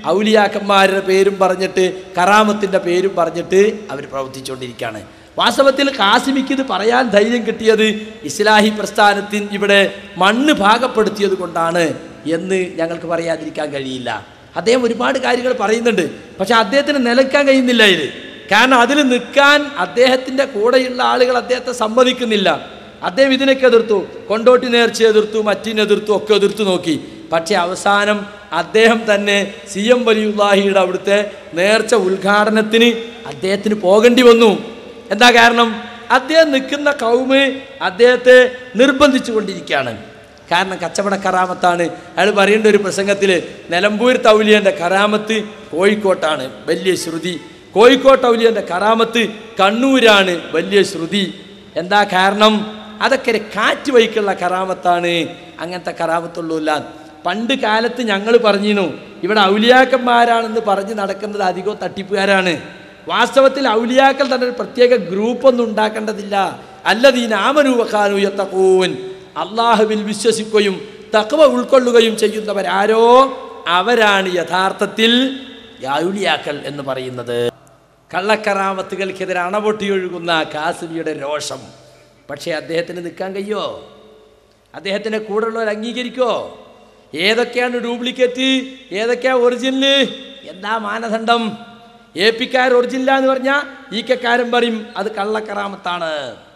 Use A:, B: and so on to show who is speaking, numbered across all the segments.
A: ഔലിയാക്കന്മാരുടെ പേരും പറഞ്ഞിട്ട് കറാമത്തിൻ്റെ പേരും പറഞ്ഞിട്ട് അവർ പ്രവർത്തിച്ചുകൊണ്ടിരിക്കുകയാണ് വാസ്തവത്തിൽ കാസിമിക്ക് ഇത് പറയാൻ ധൈര്യം കിട്ടിയത് ഇസ്ലാഹി പ്രസ്ഥാനത്തിന് ഇവിടെ മണ്ണ് ഭാഗപ്പെടുത്തിയത് കൊണ്ടാണ് എന്ന് ഞങ്ങൾക്ക് പറയാതിരിക്കാൻ കഴിയില്ല അദ്ദേഹം ഒരുപാട് കാര്യങ്ങൾ പറയുന്നുണ്ട് പക്ഷെ അദ്ദേഹത്തിന് നിലയ്ക്കാൻ കഴിയുന്നില്ല ഇത് കാരണം അതിൽ നിൽക്കാൻ അദ്ദേഹത്തിൻ്റെ കൂടെയുള്ള ആളുകൾ അദ്ദേഹത്തെ സമ്മതിക്കുന്നില്ല അദ്ദേഹം ഇതിനൊക്കെ എതിർത്തു കൊണ്ടോട്ടി നേർച്ച എതിർത്തു മറ്റിനെ എതിർത്തു ഒക്കെ എതിർത്തു നോക്കി പക്ഷേ അവസാനം അദ്ദേഹം തന്നെ സി എം വലിയുല്ലാഹിയുടെ അവിടുത്തെ നേർച്ച ഉദ്ഘാടനത്തിന് അദ്ദേഹത്തിന് പോകേണ്ടി വന്നു എന്താ കാരണം അദ്ദേഹം നിൽക്കുന്ന കൗമ് അദ്ദേഹത്തെ നിർബന്ധിച്ചു കൊണ്ടിരിക്കുകയാണ് കാരണം കച്ചവട കറാമത്താണ് അയാൾ പറയേണ്ട ഒരു പ്രസംഗത്തിൽ നിലമ്പൂർ തൗലിയൻ്റെ കറാമത്ത് കോഴിക്കോട്ടാണ് വലിയ ശ്രുതി കോഴിക്കോട്ട് ഔലിയൻ്റെ കറാമത്ത് കണ്ണൂരാണ് വലിയ ശ്രുതി എന്താ കാരണം അതൊക്കെ ഒരു കാറ്റ് വഹിക്കുള്ള കറാമത്താണ് അങ്ങനത്തെ കറാമത്തുള്ളൂല്ല പണ്ട് കാലത്ത് ഞങ്ങൾ പറഞ്ഞിരുന്നു ഇവിടെ ഔലിയാക്കന്മാരാണെന്ന് പറഞ്ഞ് നടക്കുന്നത് അധികവും തട്ടിപ്പുകാരാണ് വാസ്തവത്തിൽ ഔലിയാക്കൾ തന്നെ ഒരു പ്രത്യേക ഗ്രൂപ്പൊന്നും ഉണ്ടാക്കേണ്ടതില്ല അല്ലതീന ആമരൂപക്കാനുയത്തക്കൂൻ അള്ളാഹുവിൽ വിശ്വസിക്കുകയും തക്കവ ഉൾക്കൊള്ളുകയും ചെയ്യുന്നവരാരോ അവരാണ് യഥാർത്ഥത്തിൽ ഔലിയാക്കൾ എന്ന് പറയുന്നത് കള്ളക്കറാമത്തുകൾക്കെതിരെ അണപൊട്ടിയൊഴുകുന്ന കാസിമിയുടെ രോഷം പക്ഷേ അദ്ദേഹത്തിന് നിൽക്കാൻ കഴിയോ അദ്ദേഹത്തിൻ്റെ കൂടെയുള്ളവർ അംഗീകരിക്കോ ഏതൊക്കെയാണ് ഡ്യൂപ്ലിക്കേറ്റ് ഏതൊക്കെയാ ഒറിജിനല് എന്താ മാനദണ്ഡം എ പിക്കാർ ഒറിജിനൽ എന്ന് പറഞ്ഞാൽ ഈ കക്കാരൻ പറയും അത് കള്ളക്കറാമത്താണ്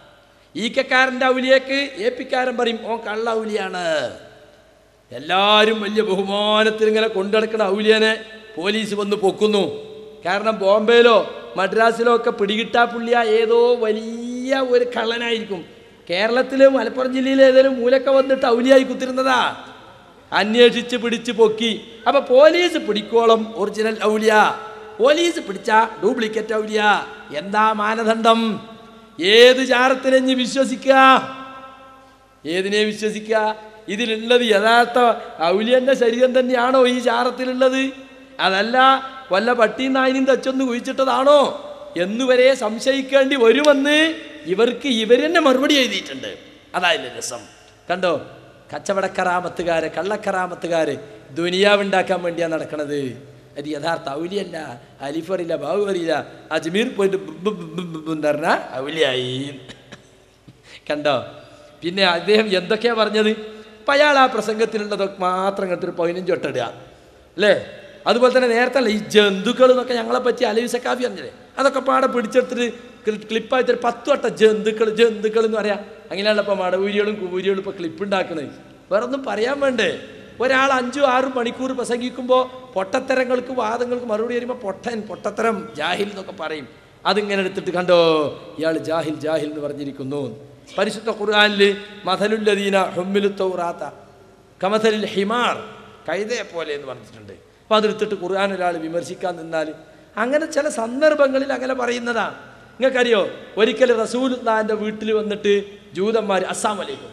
A: ഈ കക്കാരൻ്റെ ഔലിയേക്ക് എ പിക്കാരൻ പറയും ഓ കള്ള ഔലിയാണ് എല്ലാവരും വലിയ ബഹുമാനത്തിൽ ഇങ്ങനെ കൊണ്ടുനടക്കുന്ന ഔലിയനെ പോലീസ് വന്ന് പൊക്കുന്നു കാരണം ബോംബെയിലോ മദ്രാസിലോ ഒക്കെ പിടികിട്ടാ പുള്ളിയ ഏതോ വലിയ ഒരു കള്ളനായിരിക്കും കേരളത്തിൽ മലപ്പുറം ജില്ലയിലെ ഏതെങ്കിലും മൂലക്ക വന്നിട്ട് ഔലിയായി കുത്തിരുന്നതാ അന്വേഷിച്ച് പിടിച്ച് പൊക്കി അപ്പൊ പോലീസ് പിടിക്കോളം ഒറിജിനൽ ഔലിയ പോലീസ് പിടിച്ച ഡ്യൂപ്ലിക്കേറ്റ് ഔലിയ എന്താ മാനദണ്ഡം ഏത് ചാരത്തിനെഞ്ഞ് വിശ്വസിക്കുക ഏതിനെ വിശ്വസിക്കുക ഇതിലുള്ളത് യഥാർത്ഥ ഔലിയന്റെ ശരീരം തന്നെയാണോ ഈ ചാരത്തിലുള്ളത് അതല്ല വല്ല പട്ടിയും നായിനും തച്ചൊന്ന് കുഴിച്ചിട്ടതാണോ എന്നുവരെ സംശയിക്കേണ്ടി വരുമെന്ന് ഇവർക്ക് ഇവർ തന്നെ മറുപടി എഴുതിയിട്ടുണ്ട് അതായത് രസം കണ്ടോ കച്ചവടക്കറാമത്തുകാര് കള്ളക്കറാമത്തുകാര് ദുനിയാവുണ്ടാക്കാൻ വേണ്ടിയാണ് നടക്കണത് അത് യഥാർത്ഥ ഔലിയല്ല അലിഫ് അറിയില്ല ബാബു അറിയില്ല അജ്മീർ പോയിട്ട് ബ് ബ് ബ് ബ് ബ് എന്ന് പറഞ്ഞാൽ ഔലിയായി കണ്ടോ പിന്നെ അദ്ദേഹം എന്തൊക്കെയാ പറഞ്ഞത് അപ്പം അയാൾ ആ പ്രസംഗത്തിലുള്ളതൊക്കെ മാത്രം കണ്ടിട്ട് പതിനഞ്ച് വട്ടിടുക അല്ലേ അതുപോലെ തന്നെ നേരത്തെ അല്ല ഈ ജന്തുക്കൾ എന്നൊക്കെ ഞങ്ങളെ പറ്റി അലവി സക്കാഫി പറഞ്ഞില്ലേ അതൊക്കെ പാടെ പിടിച്ചെടുത്തിട്ട് ക്ലി- ക്ലിപ്പായിട്ട് ഒരു പത്ത് വട്ട ജന്തുക്കൾ ജന്തുക്കൾ എന്ന് പറയാം അങ്ങനെയുള്ള ഇപ്പം മടവൂരികളും കുവൂരികളും ഇപ്പോൾ ക്ലിപ്പ് ഉണ്ടാക്കണത് വേറെ ഒന്നും പറയാൻ വേണ്ടേ ഒരാൾ അഞ്ചും ആറും മണിക്കൂർ പ്രസംഗിക്കുമ്പോൾ പൊട്ടത്തരങ്ങൾക്ക് വാദങ്ങൾക്ക് മറുപടി വരുമ്പോൾ പൊട്ടൻ പൊട്ടത്തരം ജാഹിൽ എന്നൊക്കെ പറയും അതിങ്ങനെ എടുത്തിട്ട് കണ്ടോ ഇയാൾ ജാഹിൽ ജാഹിൽ എന്ന് പറഞ്ഞിരിക്കുന്നു പരിശുദ്ധ ഖുർആനിൽ മഥലുല്ലദീന ഹുമ്മിലു തൗറാത്ത കമഥലിൽ ഹിമാർ കൈതയെ പോലെ എന്ന് പറഞ്ഞിട്ടുണ്ട് അപ്പോൾ അതെടുത്തിട്ട് ഖുർആൻ ഒരാൾ വിമർശിക്കാൻ നിന്നാൽ അങ്ങനെ ചില സന്ദർഭങ്ങളിൽ അങ്ങനെ പറയുന്നതാണ് നിങ്ങൾക്കറിയോ ഒരിക്കൽ റസൂലുള്ളാന്റെ വീട്ടിൽ വന്നിട്ട് ജൂതന്മാർ അസ്സാം വലൈക്കും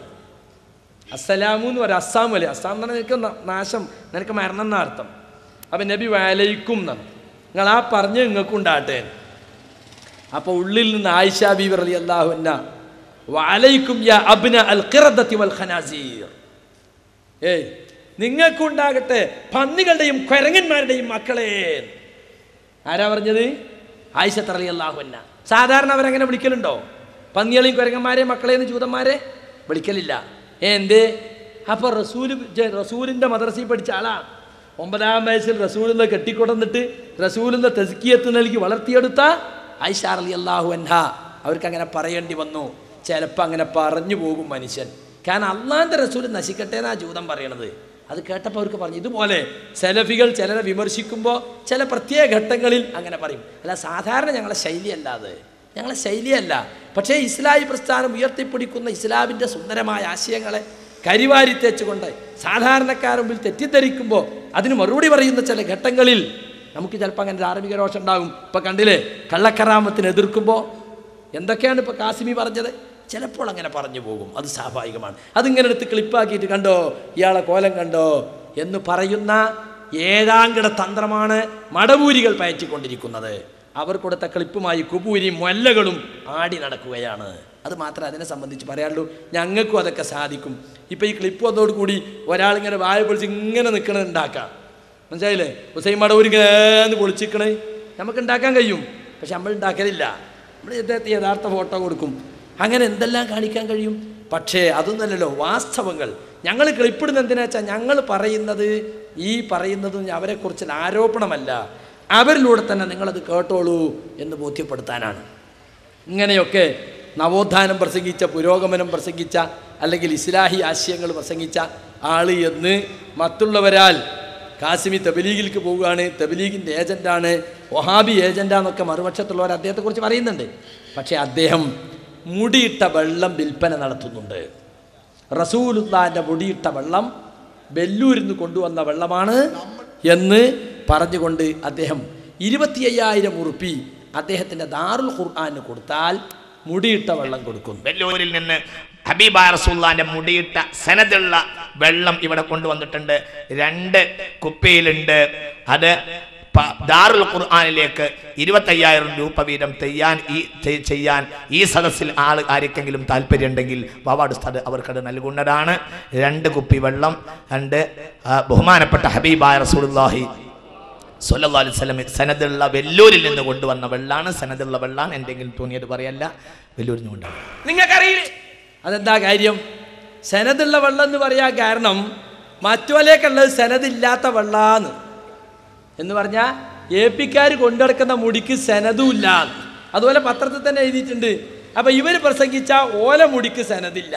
A: അസ്സലാമു എന്ന് പറയാം അസ്സാം വലൈ അസ്സാം എന്ന് പറഞ്ഞാൽ നിനക്ക് ന- നാശം നിനക്ക് മരണം എന്ന അർത്ഥം അപ്പം നബി വലൈക്കും എന്നാണ് നിങ്ങൾ ആ പറഞ്ഞ് നിങ്ങൾക്കും ഉണ്ടാകട്ടെ അപ്പോൾ ഉള്ളിൽ നിന്ന് ആയിഷ ബീബി റലി അള്ളാഹുന്ന വലൈക്കും യാ അബ്ന അൽ ഖിറദത്തി വൽ ഖനാസീർ ഏയ് നിങ്ങൾക്കുണ്ടാകട്ടെ പന്നികളുടെയും കുരങ്ങന്മാരുടെയും മക്കളെ ആരാ പറഞ്ഞത് ആയിഷ തറലി അള്ളാഹുന്ന സാധാരണ അവരങ്ങനെ വിളിക്കലുണ്ടോ പന്നികളെയും കുരങ്ങന്മാരെ മക്കളെന്ന് ജൂതന്മാരെ വിളിക്കലില്ല ഏ എന്തേ അപ്പോൾ റസൂല് ജ- റസൂലിൻ്റെ മദ്രസയിൽ പഠിച്ച ആളാ ഒമ്പതാം വയസ്സിൽ റസൂലിനെ കെട്ടിക്കൊടന്നിട്ട് റസൂലിൻ്റെ തെസ്കിയത്ത് നൽകി വളർത്തിയെടുത്ത ആയിഷ അലി അള്ളാഹു അൻഹ അവർക്ക് അങ്ങനെ പറയേണ്ടി വന്നു ചിലപ്പോൾ അങ്ങനെ പറഞ്ഞു പോകും മനുഷ്യൻ കാരണം അള്ളാന്റെ റസൂൽ നശിക്കട്ടെ എന്നാ ജൂതം പറയണത് അത് കേട്ടപ്പോൾ അവർക്ക് പറഞ്ഞു ഇതുപോലെ സെലഫികൾ ചിലരെ വിമർശിക്കുമ്പോൾ ചില പ്രത്യേക ഘട്ടങ്ങളിൽ അങ്ങനെ പറയും അല്ല സാധാരണ ഞങ്ങളെ ശൈലിയല്ല അത് ഞങ്ങളെ ശൈലിയല്ല പക്ഷേ ഇസ്ലാഹി പ്രസ്ഥാനം ഉയർത്തിപ്പിടിക്കുന്ന ഇസ്ലാമിൻ്റെ സുന്ദരമായ ആശയങ്ങളെ കരിവാരി തേച്ചുകൊണ്ട് സാധാരണക്കാരുടെ മുമ്പിൽ തെറ്റിദ്ധരിക്കുമ്പോൾ അതിന് മറുപടി പറയുന്ന ചില ഘട്ടങ്ങളിൽ നമുക്ക് ചിലപ്പോൾ അങ്ങനെ ധാർമ്മിക രോഷം ഉണ്ടാകും ഇപ്പം കണ്ടില്ലേ കള്ളക്കറാമത്തിന് എതിർക്കുമ്പോൾ എന്തൊക്കെയാണ് ഇപ്പോൾ കാസിമി പറഞ്ഞത് ചിലപ്പോൾ അങ്ങനെ പറഞ്ഞു പോകും അത് സ്വാഭാവികമാണ് അതിങ്ങനെ എടുത്ത് ക്ലിപ്പാക്കിയിട്ട് കണ്ടോ ഇയാളെ കോലം കണ്ടോ എന്ന് പറയുന്ന ഏഴാംകിട തന്ത്രമാണ് മടവൂരികൾ പയറ്റിക്കൊണ്ടിരിക്കുന്നത് അവർ കൊടുത്ത ക്ലിപ്പുമായി കുബൂരി മൊല്ലകളും ആടി നടക്കുകയാണ് അത് മാത്രമേ അതിനെ സംബന്ധിച്ച് പറയാനുള്ളൂ ഞങ്ങൾക്കും അതൊക്കെ സാധിക്കും ഇപ്പം ഈ ക്ലിപ്പ് വന്നതോടുകൂടി ഒരാളിങ്ങനെ വായ പൊളിച്ച് ഇങ്ങനെ നിൽക്കണത് ഉണ്ടാക്കാം മനസ്സിലായില്ലേ ഹുസൈൻ മടവൂർ ഇങ്ങനെ പൊളിച്ചിക്കണ് നമുക്ക് ഉണ്ടാക്കാൻ കഴിയും പക്ഷെ നമ്മൾ ഉണ്ടാക്കലില്ല നമ്മൾ ഇദ്ദേഹത്തെ യഥാർത്ഥ ഫോട്ടോ കൊടുക്കും അങ്ങനെ എന്തെല്ലാം കാണിക്കാൻ കഴിയും പക്ഷേ അതൊന്നല്ലല്ലോ വാസ്തവങ്ങൾ ഞങ്ങൾ ക്ലിപ്പിടുന്ന എന്തിനാ വെച്ചാൽ ഞങ്ങൾ പറയുന്നത് ഈ പറയുന്നതും അവരെക്കുറിച്ചുള്ള ആരോപണമല്ല അവരിലൂടെ തന്നെ നിങ്ങളത് കേട്ടോളൂ എന്ന് ബോധ്യപ്പെടുത്താനാണ് ഇങ്ങനെയൊക്കെ നവോത്ഥാനം പ്രസംഗിച്ച പുരോഗമനം പ്രസംഗിച്ച അല്ലെങ്കിൽ ഇസ്ലാഹി ആശയങ്ങൾ പ്രസംഗിച്ച ആള് എന്ന് മറ്റുള്ളവരാൽ കാസിമി തബലീഗിലേക്ക് പോവുകയാണ് തബലീഗിൻ്റെ ഏജൻ്റാണ് ഒഹാബി ഏജൻ്റാന്നൊക്കെ മറുപക്ഷത്തുള്ളവർ അദ്ദേഹത്തെക്കുറിച്ച് പറയുന്നുണ്ട് പക്ഷേ അദ്ദേഹം മുടിയിട്ട വെള്ളം വിൽപ്പന നടത്തുന്നുണ്ട് റസൂലുല്ലാൻ്റെ മുടിയിട്ട വെള്ളം വെല്ലൂരിൽ നിന്ന് കൊണ്ടുവന്ന വെള്ളമാണ് എന്ന് പറഞ്ഞുകൊണ്ട് അദ്ദേഹം ഇരുപത്തി അയ്യായിരം ഉറുപ്പി അദ്ദേഹത്തിൻ്റെ ദാറുൽ ഖുർആാന് കൊടുത്താൽ മുടിയിട്ട വെള്ളം കൊടുക്കുന്നു
B: വെല്ലൂരിൽ നിന്ന് ഹബീബായ റസൂല്ലാന്റെ മുടിയിട്ട സനതുള്ള വെള്ളം ഇവിടെ കൊണ്ടുവന്നിട്ടുണ്ട് രണ്ട് കുപ്പിയിലുണ്ട് അത് പ- ദാറുൽ ഖുർആാനിലേക്ക് ഇരുപത്തയ്യായിരം രൂപ വീതം ചെയ്യാൻ ഈ ചെ- ചെയ്യാൻ ഈ സദസ്സിൽ ആൾ ആർക്കെങ്കിലും താല്പര്യമുണ്ടെങ്കിൽ വാവാട് ഉസ്താദ് അവർക്കത് നൽകുന്നതാണ് രണ്ട് കുപ്പി വെള്ളം രണ്ട് ആ, ബഹുമാനപ്പെട്ട ഹബീബായ റസൂലുള്ളാഹി സല്ലല്ലാഹു അലൈഹി വസല്ലം സനദുള്ള വെല്ലൂരിൽ നിന്ന് കൊണ്ടുവന്ന വെള്ളാണ് സനദുള്ള വെള്ളാണ് എന്തെങ്കിലും തോന്നിയത് പറയല്ല വെല്ലൂരിൽ നിന്ന് കൊണ്ടുവന്ന
A: നിങ്ങൾക്കറിയില്ലേ അതെന്താ കാര്യം സെനതുള്ള വെള്ളം എന്ന് പറയാൻ കാരണം മറ്റുപോലേക്കുള്ളത് സെനതില്ലാത്ത വെള്ളാന്ന് എന്ന് പറഞ്ഞാൽ എ പിക്കാർ കൊണ്ടുനടക്കുന്ന മുടിക്ക് സെനതും ഇല്ല അതുപോലെ പത്രത്തിൽ തന്നെ എഴുതിയിട്ടുണ്ട് അപ്പം ഇവർ പ്രസംഗിച്ച ഓല മുടിക്ക് സെനതില്ല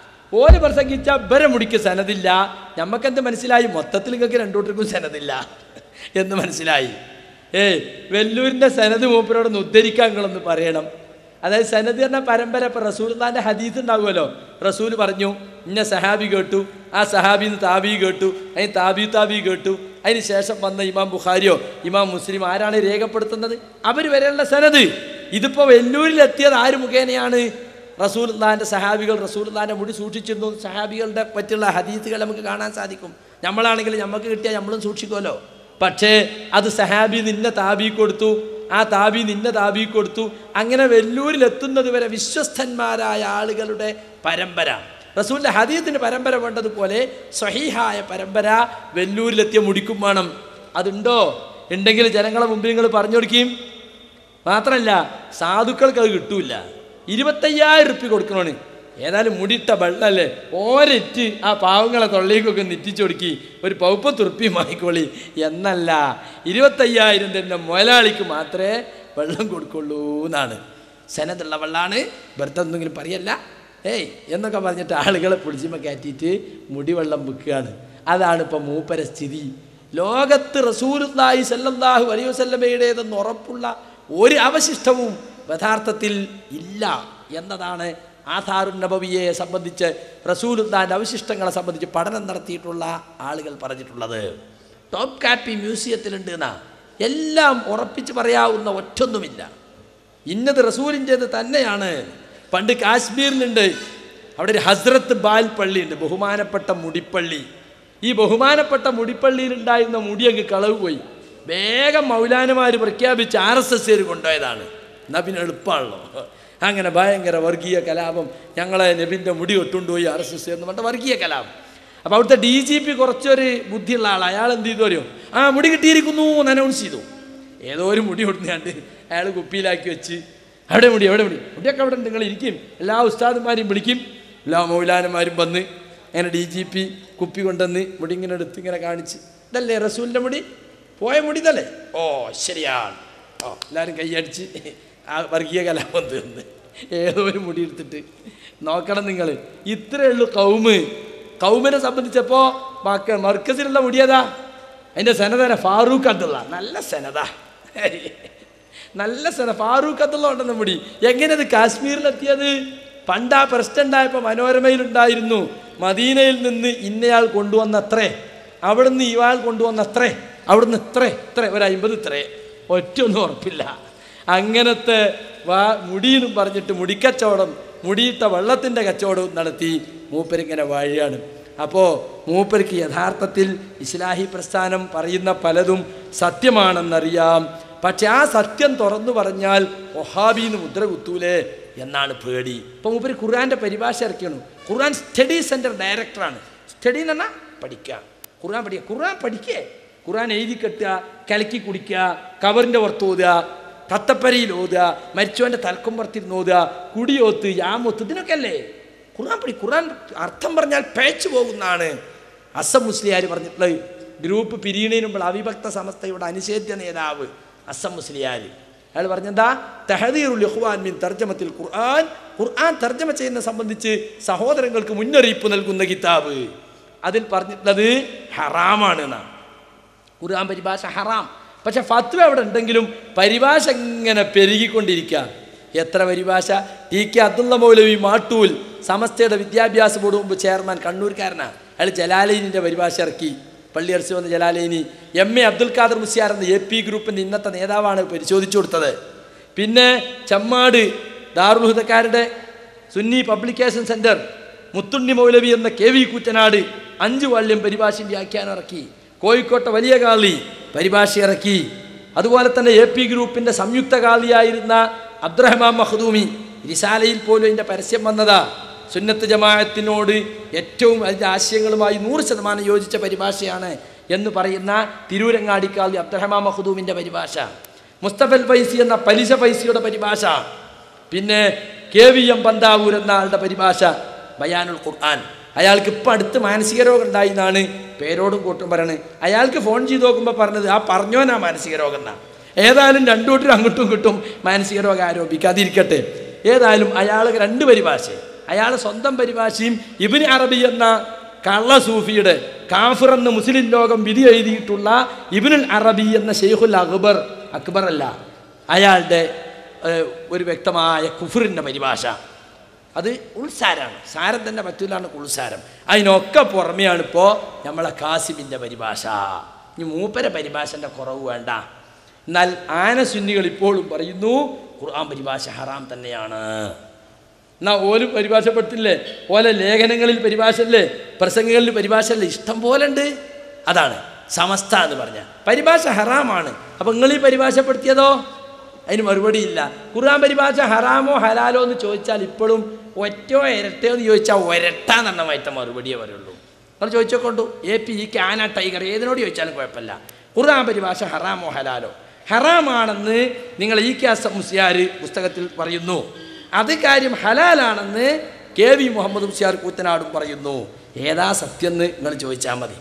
A: ഓല പ്രസംഗിച്ച ഇവരെ മുടിക്ക് സെനതില്ല നമുക്കെന്ത് മനസ്സിലായി മൊത്തത്തിൽ നിങ്ങൾക്ക് രണ്ടൂട്ടർക്കും സെനതില്ല എന്ന് മനസ്സിലായി ഏയ് വെല്ലൂരിൻ്റെ സെനത് മൂപ്പരോടൊന്ന് ഉദ്ധരിക്കാൻ നിങ്ങളൊന്ന് പറയണം അതായത് സനത് എന്ന പരമ്പര ഇപ്പം റസൂൽദാൻ്റെ ഹദീസ് ഉണ്ടാകുമല്ലോ റസൂൽ പറഞ്ഞു ഇന്ന സഹാബി കേട്ടു ആ സഹാബിന്ന് താബി കേട്ടു അതിന് താബി താബി കേട്ടു അതിന് ശേഷം വന്ന ഇമാം ബുഖാരിയോ ഇമാം മുസ്ലിം ആരാണ് രേഖപ്പെടുത്തുന്നത് അവർ വരെയുള്ള സനത് ഇതിപ്പോൾ വെല്ലൂരിലെത്തിയത് ആര് മുഖേനയാണ് റസൂൽദാൻ്റെ സഹാബികൾ റസൂൽദാൻ്റെ മുടി സൂക്ഷിച്ചിരുന്നു സഹാബികളുടെ പറ്റുള്ള ഹദീസുകൾ നമുക്ക് കാണാൻ സാധിക്കും നമ്മളാണെങ്കിൽ നമുക്ക് കിട്ടിയാൽ നമ്മളും സൂക്ഷിക്കുമല്ലോ പക്ഷേ അത് സഹാബി നിന്നെ താബി കൊടുത്തു ആ താബി നിന്നെ താബി കൊടുത്തു അങ്ങനെ വെല്ലൂരിൽ എത്തുന്നത് വരെ വിശ്വസ്തന്മാരായ ആളുകളുടെ പരമ്പര റസൂലിൻ്റെ ഹദീത്തിന് പരമ്പര വേണ്ടതുപോലെ സ്വഹീഹായ പരമ്പര വെല്ലൂരിലെത്തിയ മുടിക്കും വേണം അതുണ്ടോ ഉണ്ടെങ്കിൽ ജനങ്ങളെ മുമ്പിൽ നിങ്ങൾ പറഞ്ഞു കൊടുക്കുകയും മാത്രമല്ല സാധുക്കൾക്ക് അത് കിട്ടൂല ഇരുപത്തയ്യായിരം റുപ്യ കൊടുക്കണോണ് ഏതായാലും മുടിയിട്ട വെള്ളമല്ലേ ഓരറ്റ് ആ പാവങ്ങളെ തൊള്ളേക്കൊക്കെ നെറ്റിച്ചു കൊടുക്കി ഒരു പൗപ്പത്ത് റുപ്യം വാങ്ങിക്കോളി എന്നല്ല ഇരുപത്തയ്യായിരം തന്നെ മുതലാളിക്ക് മാത്രമേ വെള്ളം കൊടുക്കുള്ളൂ എന്നാണ് സെനതുള്ള വെള്ളമാണ് വെറുതെ എന്തെങ്കിലും പറയല്ല ഏയ് എന്നൊക്കെ പറഞ്ഞിട്ട് ആളുകളെ പൊളിച്ചുമ്പോൾ കയറ്റിയിട്ട് മുടിവെള്ളം വിൽക്കുകയാണ് അതാണ് ഇപ്പം മൂപ്പര സ്ഥിതി ലോകത്ത് റസൂലുല്ലാഹി സല്ലല്ലാഹു അലൈഹി വസല്ലമയുടേതെന്ന് ഉറപ്പുള്ള ഒരു അവശിഷ്ടവും യഥാർത്ഥത്തിൽ ഇല്ല എന്നതാണ് ആധാറുൻ നബവിയെ സംബന്ധിച്ച് റസൂലുല്ലാൻ്റെ അവശിഷ്ടങ്ങളെ സംബന്ധിച്ച് പഠനം നടത്തിയിട്ടുള്ള ആളുകൾ പറഞ്ഞിട്ടുള്ളത് ടോപ്പ് കാപ്പി മ്യൂസിയത്തിലുണ്ട് എന്നാ എല്ലാം ഉറപ്പിച്ച് പറയാവുന്ന ഒറ്റൊന്നുമില്ല ഇന്നത് റസൂലിൻ്റേത് തന്നെയാണ് പണ്ട് കാശ്മീരിലുണ്ട് അവിടെ ഒരു ഹസ്രത്ത് ബാൽ പള്ളിയുണ്ട് ബഹുമാനപ്പെട്ട മുടിപ്പള്ളി ഈ ബഹുമാനപ്പെട്ട മുടിപ്പള്ളിയിലുണ്ടായിരുന്ന മുടി അങ്ങ് കളവ് പോയി വേഗം മൗലാനമാർ പ്രഖ്യാപിച്ച് ആർ എസ് എസ് കൊണ്ടുപോയതാണ് എന്നാ പിന്നെ എളുപ്പമാണല്ലോ അങ്ങനെ ഭയങ്കര വർഗീയ കലാപം ഞങ്ങളെ നബിൻ്റെ മുടി ഒട്ടുകൊണ്ടുപോയി ആർ എസ് എസ് എന്ന് പറഞ്ഞ വർഗീയ കലാപം അപ്പോൾ അവിടുത്തെ ഡി ജി പി കുറച്ചൊരു ബുദ്ധിയുള്ള ആൾ അയാൾ എന്ത് ചെയ്തു അറിയോ ആ മുടി കിട്ടിയിരിക്കുന്നു എന്ന് അനൗൺസ് ചെയ്തു ഏതോ ഒരു മുടി കൊടുന്നാണ്ട് അയാൾ കുപ്പിയിലാക്കി വെച്ച് അവിടെ മുടി എവിടെ മുടി മുടിയൊക്കെ അവിടെ ഉണ്ട് നിങ്ങൾ ഇരിക്കും എല്ലാ ഉസ്താദന്മാരെയും വിളിക്കും എല്ലാ മൗലാനന്മാരും വന്ന് അങ്ങനെ ഡി ജി പി കുപ്പി കൊണ്ടുവന്ന് മുടി ഇങ്ങനെ എടുത്ത് ഇങ്ങനെ കാണിച്ച് ഇതല്ലേ റസൂലിൻ്റെ മുടി പോയ മുടി ഇതല്ലേ ഓ ശരിയാണ് ഓ എല്ലാവരും കൈയടിച്ച് ആ വർഗീയ കലാപം തീർന്ന് ഏതോ ഒരു മുടി എടുത്തിട്ട് നോക്കണം നിങ്ങൾ ഇത്രയേ ഉള്ളൂ കൗമ് കൗമിനെ സംബന്ധിച്ചപ്പോൾ മക്ക മർക്കസിലുള്ള മുടിയതാ അതിൻ്റെ സെനതന ഫാറൂഖ് അബ്ദുള്ള നല്ല സെനത നല്ല സെന ഫാറൂഖ് അബ്ദുള്ള ഉണ്ടെന്ന മുടി എങ്ങനെയത് കാശ്മീരിലെത്തിയത് പണ്ട് ആ പ്രശ്നമുണ്ടായപ്പോൾ മനോരമയിലുണ്ടായിരുന്നു മദീനയിൽ നിന്ന് ഇന്നയാൾ കൊണ്ടുവന്നത്രേ അവിടുന്ന് ഇയാൾ കൊണ്ടുവന്നത്രേ അവിടുന്ന് ഇത്രേ ഇത്ര ഒരു അമ്പത് ഇത്രേ ഒറ്റൊന്നും ഉറപ്പില്ല അങ്ങനത്തെ വാ മുടിയെന്നും പറഞ്ഞിട്ട് മുടിക്കച്ചവടം മുടിയിട്ട വെള്ളത്തിൻ്റെ കച്ചവടവും നടത്തി മൂപ്പരിങ്ങനെ വാഴുകയാണ് അപ്പോൾ മൂപ്പർക്ക് യഥാർത്ഥത്തിൽ ഇസ്ലാഹി പ്രസ്ഥാനം പറയുന്ന പലതും സത്യമാണെന്നറിയാം പക്ഷെ ആ സത്യം തുറന്നു പറഞ്ഞാൽ ഒഹാബിന്ന് മുദ്ര കുത്തൂലേ എന്നാണ് പേടി ഇപ്പോൾ മൂപ്പര് ഖുർആൻ്റെ പരിഭാഷ ഇറക്കിയാണ് ഖുർആൻ സ്റ്റഡി സെൻറ്റർ ഡയറക്ടറാണ് സ്റ്റഡി എന്ന് പറഞ്ഞാൽ പഠിക്കുക ഖുർആൻ പഠിക്കുക ഖുർആൻ പഠിക്കേ ഖുർആൻ എഴുതി കെട്ടുക കലക്കി കുടിക്കുക കവറിൻ്റെ പുറത്ത് ഓതുക കത്തപ്പരയിൽ ഓതുക മരിച്ചവൻ്റെ തലക്കും പുറത്തിരുന്ന് ഓതുക കുടിയോത്ത് യാമൊത്ത് ഇതിനൊക്കെ അല്ലേ ഖുർആൻ പഠി ഖുർആൻ അർത്ഥം പറഞ്ഞാൽ പേച്ചു പോകുന്നതാണ് അസം മുസ്ലിയാർ പറഞ്ഞിട്ടുള്ളത് ഗ്രൂപ്പ് പിരിയണതിന് മുമ്പ് അവിഭക്ത സമസ്തയുടെ അനിഷേധ്യ നേതാവ് അസം മുസ്ലിയാർ അയാൾ പറഞ്ഞെന്താ തെഹദീറുൽ ഇഖ്വാൻ മിൻ തർജ്ജമത്തിൽ ഖുർആൻ ഖുർആൻ തർജ്ജമ ചെയ്യുന്ന സംബന്ധിച്ച് സഹോദരങ്ങൾക്ക് മുന്നറിയിപ്പ് നൽകുന്ന കിതാബ് അതിൽ പറഞ്ഞിട്ടുള്ളത് ഹറാമാണ് എന്നാണ് ഖുർആൻ പരിഭാഷ ഹറാം പക്ഷെ ഫത്വ അവിടെ ഉണ്ടെങ്കിലും പരിഭാഷ ഇങ്ങനെ പെരുകിക്കൊണ്ടിരിക്കുക എത്ര പരിഭാഷ ടി കെ അബ്ദുള്ള മൗലവി മാട്ടൂൽ സമസ്തയുടെ വിദ്യാഭ്യാസ ബോർഡ് മുമ്പ് ചെയർമാൻ കണ്ണൂർക്കാരനാണ് അയാൾ ജലാലൈനിൻ്റെ പരിഭാഷ ഇറക്കി പള്ളിയർച്ചി വന്ന ജലാലൈനി എം എ അബ്ദുൽ ഖാദർ മുസ്യാർ എന്ന എ പി ഗ്രൂപ്പിൻ്റെ ഇന്നത്തെ നേതാവാണ് പരിശോധിച്ചു കൊടുത്തത് പിന്നെ ചമ്മാട് ദാറുൽഹുദക്കാരുടെ സുന്നി പബ്ലിക്കേഷൻ സെൻറ്റർ മുത്തുണ്ണി മൗലവി എന്ന കെ വി കുറ്റനാട് അഞ്ച് വള്ളിയം പരിഭാഷയും വ്യാഖ്യാനം ഇറക്കി കോഴിക്കോട്ടെ വലിയ കാളി പരിഭാഷ ഇറക്കി അതുപോലെ തന്നെ എ പി ഗ്രൂപ്പിൻ്റെ സംയുക്ത കാളിയായിരുന്ന അബ്ദുറഹ്മാൻ മഹദൂമി റിസാലയിൽ പോലും അതിൻ്റെ പരസ്യം വന്നതാ സുന്നത്ത് ജമാഅത്തിനോട് ഏറ്റവും അതിൻ്റെ ആശയങ്ങളുമായി നൂറ് ശതമാനം യോജിച്ച പരിഭാഷയാണ് എന്ന് പറയുന്ന തിരൂരങ്ങാടിക്കാളി അബ്ദുറഹ്മാൻ മഹദൂമിൻ്റെ പരിഭാഷ മുസ്തഫൽ ഫൈസി എന്ന പലിശ ഫൈസിയുടെ പരിഭാഷ പിന്നെ കെ വി എം പന്താവൂർ എന്ന ആളുടെ പരിഭാഷ ബയാനുൽ ഖുർആൻ അയാൾക്ക് ഇപ്പം അടുത്ത് മാനസിക രോഗം ഉണ്ടായി എന്നാണ് പേരോടും കൂട്ടും പറയണത് അയാൾക്ക് ഫോൺ ചെയ്ത് നോക്കുമ്പോൾ പറഞ്ഞത് ആ പറഞ്ഞോനാ മാനസിക രോഗം എന്നാ ഏതായാലും രണ്ടു കൂട്ടരും അങ്ങോട്ടും കിട്ടും മാനസിക രോഗം ആരോപിക്കാതിരിക്കട്ടെ ഏതായാലും അയാൾ രണ്ട് പരിഭാഷ അയാൾ സ്വന്തം പരിഭാഷയും ഇബിന് അറബി എന്ന കള്ള സൂഫിയുടെ കാഫിർ എന്ന് മുസ്ലിം ലോകം വിധി എഴുതിയിട്ടുള്ള ഇബിനുൽ അറബി എന്ന ഷെയ്ഖുൽ അക്ബർ അക്ബർ അല്ല അയാളുടെ ഏഹ്, ഒരു വ്യക്തമായ കുഫറിൻ്റെ പരിഭാഷ അത് ഉൾസാരാണ് സാരം തന്നെ പറ്റൂലാണ് ഉൾസാരം അതിനൊക്കെ പുറമെയാണ് ഇപ്പോൾ നമ്മളെ കാസിമിൻ്റെ പരിഭാഷ ഇനി മൂപ്പര പരിഭാഷൻ്റെ കുറവ് വേണ്ട എന്നാൽ ആനസുന്നികൾ ഇപ്പോഴും പറയുന്നു ഖുർആൻ പരിഭാഷ ഹറാം തന്നെയാണ് എന്നാ ഓലും പരിഭാഷപ്പെട്ടില്ലേ ഓലെ ലേഖനങ്ങളിൽ പരിഭാഷല്ലേ പ്രസംഗങ്ങളിൽ പരിഭാഷല്ലേ ഇഷ്ടം പോലെ ഉണ്ട് അതാണ് സമസ്ത എന്ന് പറഞ്ഞ പരിഭാഷ ഹറാമാണ് അപ്പം നിങ്ങൾ ഈ പരിഭാഷപ്പെടുത്തിയതോ അതിന് മറുപടി ഇല്ല ഖുർആൻ പരിഭാഷ ഹറാമോ ഹലാലോ എന്ന് ചോദിച്ചാൽ ഇപ്പോഴും ഒറ്റയോ ഇരട്ടയോ എന്ന് ചോദിച്ചാൽ ഒരട്ടാന്നെണ്ണമായിട്ട് മറുപടിയേ വരുള്ളൂ നിങ്ങൾ ചോദിച്ചോക്കൊണ്ടു എ പി ഇ ആന ടൈഗർ ഏതിനോട് ചോദിച്ചാലും കുഴപ്പമില്ല ഖുർആൻ പരിഭാഷ ഹറാമോ ഹലാലോ ഹറാമാണെന്ന് നിങ്ങൾ ഈ ക്യാസ് മുസ്യാർ പുസ്തകത്തിൽ പറയുന്നു അത് കാര്യം ഹലാലാണെന്ന് കെ വി മുഹമ്മദ് മുസ്യാർ കൂത്തനാടും പറയുന്നു ഏതാ സത്യം എന്ന് നിങ്ങൾ ചോദിച്ചാൽ മതി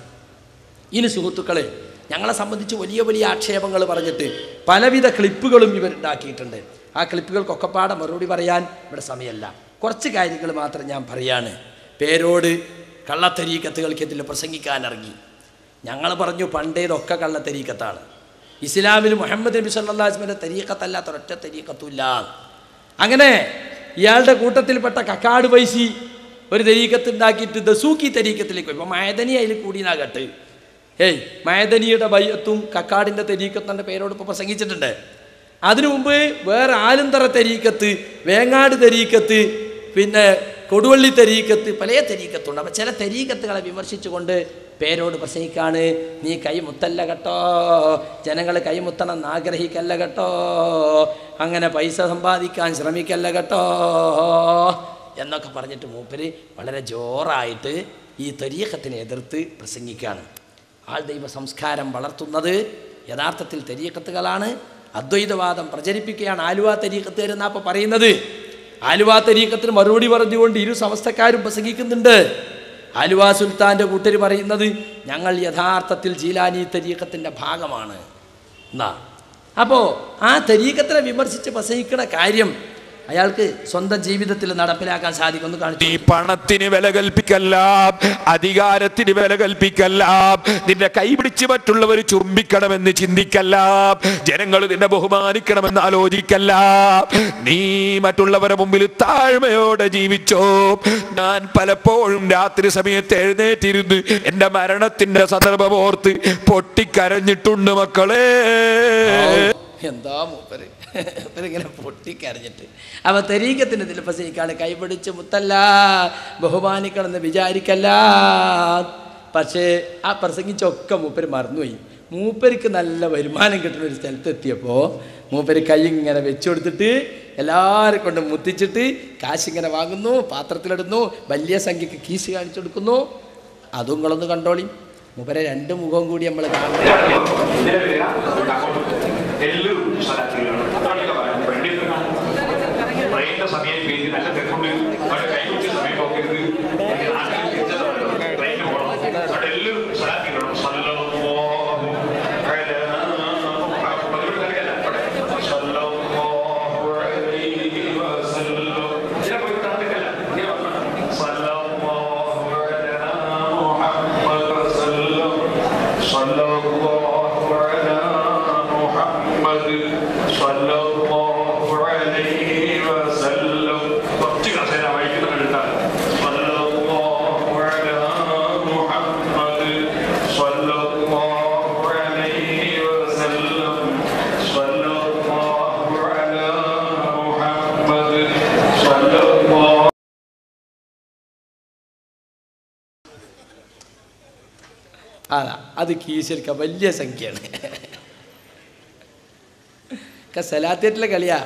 A: ഇനി സുഹൃത്തുക്കളെ ഞങ്ങളെ സംബന്ധിച്ച് വലിയ വലിയ ആക്ഷേപങ്ങൾ പറഞ്ഞിട്ട് പലവിധ ക്ലിപ്പുകളും ഇവരുണ്ടാക്കിയിട്ടുണ്ട് ആ ക്ലിപ്പുകൾക്കൊക്കെ പാടെ മറുപടി പറയാൻ ഇവിടെ സമയമല്ല കുറച്ച് കാര്യങ്ങൾ മാത്രം ഞാൻ പറയാണ് പേരോട് കള്ളത്തരീക്കത്തുകൾക്കെതിരെ പ്രസംഗിക്കാൻ ഇറങ്ങി ഞങ്ങൾ പറഞ്ഞു പണ്ടേതൊക്കെ കള്ളത്തരീക്കത്താണ് ഇസ്ലാമിൽ മുഹമ്മദ് നബി സല്ലാസ്മിൻ്റെ തരീക്കത്തല്ലാത്ത ഒരൊറ്റ തരീക്കത്തുമില്ല അങ്ങനെ ഇയാളുടെ കൂട്ടത്തിൽപ്പെട്ട കക്കാട് പൈസി ഒരു തരീക്കത്ത് ഉണ്ടാക്കിയിട്ട് ദസൂക്കി തരീക്കത്തിലേക്ക് പോയി ഇപ്പം മയദനി അതിൽ കൂടിനാകട്ടെ ഏയ് മയദനിയുടെ ബയ്യത്തും കക്കാടിൻ്റെ തരീക്കത്തിൻ്റെ പേരോട് ഇപ്പോൾ പ്രസംഗിച്ചിട്ടുണ്ട് അതിനു മുമ്പ് വേറെ ആലുന്തറ തരീക്കത്ത് വേങ്ങാട് തരീക്കത്ത് പിന്നെ കൊടുവള്ളി തരീക്കത്ത് പല തരീക്കത്തുണ്ട് അപ്പം ചില തരീക്കത്തുകളെ വിമർശിച്ചുകൊണ്ട് പേരോട് പ്രസംഗിക്കാണ് നീ കൈമുത്തല്ല കേട്ടോ ജനങ്ങൾ കൈമുത്തണം എന്ന് ആഗ്രഹിക്കല്ല കേട്ടോ അങ്ങനെ പൈസ സമ്പാദിക്കാൻ ശ്രമിക്കല്ല കേട്ടോ എന്നൊക്കെ പറഞ്ഞിട്ട് മൂപ്പര് വളരെ ജോറായിട്ട് ഈ തരീക്കത്തിനെ എതിർത്ത് പ്രസംഗിക്കുകയാണ് ആൾ ദൈവ സംസ്കാരം വളർത്തുന്നത് യഥാർത്ഥത്തിൽ തരീക്കത്തുകളാണ് അദ്വൈതവാദം പ്രചരിപ്പിക്കുകയാണ് ആലുവ തരീക്കത്ത് എന്നാ അപ്പോൾ പറയുന്നത് ആലുവ തരീക്കത്തിന് മറുപടി പറഞ്ഞുകൊണ്ട് ഇരു സമസ്തക്കാരും പ്രസംഗിക്കുന്നുണ്ട് ആലുവ സുൽത്താൻ്റെ കൂട്ടർ പറയുന്നത് ഞങ്ങൾ യഥാർത്ഥത്തിൽ ജീലാനി തരീക്കത്തിൻ്റെ ഭാഗമാണ് എന്നാ അപ്പോൾ ആ തരീക്കത്തിനെ വിമർശിച്ച് പ്രസംഗിക്കുന്ന കാര്യം അയാൾക്ക് സ്വന്തം ജീവിതത്തിൽ നടപ്പിലാക്കാൻ സാധിക്കുമെന്ന് കാണിച്ചു
C: നീ പണത്തിന് വില കൽപ്പിക്കല്ല അധികാരത്തിന് വില കൽപ്പിക്കല്ല നിന്റെ കൈപിടിച്ച് മറ്റുള്ളവർ ചുംബിക്കണമെന്ന് ചിന്തിക്കല്ല ജനങ്ങൾ നിന്നെ ബഹുമാനിക്കണമെന്ന് ആലോചിക്കല്ല നീ മറ്റുള്ളവരുടെ മുമ്പിൽ താഴ്മയോടെ ജീവിച്ചോ ഞാൻ പലപ്പോഴും രാത്രി സമയത്ത് എഴുന്നേറ്റിരുന്ന് എന്റെ മരണത്തിന്റെ സന്ദർഭം ഓർത്ത് പൊട്ടിക്കരഞ്ഞിട്ടുണ്ട് മക്കളെ
A: എന്താ മൂപ്പര് മൂപ്പരിങ്ങനെ പൊട്ടിക്കരഞ്ഞിട്ട് അവ തെരീക്കത്തിൻ്റെ ഇതിൽ പ്രസംഗിക്കാണ് കൈപിടിച്ച് മുത്തല്ല ബഹുമാനിക്കണമെന്ന് വിചാരിക്കല്ല പക്ഷേ ആ പ്രസംഗിച്ചൊക്കെ മൂപ്പര് മറന്നുപോയി മൂപ്പർക്ക് നല്ല വരുമാനം കിട്ടുന്ന ഒരു സ്ഥലത്ത് എത്തിയപ്പോൾ മൂപ്പര് കൈ ഇങ്ങനെ വെച്ചു കൊടുത്തിട്ട് എല്ലാവരും കൊണ്ട് മുത്തിച്ചിട്ട് കാശിങ്ങനെ വാങ്ങുന്നു പാത്രത്തിലിടുന്നു വലിയ സംഖ്യക്ക് കീസ് കാണിച്ചു കൊടുക്കുന്നു അതും നിങ്ങളൊന്ന് കണ്ടോളി മൂപ്പരെ രണ്ട് മുഖവും കൂടി നമ്മൾ കാണുന്നത്
D: ട്രെയിനിന്റെ സമയം പേര് നല്ല തിരക്കുണ്ട് അവിടെ കൈകുട്ടി സമയം നോക്കരുത് ട്രെയിനിന് പോകണം അവിടെ എല്ലാവരും സ്ഥലത്തിക്കണം സല്ലല്ലാഹു അലാ മുഹമ്മദ് അറിയാലോ അവിടെ സല്ലല്ലാഹു അലൈഹി വസല്ലം ഇതിനെ പോയി കണ്ടിട്ടില്ല ഇങ്ങനെ വരണം സല്ലല്ലാഹു അലാ മുഹമ്മദ് വസല്ലം സല്ലല്ലാഹു അലാ മുഹമ്മദ് സല്ലല്ലാഹു അലൈഹി വസല്ലം കുറച്ച് കസേര വായിക്കുന്ന കണ്ടിട്ടാണ് സല്ലല്ലാഹു അലാ മുഹമ്മദ് സല്ലല്ലാഹു അലൈഹി വസല്ലം സല്ലല്ലാഹു അലാ മുഹമ്മദ് സല്ലല്ലാഹു
A: ആ അത് കീശെടുക്കാൻ വലിയ സംഖ്യയാണ് ഒക്കെ സലാത്തേറ്റിലെ കളിയാ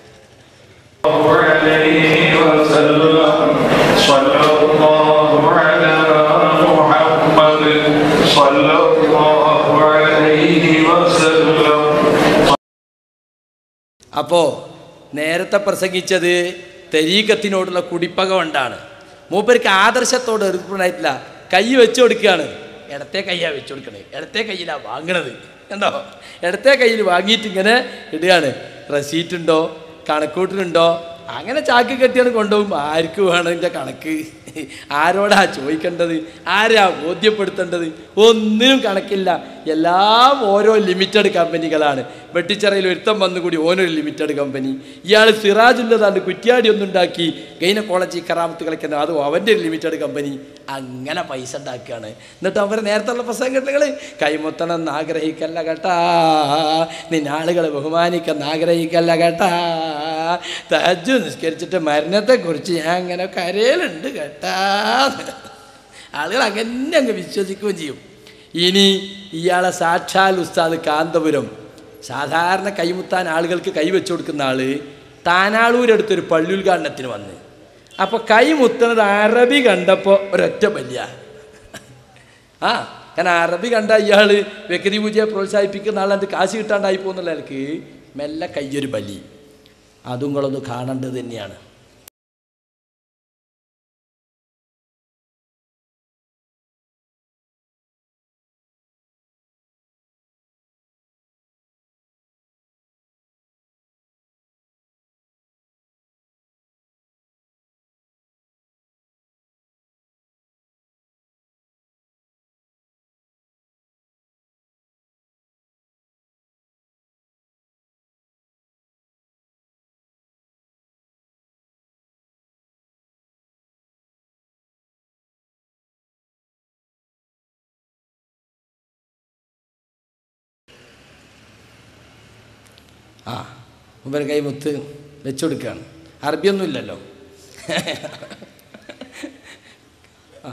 D: عليه وسلم صلى الله على محمد صلى الله عليه وسلم
A: അപ്പോൾ നേരത്തെ പ്രസംഗിച്ചത് തെരീക്കത്തിനോടുള്ള കുടിപ്പക കൊണ്ടാണ് മൂപ്പർക്ക് ആദർശത്തോട് എതിർപ്പുണ്ടായിട്ടില്ല കൈ വെച്ചു കൊടുക്കുകയാണ് ഇടത്തെ കൈയാ വെച്ചു കൊടുക്കണേ ഇടത്തെ കയ്യിലാണ് വാങ്ങണത് കണ്ടോ ഇടത്തെ കയ്യിൽ വാങ്ങിയിട്ട് ഇങ്ങനെ ഇടുകയാണ് റെസീറ്റ് ഉണ്ടോ കണക്കൂട്ടിലുണ്ടോ അങ്ങനെ ചാക്ക് കെട്ടിയാണ് കൊണ്ടുപോകും ആർക്ക് വേണം എൻ്റെ കണക്ക് ആരോടാ ചോദിക്കേണ്ടത് ആരാ ബോധ്യപ്പെടുത്തേണ്ടത് ഒന്നിനും കണക്കില്ല എല്ലാം ഓരോ ലിമിറ്റഡ് കമ്പനികളാണ് വെട്ടിച്ചിറയിൽ ഒരുത്തം വന്നുകൂടി ഓനൊരു ലിമിറ്റഡ് കമ്പനി ഇയാൾ സിറാജുള്ളതാണ്ട് കുറ്റ്യാടി ഒന്നുണ്ടാക്കി ഗൈന കോളേജിൽ കറാമത്ത് കളിക്കുന്നത് അതും അവൻ്റെ ഒരു ലിമിറ്റഡ് കമ്പനി അങ്ങനെ പൈസ ഉണ്ടാക്കുകയാണ് എന്നിട്ട് അവർ നേരത്തെ പ്രസംഗങ്ങൾ കൈമുത്തണം എന്ന് ആഗ്രഹിക്കല്ല കേട്ടാ നിന്നാളുകളെ ബഹുമാനിക്കെന്ന് ആഗ്രഹിക്കല്ല കേട്ടാ തജ്ജു നിസ്കരിച്ചിട്ട് മരണത്തെക്കുറിച്ച് ഞാൻ അങ്ങനെ കരയലുണ്ട് കേട്ടാ ആളുകൾ അങ്ങനെ അങ്ങ് വിശ്വസിക്കുകയും ചെയ്യും ഇനി ഇയാളെ സാക്ഷാൽ ഉസ്താദ് കാന്തപുരം സാധാരണ കൈമുത്താൻ ആളുകൾക്ക് കൈവച്ചു കൊടുക്കുന്ന ആള് താനാളൂരടുത്തൊരു പള്ളി ഉദ്ഘാടനത്തിന് വന്ന് അപ്പോൾ കൈ മുത്തണത് അറബി കണ്ടപ്പോൾ ഒരൊറ്റ ബല്യ ആ കാരണം അറബി കണ്ട ഇയാൾ വ്യക്തി പൂജയെ പ്രോത്സാഹിപ്പിക്കുന്ന ആളത് കാശ് കിട്ടാണ്ടായി പോകുന്നുള്ള ആൾക്ക് മെല്ലെ കയ്യൊരു ബലി അതും കൂടെ കാണേണ്ടത് തന്നെയാണ് ആ മുമ്പ് കൈ മുത്ത് വെച്ചു കൊടുക്കുകയാണ് അറബിയൊന്നും ഇല്ലല്ലോ ആ.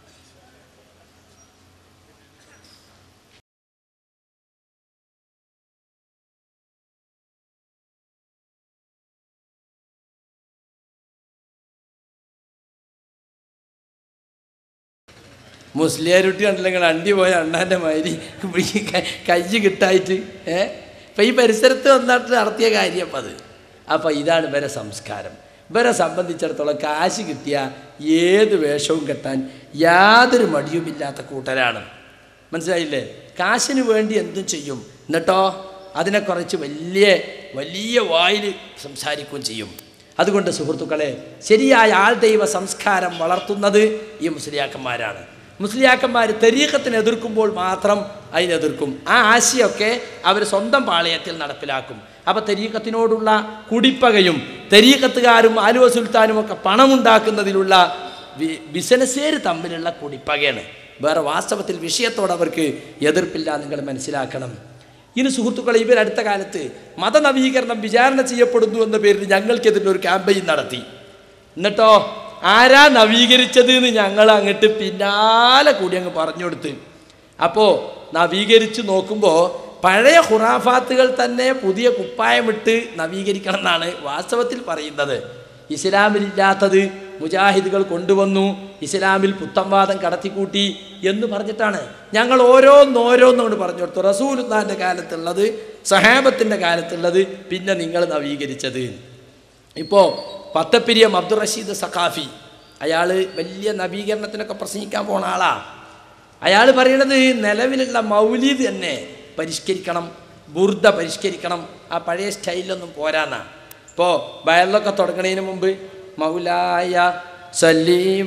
A: മുസ്ലിയാരുട്ടി കണ്ടില്ല നിങ്ങൾ അണ്ടി പോയ അണ്ണാൻ്റെ മാതിരി ഈ ക- കൈ കിട്ടായിട്ട് ഏ ഇപ്പം ഈ പരിസരത്ത് വന്നിട്ട് നടത്തിയ കാര്യം അപ്പം അത് അപ്പം ഇതാണ് ഇവരെ സംസ്കാരം ഇവരെ സംബന്ധിച്ചിടത്തോളം കാശ് കിട്ടിയ ഏത് വേഷവും കെട്ടാൻ യാതൊരു മടിയുമില്ലാത്ത കൂട്ടരാണ് മനസ്സിലായില്ലേ കാശിന് വേണ്ടി എന്തും ചെയ്യും എന്നിട്ടോ അതിനെക്കുറിച്ച് വലിയ വലിയ വായിൽ സംസാരിക്കുകയും ചെയ്യും അതുകൊണ്ട് സുഹൃത്തുക്കളെ ശരിയായ ആൾ ദൈവ സംസ്കാരം വളർത്തുന്നത് ഈ മുസ്ലിയാക്കന്മാരാണ് മുസ്ലിയാക്കന്മാർ തെരീക്കത്തിനെ എതിർക്കുമ്പോൾ മാത്രം അതിനെതിർക്കും ആ ആശയമൊക്കെ അവർ സ്വന്തം പാളയത്തിൽ നടപ്പിലാക്കും അപ്പോൾ തെരീക്കത്തിനോടുള്ള കുടിപ്പകയും തെരീക്കത്തുകാരും ആലുവ സുൽത്താനും ഒക്കെ പണമുണ്ടാക്കുന്നതിലുള്ള വി- ബിസിനസ്സുകാർ തമ്മിലുള്ള കുടിപ്പകയാണ് വേറെ വാസ്തവത്തിൽ വിഷയത്തോട് അവർക്ക് എതിർപ്പില്ല നിങ്ങൾ മനസ്സിലാക്കണം ഇനി സുഹൃത്തുക്കളെ ഇവർ അടുത്ത കാലത്ത് മതനവീകരണം വിചാരണ ചെയ്യപ്പെടുന്നു എന്ന പേരിൽ ഞങ്ങൾക്കെതിരെ ഒരു ക്യാമ്പയിൻ നടത്തി എന്നിട്ടോ ആരാ നവീകരിച്ചത് എന്ന് ഞങ്ങൾ അങ്ങോട്ട് പിന്നാലെ കൂടി അങ്ങ് പറഞ്ഞു കൊടുത്ത് അപ്പോൾ നവീകരിച്ച് നോക്കുമ്പോൾ പഴയ ഹുറാഫാത്തുകൾ തന്നെ പുതിയ കുപ്പായമിട്ട് നവീകരിക്കണം എന്നാണ് വാസ്തവത്തിൽ പറയുന്നത് ഇസ്ലാമിലില്ലാത്തത് മുജാഹിദുകൾ കൊണ്ടുവന്നു ഇസ്ലാമിൽ പുത്തംവാദം കടത്തിക്കൂട്ടി എന്ന് പറഞ്ഞിട്ടാണ് ഞങ്ങൾ ഓരോന്നോരോന്നുകൊണ്ട് പറഞ്ഞു കൊടുത്തു റസൂലുദ്ദാൻ്റെ കാലത്തുള്ളത് സഹാബത്തിൻ്റെ കാലത്തുള്ളത് പിന്നെ നിങ്ങൾ നവീകരിച്ചത് ഇപ്പോൾ പത്തപ്പിരിയം അബ്ദുൾ റഷീദ് സഖാഫി അയാൾ വലിയ നവീകരണത്തിനൊക്കെ പ്രസംഗിക്കാൻ പോണ ആളാ അയാൾ പറയണത് നിലവിലുള്ള മൗലീദ് തന്നെ പരിഷ്കരിക്കണം ബുർദ പരിഷ്കരിക്കണം ആ പഴയ സ്റ്റൈലൊന്നും പോരാന്നാ ഇപ്പോൾ വയറിലൊക്കെ തുടങ്ങണതിന് മുമ്പ് മൗലായ സല്ലീവ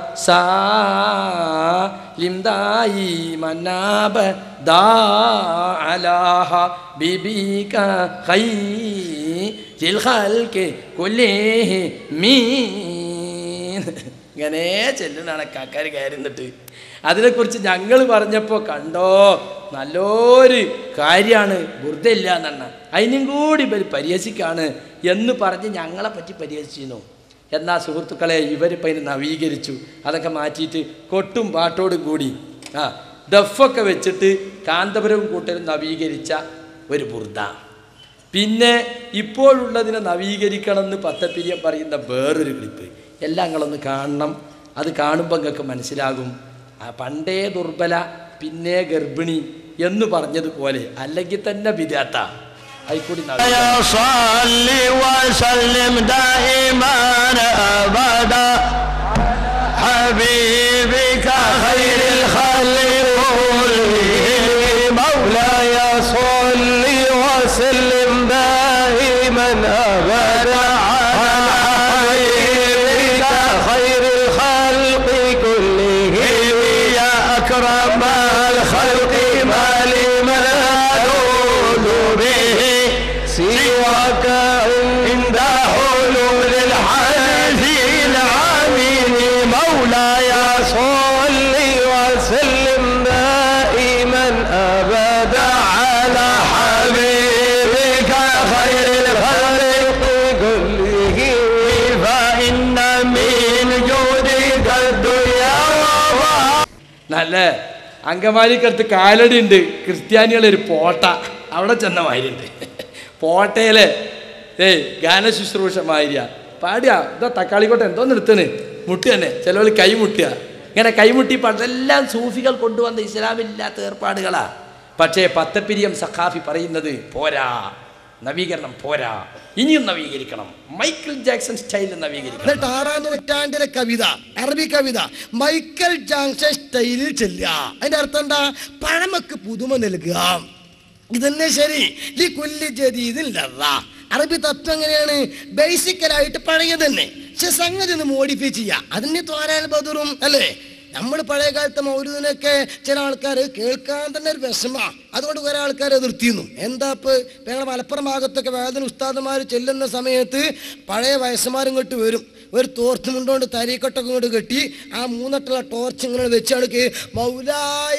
A: സാലിംദായി മനാബ ദാ അലാഹ ബിബിക ഖൈരിൽ ഖൽഖി കുല്ലിഹി മീൻ ഇങ്ങനെ ചെല്ലുന്നാണ് കാക്കാർ കയറി നിന്നിട്ട് അതിനെക്കുറിച്ച് ഞങ്ങൾ പറഞ്ഞപ്പോൾ കണ്ടോ നല്ലൊരു കാര്യമാണ് ബുർദ്ധയില്ല എന്നാണ് അതിനും കൂടി ഇവർ പരിഹസിക്കാണ് എന്ന് പറഞ്ഞ് ഞങ്ങളെ പറ്റി പരിഹസിച്ചിരുന്നു എന്നാൽ സുഹൃത്തുക്കളെ ഇവരിപ്പോൾ ഇതിനെ നവീകരിച്ചു അതൊക്കെ മാറ്റിയിട്ട് കൊട്ടും പാട്ടോടും കൂടി ആ ദഫൊക്കെ വെച്ചിട്ട് കാന്തപുരവും കൂട്ടരും നവീകരിച്ച ഒരു ബുർദ പിന്നെ ഇപ്പോഴുള്ളതിനെ നവീകരിക്കണം എന്ന് പത്തപ്പിരിയം പറയുന്ന വേറൊരു ക്ലിപ്പ് എല്ലാം നിങ്ങളൊന്ന് കാണണം അത് കാണുമ്പോൾ നിങ്ങൾക്ക് മനസ്സിലാകും ആ പണ്ടേ ദുർബല പിന്നെ ഗർഭിണി എന്ന് പറഞ്ഞതുപോലെ അല്ലെങ്കിൽ തന്നെ വിധാത്ത ആയിക്കൂടി നവീകരണം.
E: صل وسلم دائما ابدا حبيبك خير الخلق كلهم مولاي صل وسلم دائما ابدا على حبيبك خير الخلق كلهم يا اكرم الخلق ما لمن ألول به سواك عند حلول الحدث العميم مولاي صل وسلم دائما ابدا على حبيبك خير الخلق كلهم فان من جودك الدنيا وما
A: നല്ല അങ്കമാലിക്കടുത്ത് കാലടി ഉണ്ട് ക്രിസ്ത്യാനികളെ ഒരു പോട്ട അവിടെ ചെന്ന മാതിരിയുണ്ട് പോട്ടയിലെ ഏയ് ഗാന ശുശ്രൂഷ മാതിരിയ പാടുക ഇതാ തക്കാളിക്കോട്ട എന്തോ നിർത്തണ് മുട്ടി തന്നെ ചിലവർ കൈമുട്ടുക ഇങ്ങനെ കൈമുട്ടിയപ്പോൾ അതെല്ലാം സൂഫികൾ കൊണ്ടുവന്ന ഇസ്ലാമില്ലാത്ത ഏർപ്പാടുകളാ പക്ഷേ പത്തപ്പിരിയം സഖാഫി പറയുന്നത് പോരാ നവീകരണം പോരാ ഇനിയും നവീകരിക്കണം മൈക്കിൾ ജാക്സൺ സ്റ്റൈലിൽ നവീകരിക്കണം
F: എന്നിട്ട് ആറാം നൂറ്റാണ്ടിലെ കവിത അറബി കവിത മൈക്കൽ ജാങ്ഷൻ സ്റ്റൈലിൽ ചെല്ലുക അതിന്റെ അർത്ഥം എന്താ പഴമക്ക് പുതുമ നൽകുക ഇതന്നെ ശരി ഈ കൊല്ലി ജദീദില്ല അറബി തത്വം എങ്ങനെയാണ് ബേസിക്കലായിട്ട് പഴയ തന്നെ പക്ഷെ സംഗതി ഒന്ന് മോഡിഫൈ ചെയ്യുക അതിന് തോരാൻ ബദറും അല്ലേ നമ്മൾ പഴയ കാലത്തെ മൗലൂദിനൊക്കെ ചില ആൾക്കാർ കേൾക്കാൻ തന്നെ ഒരു വിഷമ അതുകൊണ്ട് കുറെ ആൾക്കാർ നിർത്തിയിരുന്നു എന്താ ഇപ്പൊ ഇപ്പൊ ഞങ്ങളുടെ മലപ്പുറം ഭാഗത്തൊക്കെ വേദന ഉസ്താദന്മാർ ചെല്ലുന്ന സമയത്ത് പഴയ വയസ്സന്മാരും ഇങ്ങോട്ട് വരും ഒരു തോർത്ത് മുണ്ടോണ്ട് തരീക്കൊട്ടൊക്കെ ഇങ്ങോട്ട് കെട്ടി ആ മൂന്നട്ടുള്ള ടോർച്ച് ഇങ്ങനെ വെച്ചാണ് കേ മൗലായ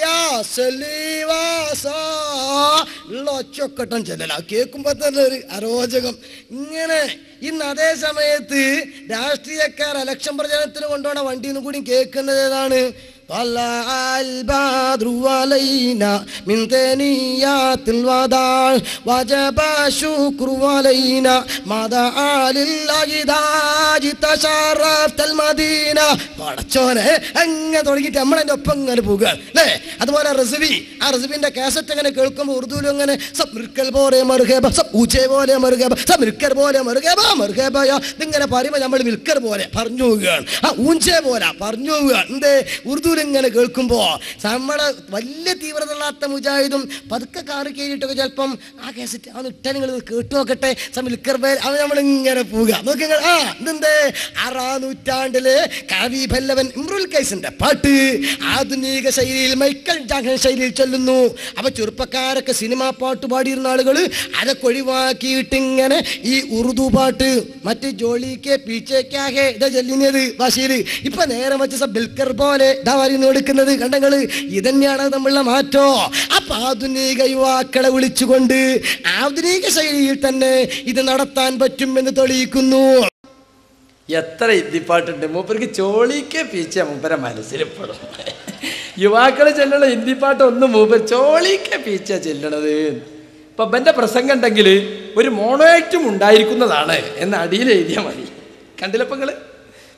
F: സലീവാസാ ഉള്ള ഒച്ചൊക്കെട്ടം ചെല്ലല കേൾക്കുമ്പോ തന്നെ ഒരു അരോചകം ഇങ്ങനെ ഇന്ന് അതേ സമയത്ത് രാഷ്ട്രീയക്കാർ ഇലക്ഷൻ പ്രചരണത്തിന് കൊണ്ടുപോണ വണ്ടിയിൽ നിന്ന് കൂടി കേൾക്കുന്നത് ഏതാണ് طلع البدر علينا من ثنيات الوداع وجب الشكر علينا ما دعا لله داج تشرفت المدينة പടച്ചോനെ അങ്ങനെ തുടങ്ങിയിട്ട് നമ്മളതിൻ്റെ ഒപ്പം ഇങ്ങനെ പോകുക അല്ലേ അതുപോലെ റെസിബി ആ റെസിബിന്റെ കാസറ്റ് അങ്ങനെ കേൾക്കുമ്പോൾ ഉറുദുവിലും അങ്ങനെ സബ് മിർക്കൽ പോലെ മറുകേബ സബ് ഊച്ചെ പോലെ മറുകേബ സബ് മിർക്കർ പോലെ മറുകേബ മറുകേബയ ഇതിങ്ങനെ പറയുമ്പോൾ നമ്മൾ മിൽക്കർ പോലെ പറഞ്ഞു പോവുകയാണ് ആ ഊഞ്ചെ പോലെ പറഞ്ഞു പോവുകയാണ് എന്തേ ഉറുദുവിൽ ഇങ്ങനെ കേൾക്കുമ്പോൾ നമ്മളെ വലിയ തീവ്രത ഉള്ളാത്ത മുജാഹിദും പതുക്കെ കാറ് കയറിയിട്ടൊക്കെ ചിലപ്പം ആ കേസറ്റ് അത് ഇട്ടാ നിങ്ങൾ കേട്ടു നോക്കട്ടെ മിൽക്കർ പേര് അത് നമ്മൾ ഇങ്ങനെ പോവുക നോക്കി ആ ഇതെന്തേ ആറാം നൂറ്റാണ്ടില് കവി ഭല്ലവൻ ഇമ്രുൽ കൈസിന്റെ പാട്ട് ആധുനിക ശൈലിയിൽ മൈക്കൽ ജാക്സൺ ശൈലിയിൽ ചൊല്ലുന്നു അപ്പൊ ചെറുപ്പക്കാരൊക്കെ സിനിമാ പാട്ട് പാടിയിരുന്ന ആളുകൾ അതൊക്കെ ഒഴിവാക്കിയിട്ട് ഇങ്ങനെ ഈ ഉറുദു പാട്ട് മറ്റ് ജോലിക്ക് പീച്ചേക്കാകെ ഇതാ ചൊല്ലുന്നത് ഭാഷയില് ഇപ്പൊ നേരെ വെച്ച സ ബിൽക്കർ പോലെ ഇതാ പറയുന്നു എടുക്കുന്നത് കണ്ടങ്ങള് ഇതന്നെയാണ് നമ്മളുടെ മാറ്റോ അപ്പൊ ആധുനിക യുവാക്കളെ വിളിച്ചുകൊണ്ട് ആധുനിക ശൈലിയിൽ തന്നെ ഇത് നടത്താൻ പറ്റുമെന്ന് തെളിയിക്കുന്നു
A: എത്ര ഹിന്ദിപ്പാട്ടുണ്ട് മൂപ്പർക്ക് ചോളിക്കെ പീച്ച മൂപ്പരെ മനസ്സിലിപ്പെടും യുവാക്കൾ ചെല്ലണ ഹിന്ദിപ്പാട്ട് ഒന്നും മൂപ്പർ ചോളിക്കെ പീച്ച ചെല്ലണത് ഇപ്പൊ ബന്റെ പ്രസംഗം ഉണ്ടെങ്കിൽ ഒരു മോണോയാക്റ്റും ഉണ്ടായിരിക്കുന്നതാണ് എന്ന് അടിയിൽ എഴുതിയാൽ മതി കണ്ടില്ലപ്പോ നിങ്ങള്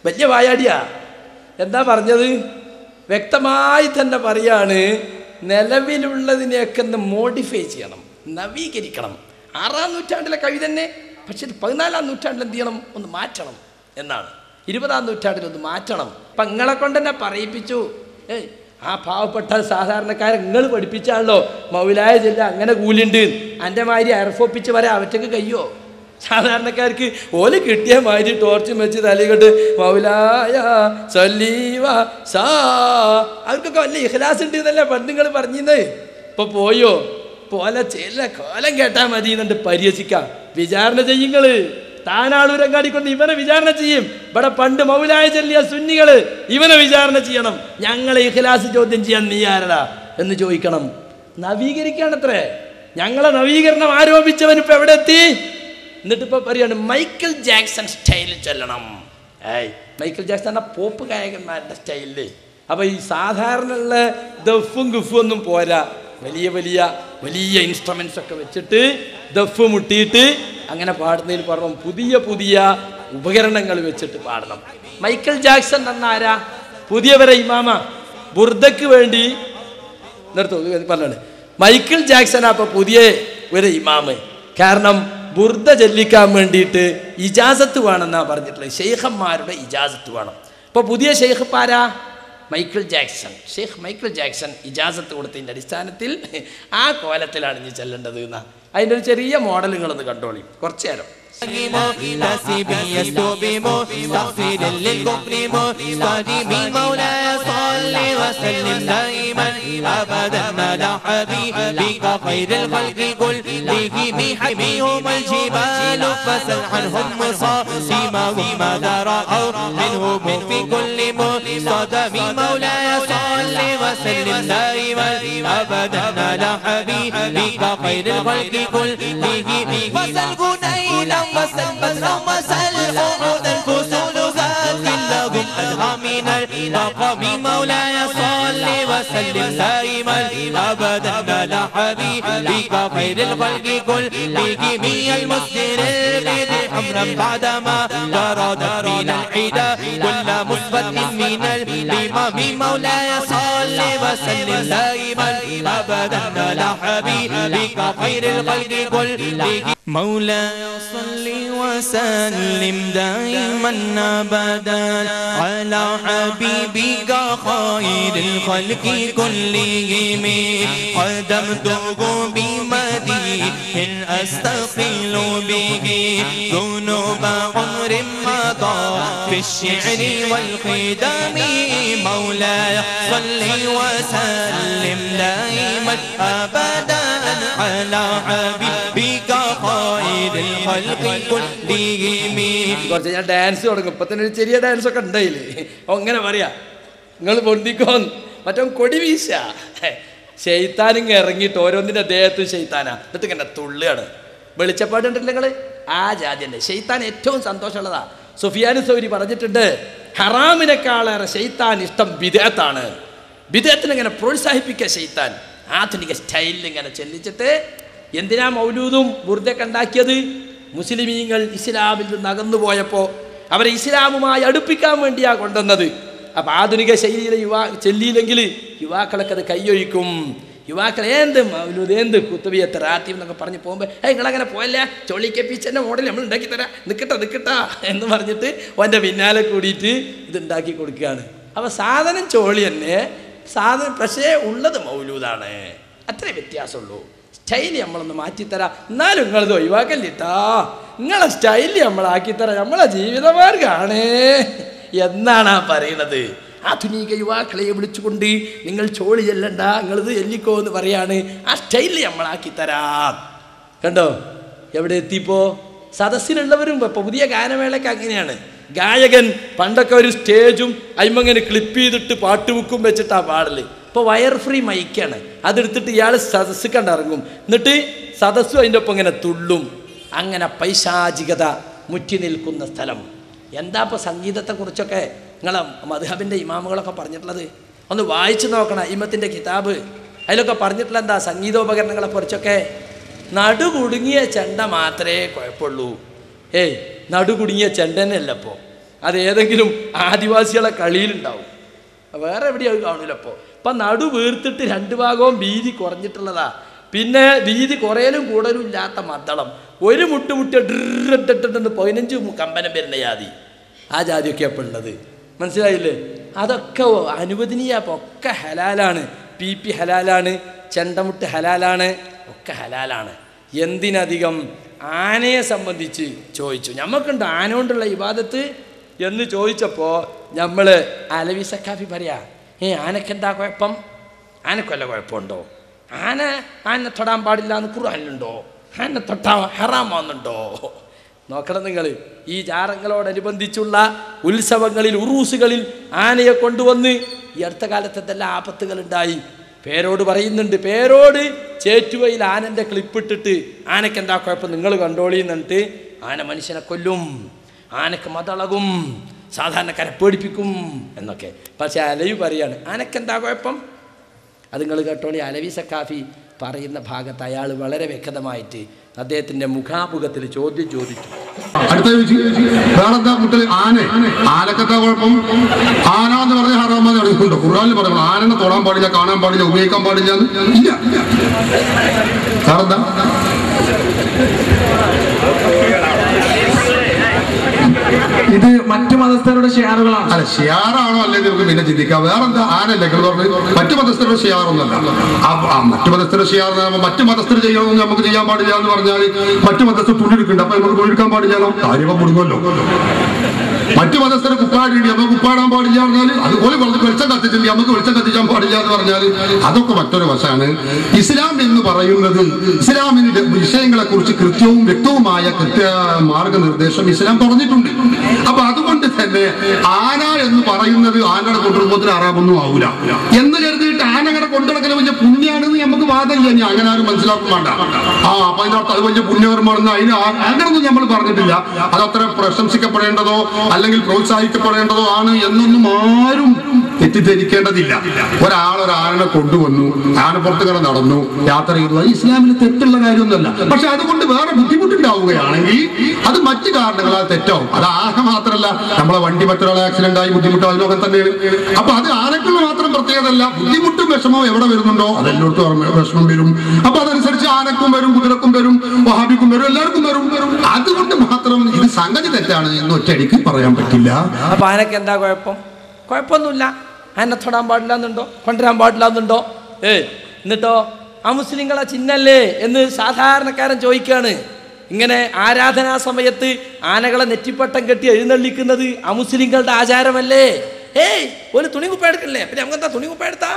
A: വലിയ വായാടിയാ എന്താ പറഞ്ഞത് വ്യക്തമായി തന്നെ പറയാണ് നിലവിലുള്ളതിനെയൊക്കെ ഒന്ന് മോഡിഫൈ ചെയ്യണം നവീകരിക്കണം ആറാം നൂറ്റാണ്ടിലെ കവി തന്നെ പക്ഷെ ഇത് പതിനാലാം നൂറ്റാണ്ടിൽ എന്ത് ചെയ്യണം ഒന്ന് മാറ്റണം എന്നാണ് ഇരുപതാം നൂറ്റാണ്ടിൽ ഒന്ന് മാറ്റണം അപ്പം നിങ്ങളെ കൊണ്ട് തന്നെ പറയിപ്പിച്ചു ഏയ് ആ പാവപ്പെട്ട സാധാരണക്കാരെ നിങ്ങൾ പഠിപ്പിച്ചാണല്ലോ മൗലായ ജില്ല അങ്ങനെ കൂലിണ്ട് എൻ്റെ മാതിരി അറഫൊപ്പിച്ച് വരെ അവറ്റക്ക് കയ്യോ സാധാരണക്കാർക്ക് ഓല് കിട്ടിയ മാതിരി ടോർച്ചും വെച്ച് തലയിക്കട്ട് മൗലായ സല്ലീവ സാ അവർക്കൊക്കെ വല്ല ഇഖ്ലാസ് ഉണ്ട് എന്നല്ലേ പണ്ട് നിങ്ങൾ പറഞ്ഞിരുന്നത് ഇപ്പൊ പോയോ പോലെ ചില കോലം കേട്ടാ മതി എന്നുണ്ട് പരിഹസിക്കാം വിചാരണ ചെയ്യുങ്ങള് താനാളൂരം കാട്ടിക്കൊണ്ട് ഇവനെ വിചാരണ ചെയ്യും ഇവിടെ പണ്ട് മൗലായ ചൊല്ലിയ സുന്നികള് ഇവനെ വിചാരണ ചെയ്യണം ഞങ്ങളെ ഇഖ്ലാസ് ചോദ്യം ചെയ്യാൻ നീ ആരടാ എന്ന് ചോദിക്കണം നവീകരിക്കാണത്രേ ഞങ്ങളെ നവീകരണം ആരോപിച്ചവൻ ഇപ്പൊ എവിടെ എത്തി എന്നിട്ട് ഇപ്പൊ പറയാണ് മൈക്കിൾ ജാക്സൺ സ്റ്റൈലിൽ ചൊല്ലണം ഏയ് മൈക്കിൾ ജാക്സൺ എന്ന പോപ്പ് ഗായകന്മാരുടെ സ്റ്റൈലില് അപ്പൊ ഈ സാധാരണ ഉള്ള ദഫും ഗുഫും ഒന്നും പോരാ വലിയ വലിയ വലിയ ഇൻസ്ട്രുമെന്റ്സ് ഒക്കെ വെച്ചിട്ട് ദഫ് മുട്ടിയിട്ട് അങ്ങനെ പാടുന്നതിൽ പറഞ്ഞു പുതിയ പുതിയ ഉപകരണങ്ങൾ വെച്ചിട്ട് പാടണം മൈക്കിൾ ജാക്സൺ എന്നാരാ പുതിയവരെ ഇമാമ ബുർദക്ക് വേണ്ടി നിർത്തൂ പറഞ്ഞാണ് മൈക്കിൾ ജാക്സൺ അപ്പൊ പുതിയ ഒരു ഇമാമ് കാരണം ബുർദ ചൊല്ലിക്കാൻ വേണ്ടിയിട്ട് ഇജാസത്ത് വേണമെന്നാ പറഞ്ഞിട്ടുള്ളത് ഷെയ്ഖന്മാരുടെ ഇജാസത്ത് വേണം അപ്പൊ പുതിയ ഷെയ്ഖ് പാരാ മൈക്കിൾ ജാക്സൺ ഷെയ്ഖ് മൈക്കിൾ ജാക്സൺ ഇജാസത്ത് കൊടുത്തതിൻ്റെ അടിസ്ഥാനത്തിൽ ആ കോലത്തിലാണ് ഇനി ചെല്ലേണ്ടത് എന്നാ അതിൻ്റെ ഒരു ചെറിയ മോഡൽ നിങ്ങളൊന്ന് കണ്ടോളി കുറച്ചു നേരം
G: محتسبي يستوبم مستغفر للكفر مستديم مولاي صل وسلم دائما ابدا على حبيبك خير الخلق كلهم حميهم الجبال فسل عنهم مصاصمهم ماذا راوا منهم في كل مصدم مولاي صل وسلم دائما ابدا على حبيبك خير الخلق كلهم وسل غنينا وسل بدرا وسل قعودا فصولها كلهم أدهى من المقام مولاي صل وسلم دائما أبدا على حبيبك خير الخلق كلهم المسدر البيض حمرا بعدما طردت من الحدى كل مثبت من الإمام مولاي صل وسلم دائما أبدا على حبيبك خير الخلق كلهم مولاي صل وسلم دائما ابدا على حبيبك خير الخلق كلهم قدمته بمديح استقيل به ذنوب عمر مضى في الشعر والخدم مولاي صل وسلم دائما ابدا على حبيبك خير الخلق كلهم
A: കുറച്ച് ഞാൻ ഡാൻസ് തുടങ്ങും ഇപ്പൊ തന്നെ ഒരു ചെറിയ ഡാൻസ് ഒക്കെ ഉണ്ടായില്ലേ അങ്ങനെ പറയാ നിങ്ങൾ പൊന്തിക്കോന്ന് മറ്റോ കൊടി വീശ ഷെയ്ത്താനിങ് ഇറങ്ങിയിട്ട് ഓരോന്നിന്റെ ദേഹത്തും ഷെയ്ത്താനാ എന്നിട്ട് ഇങ്ങനെ തുള്ളുകയാണ് വെളിച്ചപ്പാടുണ്ടല്ലോ നിങ്ങള് ആ ജാതിയല്ലേ ഷെയ്ത്താൻ ഏറ്റവും സന്തോഷമുള്ളതാ സുഫിയാനു സൗരി പറഞ്ഞിട്ടുണ്ട് ഹറാമിനേക്കാളേറെ ഷെയ്ത്താൻ ഇഷ്ടം വിദേഹത്താണ് വിദേഹത്തിന് ഇങ്ങനെ പ്രോത്സാഹിപ്പിക്കുക ഷെയ്ത്താൻ ആധുനിക സ്റ്റൈലിൽ ഇങ്ങനെ ചെല്ലിച്ചിട്ട് എന്തിനാ മൗലൂദും ബുർദൊക്കെ ഉണ്ടാക്കിയത് മുസ്ലിമീങ്ങൾ ഇസ്ലാമിൽ നിന്ന് അകന്നു പോയപ്പോൾ അവരെ ഇസ്ലാമുമായി അടുപ്പിക്കാൻ വേണ്ടിയാ കൊണ്ടുവന്നത് അപ്പം ആധുനിക ശൈലിയിലെ യുവാ ചെല്ലിയില്ലെങ്കിൽ യുവാക്കളൊക്കെ അത് കൈയൊഴിക്കും യുവാക്കൾ എന്ത് മൗലൂദ് എന്ത് കുത്തുബിയത്ത് റാത്തീവ് എന്നൊക്കെ പറഞ്ഞ് പോകുമ്പോൾ ഏ നിങ്ങളങ്ങനെ പോയല്ലേ ചൊളിക്കപ്പിച്ചെൻ്റെ മോഡൽ നമ്മൾ ഉണ്ടാക്കി തരാം നിൽക്കട്ടെ നിൽക്കട്ടാ എന്ന് പറഞ്ഞിട്ട് ഓൻ്റെ പിന്നാലെ കൂടിയിട്ട് ഇത് ഉണ്ടാക്കി കൊടുക്കുകയാണ് അപ്പോൾ സാധനം ചോളി തന്നെ സാധനം പക്ഷേ ഉള്ളത് മൗലൂദാണ് അത്രേ വ്യത്യാസമുള്ളൂ സ്റ്റൈല് നമ്മളൊന്ന് മാറ്റിത്തരാം എന്നാലും നിങ്ങളത് ഒഴിവാക്കല്ലിട്ടാ നിങ്ങളെ സ്റ്റൈല് നമ്മളാക്കിത്തരാം നമ്മളെ ജീവിതമാർഗാണ് എന്നാണ് ആ പറയുന്നത് ആധുനിക യുവാക്കളെ വിളിച്ചുകൊണ്ട് നിങ്ങൾ ചോളി ചെല്ലണ്ട നിങ്ങളിത് എല്ലിക്കോ എന്ന് പറയാണ് ആ സ്റ്റൈലിൽ നമ്മളാക്കി തരാം കണ്ടോ എവിടെ എത്തിപ്പോ സദസ്സിലുള്ളവരും ഇപ്പൊ പുതിയ ഗാനമേളയൊക്കെ അങ്ങനെയാണ് ഗായകൻ പണ്ടൊക്കെ ഒരു സ്റ്റേജും അയിമങ്ങനെ ക്ലിപ്പ് ചെയ്തിട്ട് പാട്ടുബുക്കും വെച്ചിട്ടാ പാടല് ഇപ്പൊ വയർ ഫ്രീ മൈക്കാണ് അതെടുത്തിട്ട് ഇയാൾ സദസ്സ് കണ്ടിറങ്ങും എന്നിട്ട് സദസ്സും അതിൻ്റെ ഒപ്പം ഇങ്ങനെ തുള്ളും അങ്ങനെ പൈശാചികത മുറ്റി നിൽക്കുന്ന സ്ഥലം എന്താ ഇപ്പോൾ സംഗീതത്തെക്കുറിച്ചൊക്കെ നിങ്ങളെ മധുഹബിൻ്റെ ഇമാമുകളൊക്കെ പറഞ്ഞിട്ടുള്ളത് ഒന്ന് വായിച്ചു നോക്കണം ഇമത്തിൻ്റെ കിതാബ് അതിലൊക്കെ പറഞ്ഞിട്ടുള്ള എന്താ സംഗീതോപകരണങ്ങളെ കുറിച്ചൊക്കെ നടുകുടുങ്ങിയ ചെണ്ട മാത്രമേ കുഴപ്പമുള്ളൂ ഏയ് നടുകുടുങ്ങിയ ചെണ്ടനല്ല ഇപ്പോൾ അത് ഏതെങ്കിലും ആദിവാസികളെ കളിയിലുണ്ടാവും വേറെ എവിടെയും അത് കാണൂല അപ്പോൾ ഇപ്പം നടു വീർത്തിട്ട് രണ്ട് ഭാഗവും വീതി കുറഞ്ഞിട്ടുള്ളതാ പിന്നെ വീതി കുറയലും കൂടുതലും ഇല്ലാത്ത മദ്ദളം ഒരു മുട്ട് മുട്ട് ഡ്രിട്ടിട്ടുണ്ട് പതിനഞ്ച് കമ്പനം വരുന്ന ജാതി ആ ജാതിയൊക്കെ അപ്പോൾ ഉള്ളത് മനസ്സിലായില്ലേ അതൊക്കെ അനുവദനീയ അപ്പോൾ ഒക്കെ ഹലാലാണ് പി പി ഹലാലാണ് ചെണ്ടമുട്ട് ഹലാലാണ് ഒക്കെ ഹലാലാണ് എന്തിനധികം ആനയെ സംബന്ധിച്ച് ചോദിച്ചു ഞമ്മക്കുണ്ട് ആന കൊണ്ടുള്ള ഇബാദത്ത് എന്ന് ചോദിച്ചപ്പോൾ നമ്മൾ അലവി സക്കാഫി പറയാ ഏ ആനക്കെന്താ കുഴപ്പം ആനക്കൊല്ല കുഴപ്പമുണ്ടോ ആന ആനെ തൊടാൻ പാടില്ല എന്ന് ഖുർആനിലുണ്ടോ ആനെ തൊട്ടാ ഹറാമാന്നുണ്ടോ നോക്കണം നിങ്ങൾ ഈ ജാറങ്ങളോടനുബന്ധിച്ചുള്ള ഉത്സവങ്ങളിൽ ഉറൂസുകളിൽ ആനയെ കൊണ്ടുവന്ന് ഈ അടുത്ത കാലത്ത് എന്തെല്ലാം ആപത്തുകൾ ഉണ്ടായി പേരോട് പറയുന്നുണ്ട് പേരോട് ചേറ്റുവയിൽ ആനൻ്റെ ക്ലിപ്പിട്ടിട്ട് ആനയ്ക്ക് എന്താ കുഴപ്പം നിങ്ങൾ കണ്ടോളി എന്നിട്ട് ആന മനുഷ്യനെ കൊല്ലും ആനക്ക് മതളകും സാധാരണക്കാരെ പേടിപ്പിക്കും എന്നൊക്കെ പക്ഷെ അലവി പറയാണ് ആനക്കെന്താ കുഴപ്പം അത് നിങ്ങൾ കേട്ടോളി അലവി സക്കാഫി പറയുന്ന ഭാഗത്ത് അയാൾ വളരെ വ്യക്തമായിട്ട് അദ്ദേഹത്തിൻ്റെ മുഖാമുഖത്തിൽ ചോദ്യം ചോദിച്ചു
H: അടുത്ത ചോദിച്ചു വേറെന്താ കുട്ടി ആന ആനക്കെന്താ കുഴപ്പം ആന എന്ന് പറഞ്ഞ ഹറാമെന്ന് അറിയിക്കുന്നുണ്ടോ ഖുർആാനിൽ പറയണം ആനനെ തൊടാൻ പാടില്ല കാണാൻ പാടില്ല ഉപയോഗിക്കാൻ പാടില്ല എന്ന് ഇല്ല വേറെന്താ
I: ഇത് മറ്റു മതസ്ഥരുടെ ഷെയറുകളാണ്
H: അല്ല ഷിയാറാണോ അല്ലെങ്കിൽ നമുക്ക് പിന്നെ ചിന്തിക്കാം വേറെന്താ ആനല്ലേ നിങ്ങൾ പറഞ്ഞു മറ്റു മതസ്ഥരുടെ ഷിയാറൊന്നല്ല ആ, ആ, മറ്റു മതസ്ഥരുടെ ഷിയാർ എന്ന് പറയുമ്പോൾ മറ്റു മതസ്ഥർ ചെയ്യണമെന്ന് നമുക്ക് ചെയ്യാൻ പാടില്ല എന്ന് പറഞ്ഞാൽ മറ്റു മതസ്ഥർ തുണിയെടുക്കുന്നുണ്ട് അപ്പൊ നമുക്ക് തുണിയെടുക്കാൻ പാടില്ലല്ലോ കാര്യം മുടുങ്ങല്ലോ മറ്റു മതസ്ഥരെ കുപ്പാടിയുണ്ട് നമുക്ക് കുപ്പാടാൻ പാടില്ല പറഞ്ഞാൽ അതുപോലെ പറഞ്ഞ് വെളിച്ചം കത്തിച്ചില്ല നമുക്ക് വെളിച്ചം കത്തിക്കാൻ പാടില്ല എന്ന് പറഞ്ഞാൽ അതൊക്കെ മറ്റൊരു വശമാണ് ഇസ്ലാം എന്ന് പറയുന്നത് ഇസ്ലാമിന്റെ വിഷയങ്ങളെ കുറിച്ച് കൃത്യവും വ്യക്തവുമായ കൃത്യ മാർഗനിർദ്ദേശം ഇസ്ലാം പറഞ്ഞിട്ടുണ്ട് അപ്പൊ അതുകൊണ്ട് തന്നെ ആന എന്ന് പറയുന്നത് ആനയുടെ കൊണ്ടുവരുമ്പോൾ ആറാമൊന്നും ആവൂല എന്ന് കരുതിയിട്ട് ആനകളെ കൊണ്ടുനടക്കൽ വലിയ പുണ്യാണെന്ന് നമുക്ക് വാദമില്ല ഇനി അങ്ങനെ ആരും മനസ്സിലാക്കും വേണ്ട ആ അപ്പൊ അതിനർത്ഥം അത് വലിയ പുണ്യകർമ്മമാണെന്ന് അതിന് ആ- അങ്ങനൊന്നും നമ്മൾ പറഞ്ഞിട്ടില്ല അത് അത്ര പ്രശംസിക്കപ്പെടേണ്ടതോ അല്ലെങ്കിൽ പ്രോത്സാഹിക്കപ്പെടേണ്ടതോ ആണ് എന്നൊന്നും ആരും തെറ്റിദ്ധരിക്കേണ്ടതില്ല ഒരാൾ ഒരു ആനനെ കൊണ്ടുവന്നു ആനപ്പുറത്ത് കിടന്ന് നടന്നു യാത്ര ചെയ്തു അത് ഇസ്ലാമിൽ തെറ്റുള്ള കാര്യമൊന്നുമല്ല പക്ഷെ അതുകൊണ്ട് വേറെ ബുദ്ധിമുട്ടുണ്ടാവുകയാണെങ്കിൽ അത് മറ്റു കാരണങ്ങളാൽ തെറ്റാവും അത് ആകെ മാത്രമല്ല നമ്മളെ വണ്ടി മറ്റൊരാളെ ആക്സിഡന്റ് ആയി ബുദ്ധിമുട്ടോ അതിനൊക്കെ തന്നെയാണ് അപ്പൊ അത് ആനക്കുള്ള മാത്രം പ്രത്യേകതല്ല ബുദ്ധിമുട്ടും വിഷമവും എവിടെ വരുന്നുണ്ടോ അതെല്ലായിടത്തും വിഷമം വരും അപ്പൊ അതനുസരിച്ച് ആനക്കും വരും കുതിരക്കും വരും വഹാബിക്കും വരും എല്ലാവർക്കും വരും വരും അതുകൊണ്ട് മാത്രം ഇത് സംഗതി തെറ്റാണ് എന്ന് ഒറ്റയടിക്ക് പറയാൻ പറ്റില്ല
A: അപ്പം ആനക്ക് എന്താ കുഴപ്പം കുഴപ്പമൊന്നുമില്ല ആനെ തൊടാൻ പാടില്ല എന്നുണ്ടോ കൊണ്ടുവരാൻ പാടില്ല എന്നുണ്ടോ ഏ എന്നിട്ടോ ആ മുസ്ലിങ്ങളെ ചിഹ്നല്ലേ എന്ന് സാധാരണക്കാരൻ ചോദിക്കുകയാണ് ഇങ്ങനെ ആരാധനാ സമയത്ത് ആനകളെ നെറ്റിപ്പട്ടം കെട്ടി എഴുന്നള്ളിക്കുന്നത് അമുസ്ലിങ്ങളുടെ ആചാരമല്ലേ ഏയ് ഒരു തുണി കുപ്പ എടുക്കല്ലേ പിന്നെ നമുക്കെന്താ തുണി കുപ്പ എടുത്താ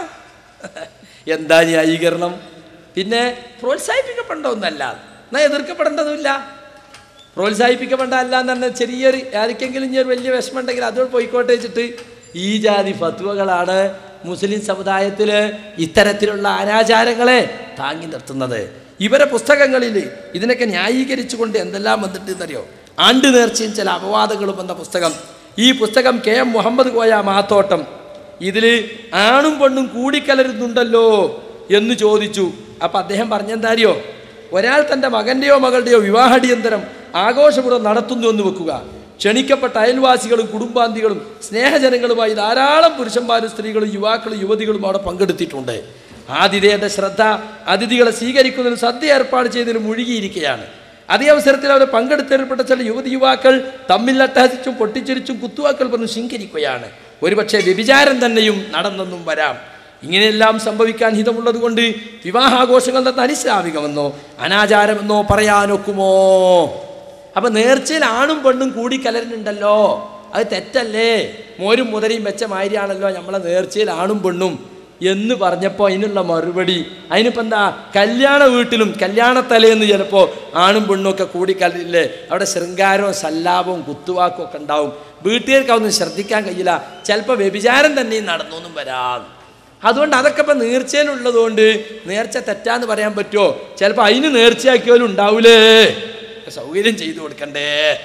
A: എന്താ ന്യായീകരണം പിന്നെ പ്രോത്സാഹിപ്പിക്കപ്പെടേണ്ട ഒന്നല്ല എന്നാൽ എതിർക്കപ്പെടേണ്ടതുമില്ല പ്രോത്സാഹിപ്പിക്കപ്പെടേണ്ട അല്ല എന്ന് പറഞ്ഞാൽ ചെറിയൊരു ആർക്കെങ്കിലും ഇനി ഒരു വലിയ വിഷമം ഉണ്ടെങ്കിൽ അതോട് പോയിക്കോട്ടെ വെച്ചിട്ട് ഈ ജാതി ഫത്വകളാണ് മുസ്ലിം സമുദായത്തിൽ ഇത്തരത്തിലുള്ള അനാചാരങ്ങളെ താങ്ങി നിർത്തുന്നത് ഇവരെ പുസ്തകങ്ങളിൽ ഇതിനൊക്കെ ന്യായീകരിച്ചുകൊണ്ട് എന്തെല്ലാം വന്നിട്ടെന്നറിയോ ആണ്ട് നേർച്ചയും ചില അപവാദങ്ങളും എന്ന പുസ്തകം ഈ പുസ്തകം കെ എം മുഹമ്മദ് കോയ മാത്തോട്ടം ഇതിൽ ആണും പെണ്ണും കൂടിക്കലരുന്നുണ്ടല്ലോ എന്ന് ചോദിച്ചു അപ്പം അദ്ദേഹം പറഞ്ഞെന്താ അറിയോ ഒരാൾ തൻ്റെ മകൻ്റെയോ മകളുടെയോ വിവാഹാടിയന്തരം ആഘോഷപൂർവ്വം നടത്തുന്നു എന്ന് വെക്കുക ക്ഷണിക്കപ്പെട്ട അയൽവാസികളും കുടുംബാന്തികളും സ്നേഹജനങ്ങളുമായി ധാരാളം പുരുഷന്മാരും സ്ത്രീകളും യുവാക്കളും യുവതികളും അവിടെ പങ്കെടുത്തിട്ടുണ്ട് ആതിഥേയന്റെ ശ്രദ്ധ അതിഥികളെ സ്വീകരിക്കുന്നതിന് സദ്യ ഏർപ്പാട് ചെയ്തതിന് മുഴുകിയിരിക്കുകയാണ് അതേ അവസരത്തിൽ അവർ പങ്കെടുത്തേർപ്പെട്ട ചില യുവതി യുവാക്കൾ തമ്മിൽ അട്ടഹസിച്ചും പൊട്ടിച്ചിരിച്ചും കുത്തുവാക്കൾ പറഞ്ഞ് ശൃംഖരിക്കുകയാണ് ഒരുപക്ഷെ വ്യഭിചാരം തന്നെയും നടന്നെന്നും വരാം ഇങ്ങനെയെല്ലാം സംഭവിക്കാൻ ഹിതമുള്ളത് കൊണ്ട് വിവാഹാഘോഷങ്ങൾ നടന്ന അനിസ്ലാമികമെന്നോ അനാചാരമെന്നോ പറയാനൊക്കുമോ അപ്പൊ നേർച്ചയിൽ ആണും പെണ്ണും കൂടി കലരുന്നുണ്ടല്ലോ അത് തെറ്റല്ലേ മോരും മുതരയും വെച്ച മാതിരിയാണല്ലോ നമ്മളെ നേർച്ചയിൽ ആണും പെണ്ണും എന്ന് പറഞ്ഞപ്പോൾ അതിനുള്ള മറുപടി അതിനിപ്പോൾ എന്താ കല്യാണ വീട്ടിലും കല്യാണത്തലേന്ന് ചിലപ്പോൾ ആണും പെണ്ണും ഒക്കെ കൂടിക്കല്ലില്ലേ അവിടെ ശൃംഗാരവും സല്ലാപവും കുത്തുവാക്കും ഒക്കെ ഉണ്ടാവും വീട്ടുകാർക്ക് അതൊന്നും ശ്രദ്ധിക്കാൻ കഴിയില്ല ചിലപ്പോൾ വ്യഭിചാരം തന്നെയും നടന്നൊന്നും വരാം അതുകൊണ്ട് അതൊക്കെ ഇപ്പം നേർച്ചയിലുള്ളതുകൊണ്ട് നേർച്ച തെറ്റാന്ന് പറയാൻ പറ്റുമോ ചിലപ്പോൾ അതിന് നേർച്ചയാക്കിയാലും ഉണ്ടാവൂലേ സൗകര്യം ചെയ്തു കൊടുക്കണ്ടേ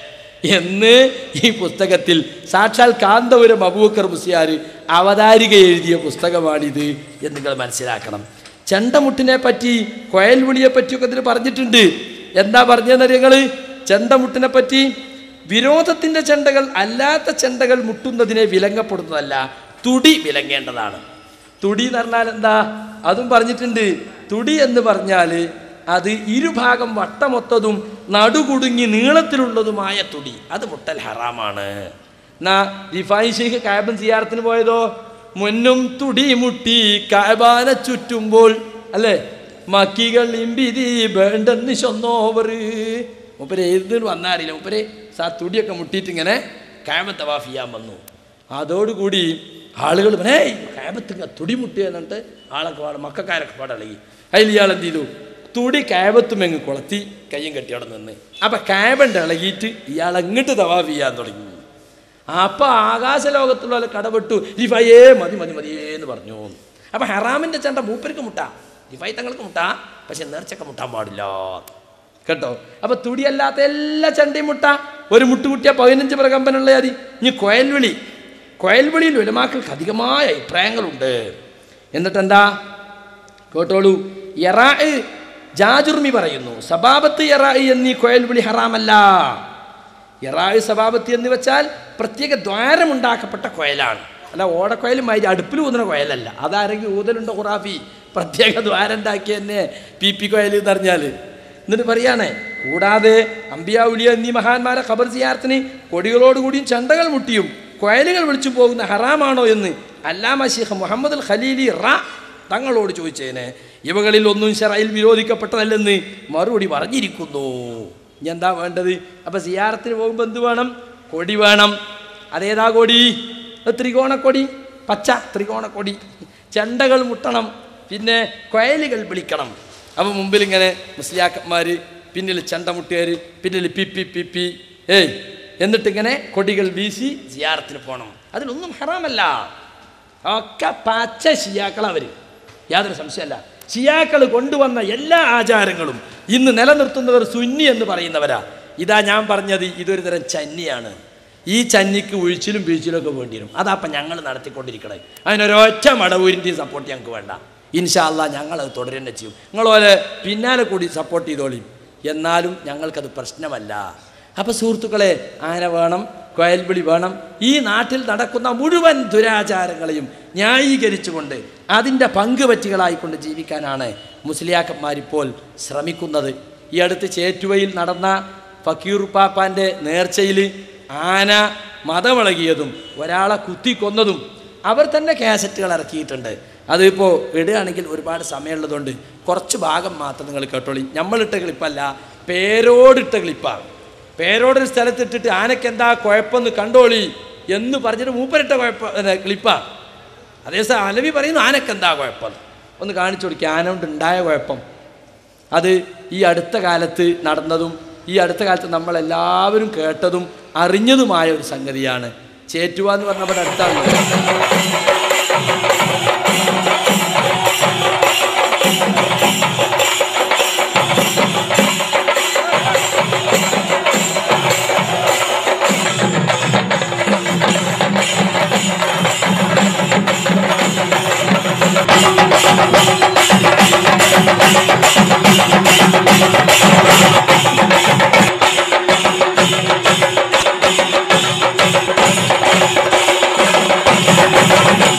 A: എന്ന് ഈ പുസ്തകത്തിൽ സാക്ഷാൽ കാന്തപുരം അബൂക്കർ മുസിയാർ അവതാരിക എഴുതിയ പുസ്തകമാണിത് എന്ന് നിങ്ങൾ മനസ്സിലാക്കണം ചെണ്ടമുട്ടിനെ പറ്റി കൊയൽവിളിയെ പറ്റിയൊക്കെ ഇതിൽ പറഞ്ഞിട്ടുണ്ട് എന്താ പറഞ്ഞതെന്ന് നിങ്ങൾ ചെണ്ടമുട്ടിനെ പറ്റി വിരോധത്തിൻ്റെ ചെണ്ടകൾ അല്ലാത്ത ചെണ്ടകൾ മുട്ടുന്നതിനെ വിലങ്ങപ്പെടുന്നതല്ല തുടി വിലങ്ങേണ്ടതാണ് തുടി എന്ന് പറഞ്ഞാൽ എന്താ അതും പറഞ്ഞിട്ടുണ്ട് തുടി എന്ന് പറഞ്ഞാൽ അത് ഇരുഭാഗം വട്ടമൊത്തതും നടുകുടുങ്ങി നീളത്തിലുള്ളതുമായ തുടി അത് മുട്ടൽ ഹറാമാണ് എന്നാ റിഫായി ഷെയ്ഖ് കാബൻ സിയാറത്തിന് പോയതോ മുന്നും തുടി മുട്ടി കാബാന ചുറ്റുമ്പോൾ അല്ലേ മക്കികൾ ഇമ്പിരി വേണ്ടെന്ന് ചൊന്നോവറ് മൂപ്പര് ഏതിന് വന്നാ അറിയില്ല മൂപ്പര് സാ തുടിയൊക്കെ മുട്ടിയിട്ട് ഇങ്ങനെ കാബത്ത് തവാഫ് ചെയ്യാൻ വന്നു അതോടുകൂടി ആളുകൾ ഏ കാബത്ത് തുടി മുട്ടി എന്നിട്ട് ആളൊക്കെ പാടെ മക്കാരൊക്കെ പാടെ ഇളകി അതിൽ ഇയാൾ എന്ത് ചെയ്തു തുടി കാബത്തും എങ്ങ് കൊളത്തി കയ്യും കെട്ടി അവിടെ നിന്ന് അപ്പം കാബണ്ട് ഇളകിയിട്ട് ഇയാൾ അങ്ങോട്ട് തവാഫ് ചെയ്യാൻ തുടങ്ങി അപ്പൊ ആകാശലോകത്തുള്ള കടപെട്ടു റിഫയേ മതി മതി മതിയേ എന്ന് പറഞ്ഞു അപ്പൊ ഹറാമിന്റെ ചണ്ട മൂപ്പർക്ക് മുട്ടാ റിഫായി തങ്ങൾക്ക് മുട്ടാ പക്ഷെ നേർച്ചക്ക് മുട്ടാൻ പാടില്ല കേട്ടോ അപ്പൊ തുടിയല്ലാത്ത എല്ലാ ചണ്ടയും മുട്ട ഒരു മുട്ട് കുട്ടിയ പതിനഞ്ച് പ്രകമ്പനുള്ള മതി ഇനി കൊയൽവിളി കൊയൽവിളിയിൽ ഉലമാക്കൾക്ക് അധികമായ അഭിപ്രായങ്ങളുണ്ട് എന്നിട്ട് എന്താ കേട്ടോളൂ യറാ ജാജുർമി പറയുന്നു സബാബത്ത് യറാ എന്നീ കൊയൽവിളി ഹറാമല്ല യറായ് സബാബത്തി എന്ന് വെച്ചാൽ പ്രത്യേക ദ്വാരമുണ്ടാക്കപ്പെട്ട കൊയലാണ് അല്ല ഓടക്കൊയലും അതിൻ്റെ അടുപ്പിൽ ഊതുന്ന കൊയലല്ല അതാരെങ്കിലും ഊതലുണ്ടോ ഖുറാഫി പ്രത്യേക ദ്വാരം ഉണ്ടാക്കി തന്നെ പി പി കൊയൽ എന്ന് പറഞ്ഞാൽ എന്നിട്ട് പറയാണേ കൂടാതെ അമ്പിയാവുലിയ എന്നീ മഹാന്മാരെ ഖബർ സിയാർത്തിന് കൊടികളോടുകൂടിയും ചണ്ടകൾ മുട്ടിയും കൊയലുകൾ വിളിച്ചു പോകുന്ന ഹറാമാണോ എന്ന് അല്ലാമ ഷീഖ് മുഹമ്മദ് അൽ ഖലീലി റ തങ്ങളോട് ചോദിച്ചേനെ ഇവകളിൽ ഒന്നും ഷറയിൽ വിരോധിക്കപ്പെട്ടതല്ലെന്ന് മറുപടി പറഞ്ഞിരിക്കുന്നു ഇനി എന്താ വേണ്ടത് അപ്പം സിയാറത്തിന് പോകുമ്പോൾ എന്ത് വേണം കൊടി വേണം അതേതാ കൊടി അത് ത്രികോണക്കൊടി പച്ച ത്രികോണക്കൊടി ചെണ്ടകൾ മുട്ടണം പിന്നെ കൊയലുകൾ വിളിക്കണം അപ്പം മുമ്പിൽ ഇങ്ങനെ മുസ്ലിയാക്കന്മാർ പിന്നിൽ ചെണ്ട മുട്ടിയർ പിന്നിൽ പി പി പി പി ഏയ് എന്നിട്ടിങ്ങനെ കൊടികൾ വീശി സിയാറത്തിന് പോകണം അതിലൊന്നും ഹറാമല്ല ഒക്കെ പച്ച ഷിയാക്കൾ അവർ യാതൊരു സംശയമല്ല ഷിയാക്കൾ കൊണ്ടുവന്ന എല്ലാ ആചാരങ്ങളും ഇന്ന് നിലനിർത്തുന്നവർ സുന്നി എന്ന് പറയുന്നവരാ ഇതാ ഞാൻ പറഞ്ഞത് ഇതൊരു തരം ചന്നിയാണ് ഈ ചന്നിക്ക് ഒഴിച്ചിലും വീഴ്ചയിലും ഒക്കെ വേണ്ടി വരും അതാപ്പം ഞങ്ങൾ നടത്തിക്കൊണ്ടിരിക്കണേ അതിനൊരൊറ്റ മടവൂരിൻ്റെയും സപ്പോർട്ട് ഞങ്ങൾക്ക് വേണ്ട ഇൻഷാല്ല ഞങ്ങളത് തുടരുന്നെ ചെയ്യും നിങ്ങളോലെ പിന്നാലെ കൂടി സപ്പോർട്ട് ചെയ്തോളിയും എന്നാലും ഞങ്ങൾക്കത് പ്രശ്നമല്ല അപ്പോൾ സുഹൃത്തുക്കളെ ആന വേണം കൊയൽവിളി വേണം ഈ നാട്ടിൽ നടക്കുന്ന മുഴുവൻ ദുരാചാരങ്ങളെയും ന്യായീകരിച്ചുകൊണ്ട് അതിൻ്റെ പങ്കുപറ്റികളായിക്കൊണ്ട് ജീവിക്കാനാണ് മുസ്ലിയാക്കന്മാരിപ്പോൾ ശ്രമിക്കുന്നത് ഈ അടുത്ത് ചേറ്റുവയിൽ നടന്ന ഫക്കീർ പാപ്പാൻ്റെ നേർച്ചയിൽ ആന മതമിളകിയതും ഒരാളെ കുത്തിക്കൊന്നതും അവർ തന്നെ കാസറ്റുകൾ ഇറക്കിയിട്ടുണ്ട് അതിപ്പോൾ ഇടുകയാണെങ്കിൽ ഒരുപാട് സമയമുള്ളതുകൊണ്ട് കുറച്ച് ഭാഗം മാത്രം നിങ്ങൾ കേട്ടോളി നമ്മളിട്ട ക്ലിപ്പല്ല പേരോടിട്ട ക്ലിപ്പാണ് പേരോടൊരു സ്ഥലത്തിട്ടിട്ട് ആനയ്ക്ക് എന്താ കുഴപ്പമെന്ന് കണ്ടോളി എന്ന് പറഞ്ഞിട്ട് മൂപ്പരിട്ട കുഴപ്പം ക്ലിപ്പാ അതേസമയം അലവി പറയുന്നു ആനയ്ക്ക് എന്താ കുഴപ്പം ഒന്ന് കാണിച്ചു കൊടുക്കുക ആന കൊണ്ട് ഉണ്ടായ കുഴപ്പം അത് ഈ അടുത്ത കാലത്ത് നടന്നതും ഈ അടുത്ത കാലത്ത് നമ്മളെല്ലാവരും കേട്ടതും അറിഞ്ഞതുമായ ഒരു സംഗതിയാണ് ചേറ്റുവ എന്ന് പറഞ്ഞ നമ്മുടെ അടുത്താണ്
E: Thank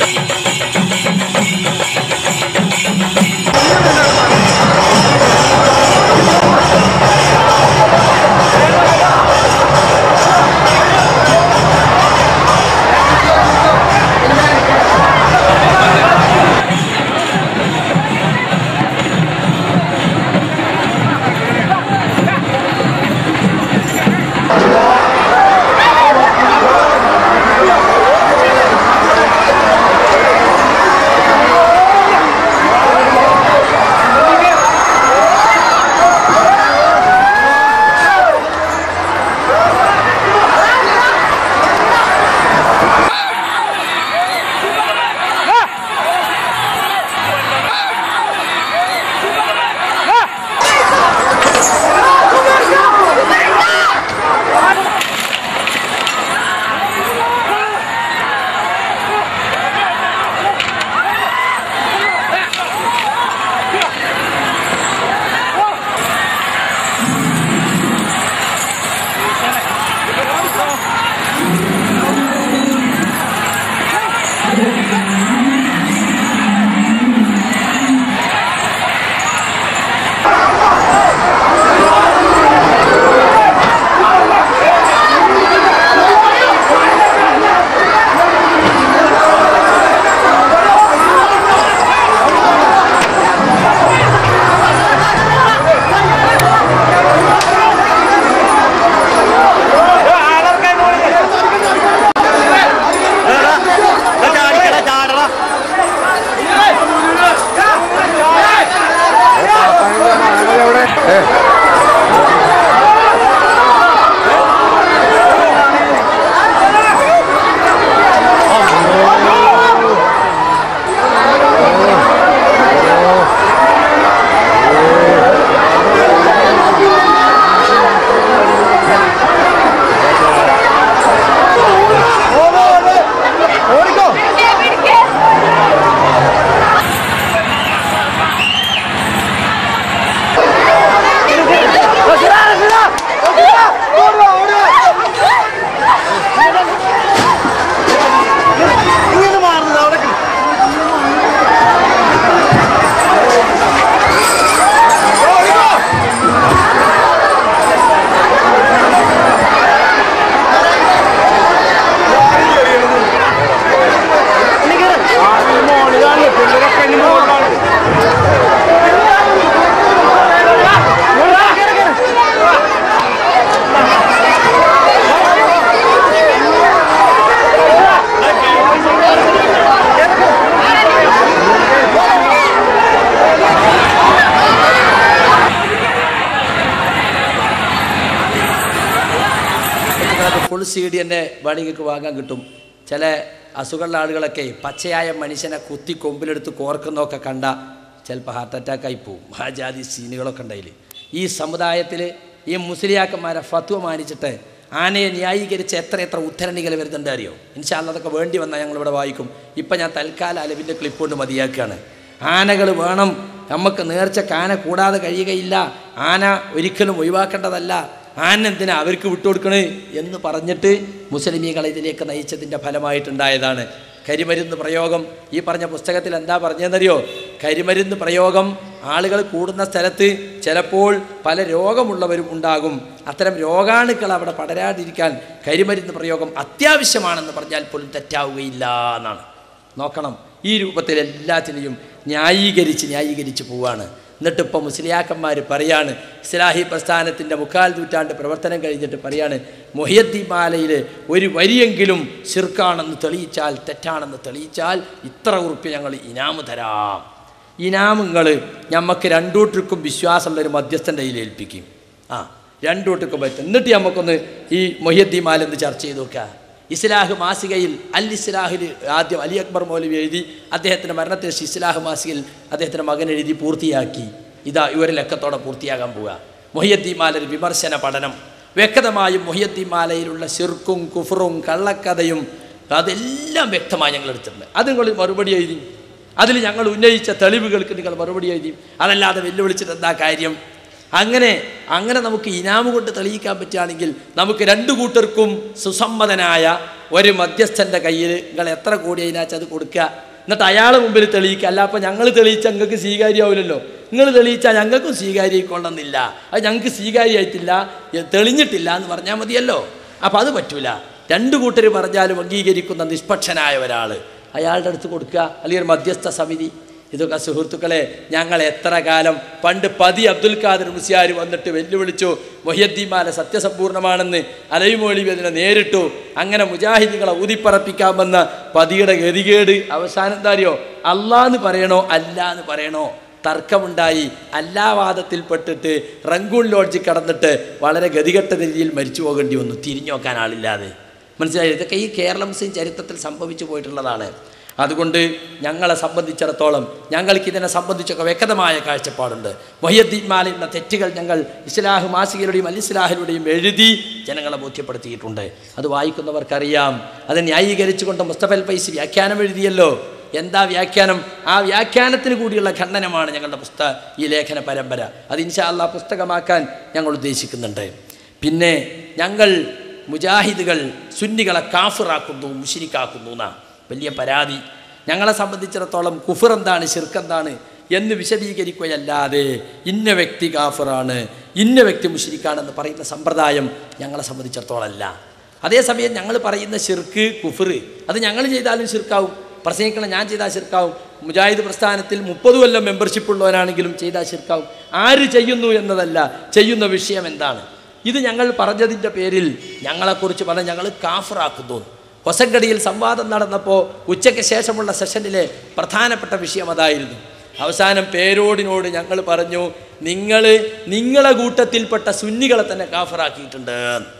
A: അത് ഫുൾ സി ഡി തന്നെ വേണമെങ്കിൽ വാങ്ങാൻ കിട്ടും ചില അസുഖമുള്ള ആളുകളൊക്കെ പച്ചയായ മനുഷ്യനെ കുത്തി കൊമ്പിലെടുത്ത് കോർക്കുന്നതൊക്കെ കണ്ട ചിലപ്പോൾ ഹാർട്ട് അറ്റാക്കായി പോവും ആ ജാതി സീനുകളൊക്കെ ഉണ്ടായില്ല ഈ സമുദായത്തിൽ ഈ മുസ്ലിയാക്കന്മാരെ ഫത്വ മാനിച്ചിട്ട് ആനയെ ന്യായീകരിച്ച് എത്ര എത്ര ഉദ്ധരണികൾ വരുന്നുണ്ട് അറിയോ ഇൻഷാല്ല അതൊക്കെ വേണ്ടി വന്നാൽ ഞങ്ങളിവിടെ വായിക്കും ഇപ്പം ഞാൻ തൽക്കാലം അലവിൻ്റെ ക്ലിപ്പ് കൊണ്ട് മതിയാക്കുകയാണ് ആനകൾ വേണം നമുക്ക് നേർച്ചക്ക് ആന കൂടാതെ കഴിയുകയില്ല ആന ഒരിക്കലും ഒഴിവാക്കേണ്ടതല്ല ആന എന്തിനാ അവർക്ക് വിട്ടുകൊടുക്കണേ എന്ന് പറഞ്ഞിട്ട് മുസ്ലിമീകളെ ഇതിലേക്ക് നയിച്ചതിൻ്റെ ഫലമായിട്ടുണ്ടായതാണ് കരിമരുന്ന് പ്രയോഗം ഈ പറഞ്ഞ പുസ്തകത്തിൽ എന്താ പറഞ്ഞതെന്നറിയോ കരിമരുന്ന് പ്രയോഗം ആളുകൾ കൂടുന്ന സ്ഥലത്ത് ചിലപ്പോൾ പല രോഗമുള്ളവരും ഉണ്ടാകും അത്തരം രോഗാണുക്കൾ അവിടെ പടരാതിരിക്കാൻ കരിമരുന്ന് പ്രയോഗം അത്യാവശ്യമാണെന്ന് പറഞ്ഞാൽ പോലും തെറ്റാവുകയില്ല എന്നാണ് നോക്കണം ഈ രൂപത്തിൽ എല്ലാത്തിനെയും ന്യായീകരിച്ച് ന്യായീകരിച്ച് പോവാണ് എന്നിട്ട് ഇപ്പോൾ മുസ്ലിയാക്കന്മാർ പറയാണ് ഇസ്ലാഹി പ്രസ്ഥാനത്തിൻ്റെ മുക്കാൽ നൂറ്റാണ്ട് പ്രവർത്തനം കഴിഞ്ഞിട്ട് പറയാണ് മൊഹിയദ്ദീൻ മാലയിൽ ഒരു വരിയെങ്കിലും ശിർക്കാണെന്ന് തെളിയിച്ചാൽ തെറ്റാണെന്ന് തെളിയിച്ചാൽ ഇത്ര ഉറുപ്പ് ഞങ്ങൾ ഇനാമ് തരാം ഇനാമുങ്ങൾ ഞമ്മക്ക് രണ്ടൂട്ടർക്കും വിശ്വാസമുള്ള ഒരു മധ്യസ്ഥൻ്റെ കയ്യിൽ ഏൽപ്പിക്കും ആ രണ്ടൂട്ടർക്കും പറ്റും എന്നിട്ട് നമുക്കൊന്ന് ഈ മൊഹിയദ്ദീൻ മാല എന്ന് ചർച്ച ചെയ്ത് നോക്കുക ഇസ്ലാഹ് മാസികയിൽ അൽ ഇസ്ലാഹിൽ ആദ്യം അലി അക്ബർ മൗലവി എഴുതി അദ്ദേഹത്തിൻ്റെ മരണത്തിന് ശേഷം ഇസ്ലാഹ് മാസികയിൽ അദ്ദേഹത്തിൻ്റെ മകൻ എഴുതി പൂർത്തിയാക്കി ഇതാ ഇവരെ ലക്കത്തോടെ പൂർത്തിയാകാൻ പോവുക മൊഹിയദ്ദീൻ മാലൊരു വിമർശന പഠനം വ്യക്തമായും മൊഹിയദ്ദീൻ മാലയിലുള്ള ശിർക്കും കുഫറും കള്ളക്കഥയും അതെല്ലാം വ്യക്തമായി ഞങ്ങൾ എടുത്തിട്ടുണ്ട് അത് നിങ്ങൾ മറുപടി എഴുതി അതിൽ ഞങ്ങൾ ഉന്നയിച്ച തെളിവുകൾക്ക് നിങ്ങൾ മറുപടി എഴുതി അതല്ലാതെ വെല്ലുവിളിച്ചിട്ട് എന്താ കാര്യം അങ്ങനെ അങ്ങനെ നമുക്ക് ഇനാമ് കൊണ്ട് തെളിയിക്കാൻ പറ്റുകയാണെങ്കിൽ നമുക്ക് രണ്ടു കൂട്ടർക്കും സുസമ്മതനായ ഒരു മധ്യസ്ഥൻ്റെ കയ്യിൽ നിങ്ങൾ എത്ര കോടി അതിനകത്ത് അത് കൊടുക്കുക എന്നിട്ട് അയാളെ മുമ്പിൽ തെളിയിക്കുക അല്ല അപ്പോൾ ഞങ്ങൾ തെളിയിച്ചാൽ ഞങ്ങൾക്ക് സ്വീകാര്യമാവില്ലല്ലോ നിങ്ങൾ തെളിയിച്ചാൽ ഞങ്ങൾക്കും സ്വീകാര്യമായിക്കൊള്ളുന്നില്ല അത് ഞങ്ങൾക്ക് സ്വീകാര്യമായിട്ടില്ല എ, തെളിഞ്ഞിട്ടില്ല എന്ന് പറഞ്ഞാൽ മതിയല്ലോ അപ്പോൾ അത് പറ്റൂല രണ്ടു കൂട്ടർ പറഞ്ഞാലും അംഗീകരിക്കുന്ന നിഷ്പക്ഷനായ ഒരാൾ അയാളുടെ അടുത്ത് കൊടുക്കുക അല്ലെങ്കിൽ ഒരു മധ്യസ്ഥ സമിതി ഇതൊക്കെ സുഹൃത്തുക്കളെ ഞങ്ങൾ എത്ര കാലം പണ്ട് പതി അബ്ദുൽ ഖാദർ മുസിയാർ വന്നിട്ട് വെല്ലുവിളിച്ചു മൊഹിയദ്ദീമാല സത്യസമ്പൂർണ്ണമാണെന്ന് അലൈമൊഴി അതിനെ നേരിട്ടു അങ്ങനെ മുജാഹിദികളെ ഊതിപ്പറപ്പിക്കാമെന്ന പതിയുടെ ഗതികേട് അവസാനം എന്താ അറിയോ അല്ലാന്ന് പറയണോ അല്ല എന്ന് പറയണോ തർക്കമുണ്ടായി അല്ലാവാദത്തിൽപ്പെട്ടിട്ട് റങ്കൂൺ ലോഡ്ജിൽ കടന്നിട്ട് വളരെ ഗതികെട്ട രീതിയിൽ മരിച്ചു പോകേണ്ടി വന്നു തിരിഞ്ഞു നോക്കാൻ ആളില്ലാതെ മനസ്സിലായി ഇതൊക്കെ ഈ കേരള മുസ്ലിം ചരിത്രത്തിൽ സംഭവിച്ചു പോയിട്ടുള്ളതാണ് അതുകൊണ്ട് ഞങ്ങളെ സംബന്ധിച്ചിടത്തോളം ഞങ്ങൾക്ക് ഇതിനെ സംബന്ധിച്ചൊക്കെ വ്യക്തമായ കാഴ്ചപ്പാടുണ്ട് മൊഹിയദ്ദീൻ മാലയുള്ള തെറ്റുകൾ ഞങ്ങൾ ഇസ്ലാഹ് മാസികയിലൂടെയും അൽ ഇസ്ലാഹിലൂടെയും എഴുതി ജനങ്ങളെ ബോധ്യപ്പെടുത്തിയിട്ടുണ്ട് അത് വായിക്കുന്നവർക്കറിയാം അത് ന്യായീകരിച്ചുകൊണ്ട് മുസ്തഫൽ പൈസി വ്യാഖ്യാനം എഴുതിയല്ലോ എന്താ വ്യാഖ്യാനം ആ വ്യാഖ്യാനത്തിന് കൂടിയുള്ള ഖണ്ഡനമാണ് ഞങ്ങളുടെ പുസ്തക ഈ ലേഖന പരമ്പര അത് ഇൻഷാ അള്ളാ പുസ്തകമാക്കാൻ ഞങ്ങൾ ഉദ്ദേശിക്കുന്നുണ്ട് പിന്നെ ഞങ്ങൾ മുജാഹിദുകൾ സുന്നികളെ കാഫിറാക്കുന്നു മുഷിരിക്കാക്കുന്നു എന്നാ വലിയ പരാതി ഞങ്ങളെ സംബന്ധിച്ചിടത്തോളം കുഫർ എന്താണ് ഷിർക്ക് എന്താണ് എന്ന് വിശദീകരിക്കുകയല്ലാതെ ഇന്ന വ്യക്തി കാഫിറാണ് ഇന്ന വ്യക്തി മുഷിരിക്കാണെന്ന് പറയുന്ന സമ്പ്രദായം ഞങ്ങളെ സംബന്ധിച്ചിടത്തോളം അല്ല അതേസമയം ഞങ്ങൾ പറയുന്ന ഷിർക്ക് കുഫർ അത് ഞങ്ങൾ ചെയ്താലും ഷിർക്കാവും പ്രസംഗിക്കണം ഞാൻ ചെയ്താൽ ഷിർക്കാവും മുജാഹിദ് പ്രസ്ഥാനത്തിൽ മുപ്പത് കൊല്ലം മെമ്പർഷിപ്പ് ഉള്ളവരാണെങ്കിലും ചെയ്താൽ ഷിർക്കാവും ആര് ചെയ്യുന്നു എന്നതല്ല ചെയ്യുന്ന വിഷയം എന്താണ് ഇത് ഞങ്ങൾ പറഞ്ഞതിൻ്റെ പേരിൽ ഞങ്ങളെക്കുറിച്ച് പറഞ്ഞ് ഞങ്ങൾ കാഫറാക്കുന്നു ഹൊസങ്കടിയിൽ സംവാദം നടന്നപ്പോൾ ഉച്ചയ്ക്ക് ശേഷമുള്ള സെഷനിലെ പ്രധാനപ്പെട്ട വിഷയം അതായിരുന്നു അവസാനം പേരോടിനോട് ഞങ്ങൾ പറഞ്ഞു നിങ്ങൾ നിങ്ങളെ കൂട്ടത്തിൽപ്പെട്ട സുന്നികളെ തന്നെ കാഫറാക്കിയിട്ടുണ്ട്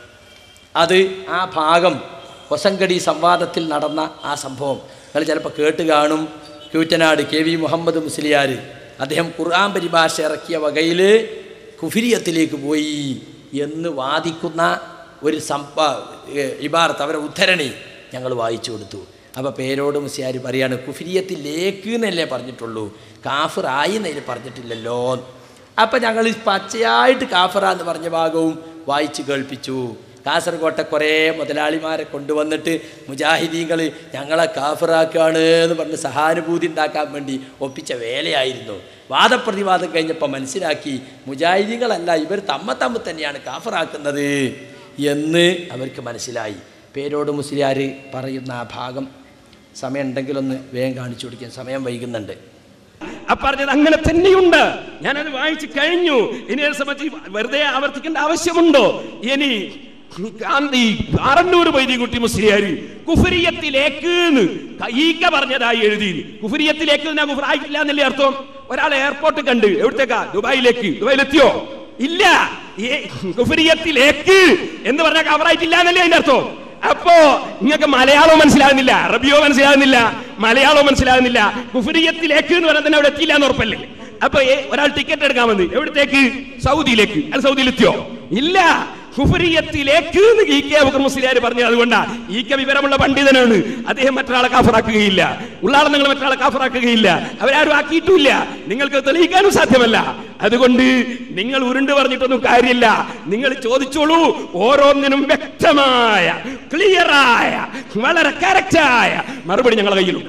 A: അത് ആ ഭാഗം ഹൊസങ്കടി സംവാദത്തിൽ നടന്ന ആ സംഭവം നിങ്ങൾ ചിലപ്പോൾ കേട്ട് കാണും ക്യൂറ്റനാട് കെ വി മുഹമ്മദ് മുസ്ലിയാർ അദ്ദേഹം ഖുർആൻ പരിഭാഷ ഇറക്കിയ വകയിൽ കുഫിരിയത്തിലേക്ക് പോയി എന്ന് വാദിക്കുന്ന ഒരു സംഭ ഇബാർത്ത് അവരെ ഉദ്ധരണി ഞങ്ങൾ വായിച്ചു കൊടുത്തു അപ്പോൾ പേരോട് മുസ്ലിയാർ പറയാണ് കുഫിരിയത്തിലേക്ക് എന്നല്ലേ പറഞ്ഞിട്ടുള്ളൂ കാഫിറായി എന്നതിൽ പറഞ്ഞിട്ടില്ലല്ലോ അപ്പം ഞങ്ങൾ ഈ പച്ചയായിട്ട് കാഫറ എന്ന് പറഞ്ഞ ഭാഗവും വായിച്ച് കേൾപ്പിച്ചു കാസർകോട്ടെ കുറേ മുതലാളിമാരെ കൊണ്ടുവന്നിട്ട് മുജാഹിദീങ്ങൾ ഞങ്ങളെ കാഫിറാക്കാണ് എന്ന് പറഞ്ഞ് സഹാനുഭൂതി ഉണ്ടാക്കാൻ വേണ്ടി ഒപ്പിച്ച വേലയായിരുന്നു വാദപ്രതിവാദം കഴിഞ്ഞപ്പോൾ മനസ്സിലാക്കി മുജാഹിദീങ്ങളല്ല ഇവർ തമ്മ തമ്മ തന്നെയാണ് കാഫിറാക്കുന്നത് എന്ന് അവർക്ക് മനസ്സിലായി പേരോട് മുസ്ലിയാർ പറയുന്ന ആ ഭാഗം സമയം ഉണ്ടെങ്കിലൊന്ന് വേഗം കാണിച്ചു കൊടുക്കാൻ സമയം വൈകുന്നുണ്ട്
J: ആ പറഞ്ഞത് അങ്ങനെ തന്നെയുണ്ട് ഞാനത് വായിച്ചു കഴിഞ്ഞു ഇനി അത് സംബന്ധിച്ച് വെറുതെ ആവർത്തിക്കേണ്ട ആവശ്യമുണ്ടോ ഇനി ഗാന്ധി ആറന്നൂർ വൈദ്യകുട്ടി മുസ്ലിയാര് കുഫരിയത്തിലേക്ക് ഈക്ക പറഞ്ഞതായി എഴുതി കുഫരിയത്തിലേക്ക് ഞാൻ കുഫറായിട്ടില്ല എന്നല്ലേ അർത്ഥം ഒരാൾ എയർപോർട്ട് കണ്ട് എവിടത്തേക്കാ ദുബായിലേക്ക് ദുബായിലെത്തിയോ ഇല്ല ഈ കുഫരിയത്തിലേക്ക് എന്ന് പറഞ്ഞാൽ കവറായിട്ടില്ല എന്നല്ലേ അതിന്റെ അർത്ഥം അപ്പോ നിങ്ങൾക്ക് മലയാളവും മനസ്സിലാകുന്നില്ല അറബിയോ മനസ്സിലാകുന്നില്ല മലയാളവും മനസ്സിലാകുന്നില്ല കുഫരിയത്തിലേക്ക് എന്ന് പറഞ്ഞാൽ തന്നെ അവിടെ എത്തിയില്ല എന്ന് ഉറപ്പല്ലേ അപ്പൊ ഏ- ഒരാൾ ടിക്കറ്റ് എടുക്കാൻ വന്ന് എവിടത്തേക്ക് സൗദിയിലേക്ക് അയാൾ സൗദിയിലെത്തിയോ ഇല്ല കുഫരിയത്തിലേക്ക് എന്ന് ഇ കെ അബൂബക്കർ മുസ്ലിയാർ പറഞ്ഞു അതുകൊണ്ടാ ഈ കെ വിവരമുള്ള പണ്ഡിതനാണ് അദ്ദേഹം മറ്റൊരാളെ കാഫറാക്കുകയില്ല ഉള്ളാളെ നിങ്ങൾ മറ്റൊരാളെ കാഫറാക്കുകയില്ല അവരാരും ആക്കിയിട്ടുമില്ല നിങ്ങൾക്ക് തെളിയിക്കാനും സാധ്യമല്ല അതുകൊണ്ട് നിങ്ങൾ ഉരുണ്ട് പറഞ്ഞിട്ടൊന്നും കാര്യമില്ല നിങ്ങൾ ചോദിച്ചോളൂ ഓരോന്നിനും വ്യക്തമായ ക്ലിയറായ വളരെ കറക്റ്റായ മറുപടി ഞങ്ങളുടെ കയ്യിലുണ്ട്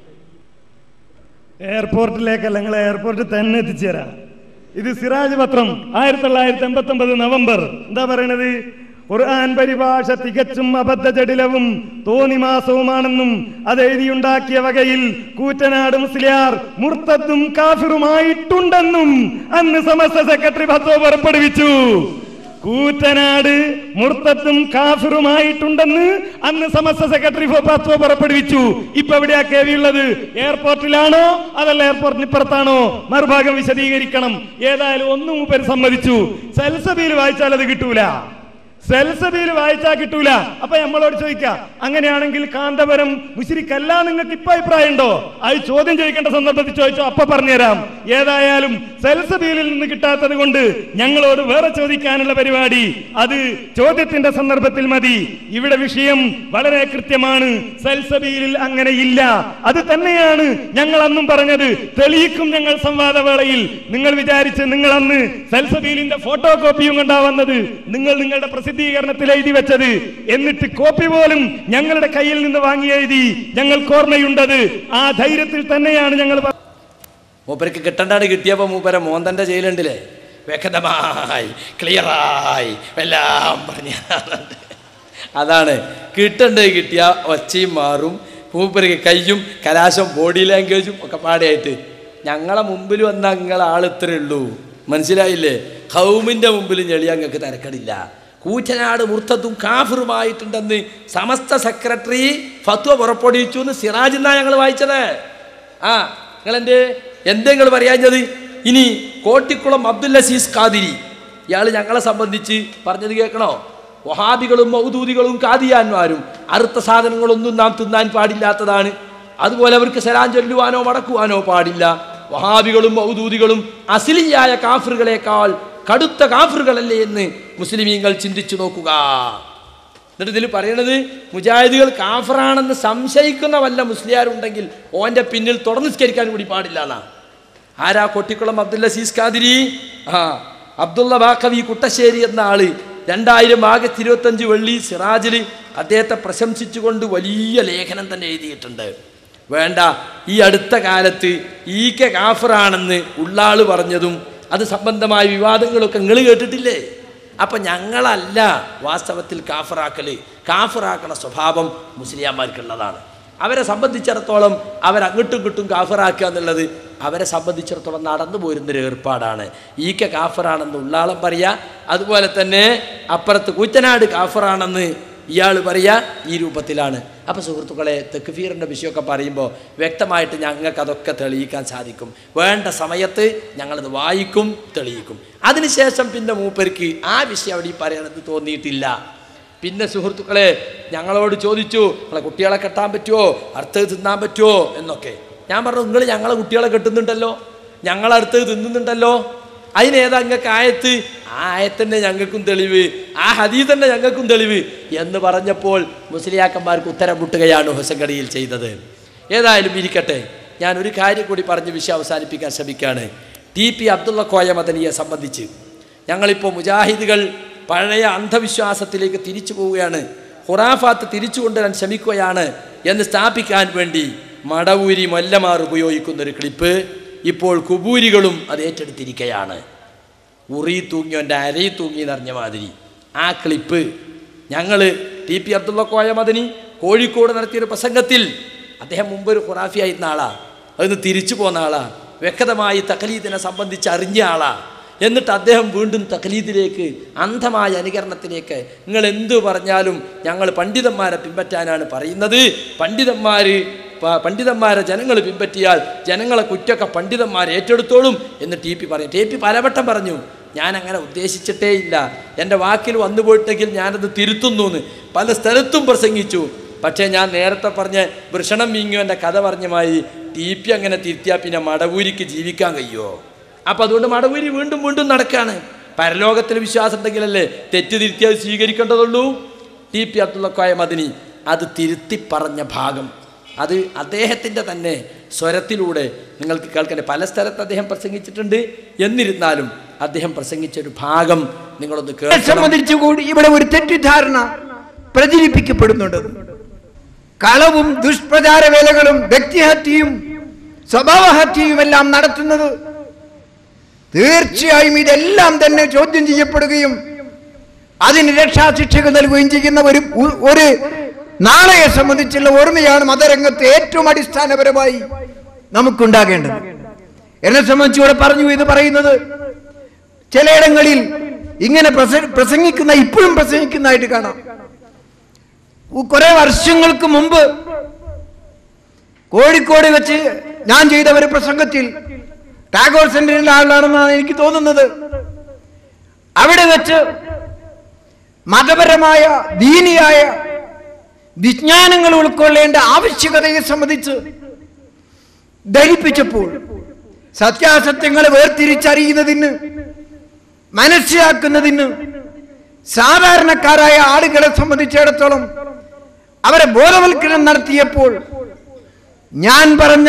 K: എയർപോർട്ടിലേക്കല്ല നിങ്ങൾ എയർപോർട്ടിൽ തന്നെ എത്തിച്ചേരാം ഇത് സിറാജ് പത്രം ആയിരത്തി തൊള്ളായിരത്തി എൺപത്തി ഒമ്പത് നവംബർ എന്താ പറയണത് ഖുർആൻ പരിഭാഷ തികച്ചും അബദ്ധജടിലവും തോന്നിമാസവുമാണെന്നും അത് എഴുതിയുണ്ടാക്കിയ വകയിൽ കൂറ്റനാട് മുസ്ലിയാർ മുർത്തത്തും കാഫിറുമായിട്ടുണ്ടെന്നും അന്ന് സമസ്ത സെക്രട്ടറി ഫത്വ പുറപ്പെടുവിച്ചു കൂറ്റനാട് മുർത്തത്തും കാഫിറുമായിട്ടുണ്ടെന്ന് അന്ന് സമസ്ത സെക്രട്ടറി ഫത്വ പുറപ്പെടുവിച്ചു ഇപ്പൊ എവിടെയാ കേവി ഉള്ളത് എയർപോർട്ടിലാണോ അതല്ല എയർപോർട്ടിന് ഇപ്പുറത്താണോ മറുഭാഗം വിശദീകരിക്കണം ഏതായാലും ഒന്നും മൂപ്പര് സമ്മതിച്ചു സെൽസബിയിൽ വായിച്ചാൽ അത് കിട്ടൂല സെൽസബിയിൽ വായിച്ചാൽ കിട്ടൂല അപ്പൊ നമ്മളോട് ചോദിക്കാം അങ്ങനെയാണെങ്കിൽ കാന്തപുരം മുശിരിക്കല്ല നിങ്ങൾക്ക് ഇപ്പൊ അഭിപ്രായം ഉണ്ടോ അത് ചോദ്യം ചോദിക്കേണ്ട സന്ദർഭത്തിൽ ചോദിച്ചോ അപ്പൊ പറഞ്ഞുതരാം ഏതായാലും സെൽസബിയിൽ നിന്ന് കിട്ടാത്തത് കൊണ്ട് ഞങ്ങളോട് വേറെ ചോദിക്കാനുള്ള പരിപാടി അത് ചോദ്യത്തിന്റെ സന്ദർഭത്തിൽ മതി ഇവിടെ വിഷയം വളരെ കൃത്യമാണ് സെൽസബിയിൽ അങ്ങനെ ഇല്ല അത് തന്നെയാണ് ഞങ്ങൾ അന്നും പറഞ്ഞത് തെളിയിക്കും ഞങ്ങൾ സംവാദവേളയിൽ നിങ്ങൾ വിചാരിച്ച് നിങ്ങൾ അന്ന് സെൽസബീലിന്റെ ഫോട്ടോ കോപ്പിയും കൊണ്ടാ വന്നത് നിങ്ങൾ നിങ്ങളുടെ പ്രസിദ്ധീകരണത്തിൽ എഴുതി വെച്ചത് എന്നിട്ട് കോപ്പി പോലും ഞങ്ങളുടെ കയ്യിൽ നിന്ന് വാങ്ങി എഴുതി ഞങ്ങൾക്ക് ഓർമ്മയുണ്ടത് ആ ധൈര്യത്തിൽ തന്നെയാണ് ഞങ്ങൾ പ-
A: മൂപ്പർക്ക് കിട്ടണ്ടാണ് കിട്ടിയപ്പോൾ മൂപ്പര മോന്തൻ്റെ ജയിലുണ്ടില്ലേ വ്യക്തമായി ക്ലിയറായി എല്ലാം പറഞ്ഞ അതാണ് കിട്ടണ്ടേ കിട്ടിയ ഒച്ചയും മാറും മൂപ്പർക്ക് കയ്യും കലാശം ബോഡി ലാംഗ്വേജും ഒക്കെ പാടിയായിട്ട് ഞങ്ങളെ മുമ്പിൽ വന്ന നിങ്ങൾ ആളിത്രേ ഉള്ളൂ മനസ്സിലായില്ലേ ഹൗമിൻ്റെ മുമ്പിൽ ഞെളിയ ഞങ്ങൾക്ക് തിരക്കടില്ല കൂറ്റനാട് മുർത്തത്തും കാഫിറുമായിട്ടുണ്ടെന്ന് സമസ്ത സെക്രട്ടറി ഫത്വ പുറപ്പെടുവിച്ചു എന്ന് സിറാജ് എന്നാ ഞങ്ങൾ വായിച്ചത് ആ നിങ്ങളെന്തേ എന്തേ നിങ്ങൾ പറയാഞ്ഞത് ഇനി കോട്ടിക്കുളം അബ്ദുൽ അസീസ് ഖാദിരി ഇയാൾ ഞങ്ങളെ സംബന്ധിച്ച് പറഞ്ഞത് കേൾക്കണോ വഹാബികളും മൗദൂദികളും കാദിയാന്മാരും അറുത്ത സാധനങ്ങളൊന്നും നാം തിന്നാൻ പാടില്ലാത്തതാണ് അതുപോലെ അവർക്ക് സലാം ചൊല്ലുവാനോ മടക്കുവാനോ പാടില്ല വഹാബികളും മൗദൂദികളും അസിലിയായ കാഫറുകളെക്കാൾ കടുത്ത കാഫറുകളല്ലേ എന്ന് മുസ്ലിമീങ്ങൾ ചിന്തിച്ചു നോക്കുക എന്നിട്ട് ഇതിൽ പറയണത് മുജാഹിദുകൾ കാഫറാണെന്ന് സംശയിക്കുന്ന വല്ല മുസ്ലിയാരുണ്ടെങ്കിൽ ഓന്റെ പിന്നിൽ തുറന്നു നിസ്കരിക്കാൻ കൂടി പാടില്ല എന്നാ ആരാ കൊട്ടിക്കുളം അബ്ദുൽ അസീസ് ഖാദിരി ആ അബ്ദുള്ള ബാക്കവി കുട്ടശ്ശേരി എന്ന ആള് രണ്ടായിരം ആഗസ്റ്റ് ഇരുപത്തഞ്ച് വെള്ളി സിറാജിൽ അദ്ദേഹത്തെ പ്രശംസിച്ചുകൊണ്ട് വലിയ ലേഖനം തന്നെ എഴുതിയിട്ടുണ്ട് വേണ്ട ഈ അടുത്ത കാലത്ത് ഈ കെ കാഫറാണെന്ന് ഉള്ളാള് പറഞ്ഞതും അത് സംബന്ധമായ വിവാദങ്ങളൊക്കെ നിങ്ങൾ കേട്ടിട്ടില്ലേ അപ്പം ഞങ്ങളല്ല വാസ്തവത്തിൽ കാഫറാക്കൽ കാഫറാക്കണ സ്വഭാവം മുസ്ലിയാന്മാർക്കുള്ളതാണ് അവരെ സംബന്ധിച്ചിടത്തോളം അവരങ്ങോട്ടും ഇങ്ങോട്ടും കാഫറാക്കുക എന്നുള്ളത് അവരെ സംബന്ധിച്ചിടത്തോളം നടന്നു പോരുന്നൊരു ഏർപ്പാടാണ് ഈ കെ കാഫറാണെന്ന് ഉള്ളാളം പറയുക അതുപോലെ തന്നെ അപ്പുറത്ത് കൂറ്റനാട് കാഫറാണെന്ന് ഇയാൾ പറയുക ഈ രൂപത്തിലാണ് അപ്പോൾ സുഹൃത്തുക്കളെ തെക്കുഫീറിൻ്റെ വിഷയമൊക്കെ പറയുമ്പോൾ വ്യക്തമായിട്ട് ഞങ്ങൾക്ക് അതൊക്കെ തെളിയിക്കാൻ സാധിക്കും വേണ്ട സമയത്ത് ഞങ്ങളത് വായിക്കും തെളിയിക്കും അതിനുശേഷം പിന്നെ മൂപ്പർക്ക് ആ വിഷയം അവിടെ ഈ പറയണത് തോന്നിയിട്ടില്ല പിന്നെ സുഹൃത്തുക്കളെ ഞങ്ങളോട് ചോദിച്ചു നിങ്ങളെ കുട്ടികളെ കെട്ടാൻ പറ്റുമോ അടുത്തത് തിന്നാൻ പറ്റുമോ എന്നൊക്കെ ഞാൻ പറഞ്ഞു നിങ്ങൾ ഞങ്ങളെ കുട്ടികളെ കെട്ടുന്നുണ്ടല്ലോ ഞങ്ങളടുത്ത് തിന്നുന്നുണ്ടല്ലോ അതിനേതാ നിങ്ങൾക്ക് ആയത്ത് ആ ആയത്തന്നെ ഞങ്ങൾക്കും തെളിവ് ആ ഹദീസ് തന്നെ ഞങ്ങൾക്കും തെളിവ് എന്ന് പറഞ്ഞപ്പോൾ മുസ്ലിയാക്കന്മാർക്ക് ഉത്തരം മുട്ടുകയാണ് ഹുസങ്കടിയിൽ ചെയ്തത് ഏതായാലും ഇരിക്കട്ടെ ഞാൻ ഒരു കാര്യം കൂടി പറഞ്ഞ് വിഷയം അവസാനിപ്പിക്കാൻ ശ്രമിക്കുകയാണ് ടി പി അബ്ദുള്ള കോയ മദനിയെ സംബന്ധിച്ച് ഞങ്ങളിപ്പോൾ മുജാഹിദുകൾ പഴയ അന്ധവിശ്വാസത്തിലേക്ക് തിരിച്ചു പോവുകയാണ് ഹുറാഫാത്ത് തിരിച്ചു കൊണ്ടുവരാൻ ശ്രമിക്കുകയാണ് എന്ന് സ്ഥാപിക്കാൻ വേണ്ടി മടവൂരി മല്ലമാർ ഉപയോഗിക്കുന്ന ഒരു ക്ലിപ്പ് ഇപ്പോൾ കുബൂരികളും അത് ഏറ്റെടുത്തിരിക്കുകയാണ് ഉറി തൂങ്ങിയോൻ്റെ അരയി തൂങ്ങി എന്നറിഞ്ഞ മാതിരി ആ ക്ലിപ്പ് ഞങ്ങൾ ടി പി അബ്ദുള്ള കോയ മദനി കോഴിക്കോട് നടത്തിയൊരു പ്രസംഗത്തിൽ അദ്ദേഹം മുമ്പ് ഒരു ഖുറാഫിയായിരുന്ന ആളാ അതിന് തിരിച്ചു പോന്ന ആളാ വ്യക്തമായി തഖലീദിനെ സംബന്ധിച്ച് അറിഞ്ഞ ആളാ എന്നിട്ട് അദ്ദേഹം വീണ്ടും തഖലീദിലേക്ക് അന്ധമായ അനുകരണത്തിലേക്ക് നിങ്ങൾ എന്തു പറഞ്ഞാലും ഞങ്ങൾ പണ്ഡിതന്മാരെ പിൻപറ്റാനാണ് പറയുന്നത് പണ്ഡിതന്മാർ പ- പണ്ഡിതന്മാരെ ജനങ്ങൾ പിൻപറ്റിയാൽ ജനങ്ങളെ കുറ്റൊക്കെ പണ്ഡിതന്മാർ ഏറ്റെടുത്തോളും എന്ന് ടി പി പറയും ടി പി പലവട്ടം പറഞ്ഞു ഞാൻ അങ്ങനെ ഉദ്ദേശിച്ചിട്ടേ ഇല്ല എൻ്റെ വാക്കിൽ വന്നു പോയിട്ടെങ്കിൽ ഞാനത് തിരുത്തുന്നു എന്ന് പല സ്ഥലത്തും പ്രസംഗിച്ചു പക്ഷേ ഞാൻ നേരത്തെ പറഞ്ഞ വൃഷണം വീങ്ങു എൻ്റെ കഥ പറഞ്ഞമായി ടി പി അങ്ങനെ തിരുത്തിയാൽ പിന്നെ മടവൂരിക്ക് ജീവിക്കാൻ കഴിയുമോ അപ്പം അതുകൊണ്ട് മടവൂരി വീണ്ടും വീണ്ടും നടക്കുകയാണ് പരലോകത്തിൽ വിശ്വാസം ഉണ്ടെങ്കിലല്ലേ തെറ്റ് തിരുത്തിയാൽ സ്വീകരിക്കേണ്ടതുള്ളൂ ടി പി അബ്ദുള്ള കോയ മദിനി അത് തിരുത്തി പറഞ്ഞ ഭാഗം അത് അദ്ദേഹത്തിൻ്റെ തന്നെ സ്വരത്തിലൂടെ നിങ്ങൾക്ക് കേൾക്കണ്ടേ പല സ്ഥലത്ത് അദ്ദേഹം പ്രസംഗിച്ചിട്ടുണ്ട് എന്നിരുന്നാലും അദ്ദേഹം പ്രസംഗിച്ച ഒരു ഭാഗം നിങ്ങളൊന്ന് കേൾക്കണം
L: സംബന്ധിച്ച് കൂടി ഇവിടെ ഒരു തെറ്റിദ്ധാരണ പ്രചരിപ്പിക്കപ്പെടുന്നുണ്ട് കളവും ദുഷ്പ്രചാര വേലകളും വ്യക്തിഹത്യയും സ്വഭാവഹത്യയും എല്ലാം നടത്തുന്നത് തീർച്ചയായും ഇതെല്ലാം തന്നെ ചോദ്യം ചെയ്യപ്പെടുകയും അതിന് രക്ഷാശിക്ഷകൾ നൽകുകയും ചെയ്യുന്ന ഒരു ഒരു നാളെയെ സംബന്ധിച്ചുള്ള ഓർമ്മയാണ് മതരംഗത്ത് ഏറ്റവും അടിസ്ഥാനപരമായി നമുക്കുണ്ടാകേണ്ടത് എന്നെ സംബന്ധിച്ച് ഇവിടെ പറഞ്ഞു ഇത് പറയുന്നത് ചിലയിടങ്ങളിൽ ഇങ്ങനെ പ്രസ- പ്രസംഗിക്കുന്ന ഇപ്പോഴും പ്രസംഗിക്കുന്നതായിട്ട് കാണാം കുറെ വർഷങ്ങൾക്ക് മുമ്പ് കോഴിക്കോട് വെച്ച് ഞാൻ ചെയ്ത ഒരു പ്രസംഗത്തിൽ ടാഗോർ സെന്ററിലെ ആളാണെന്നാണ് എനിക്ക് തോന്നുന്നത് അവിടെ വെച്ച് മതപരമായ ദീനിയായ വിജ്ഞാനങ്ങൾ ഉൾക്കൊള്ളേണ്ട ആവശ്യകതയെ സംബന്ധിച്ച് ധരിപ്പിച്ചപ്പോൾ സത്യാസത്യങ്ങളെ വേർതിരിച്ചറിയുന്നതിന് മനസ്സിലാക്കുന്നതിന് സാധാരണക്കാരായ ആളുകളെ സംബന്ധിച്ചിടത്തോളം അവരെ ബോധവൽക്കരണം നടത്തിയപ്പോൾ ഞാൻ പറഞ്ഞ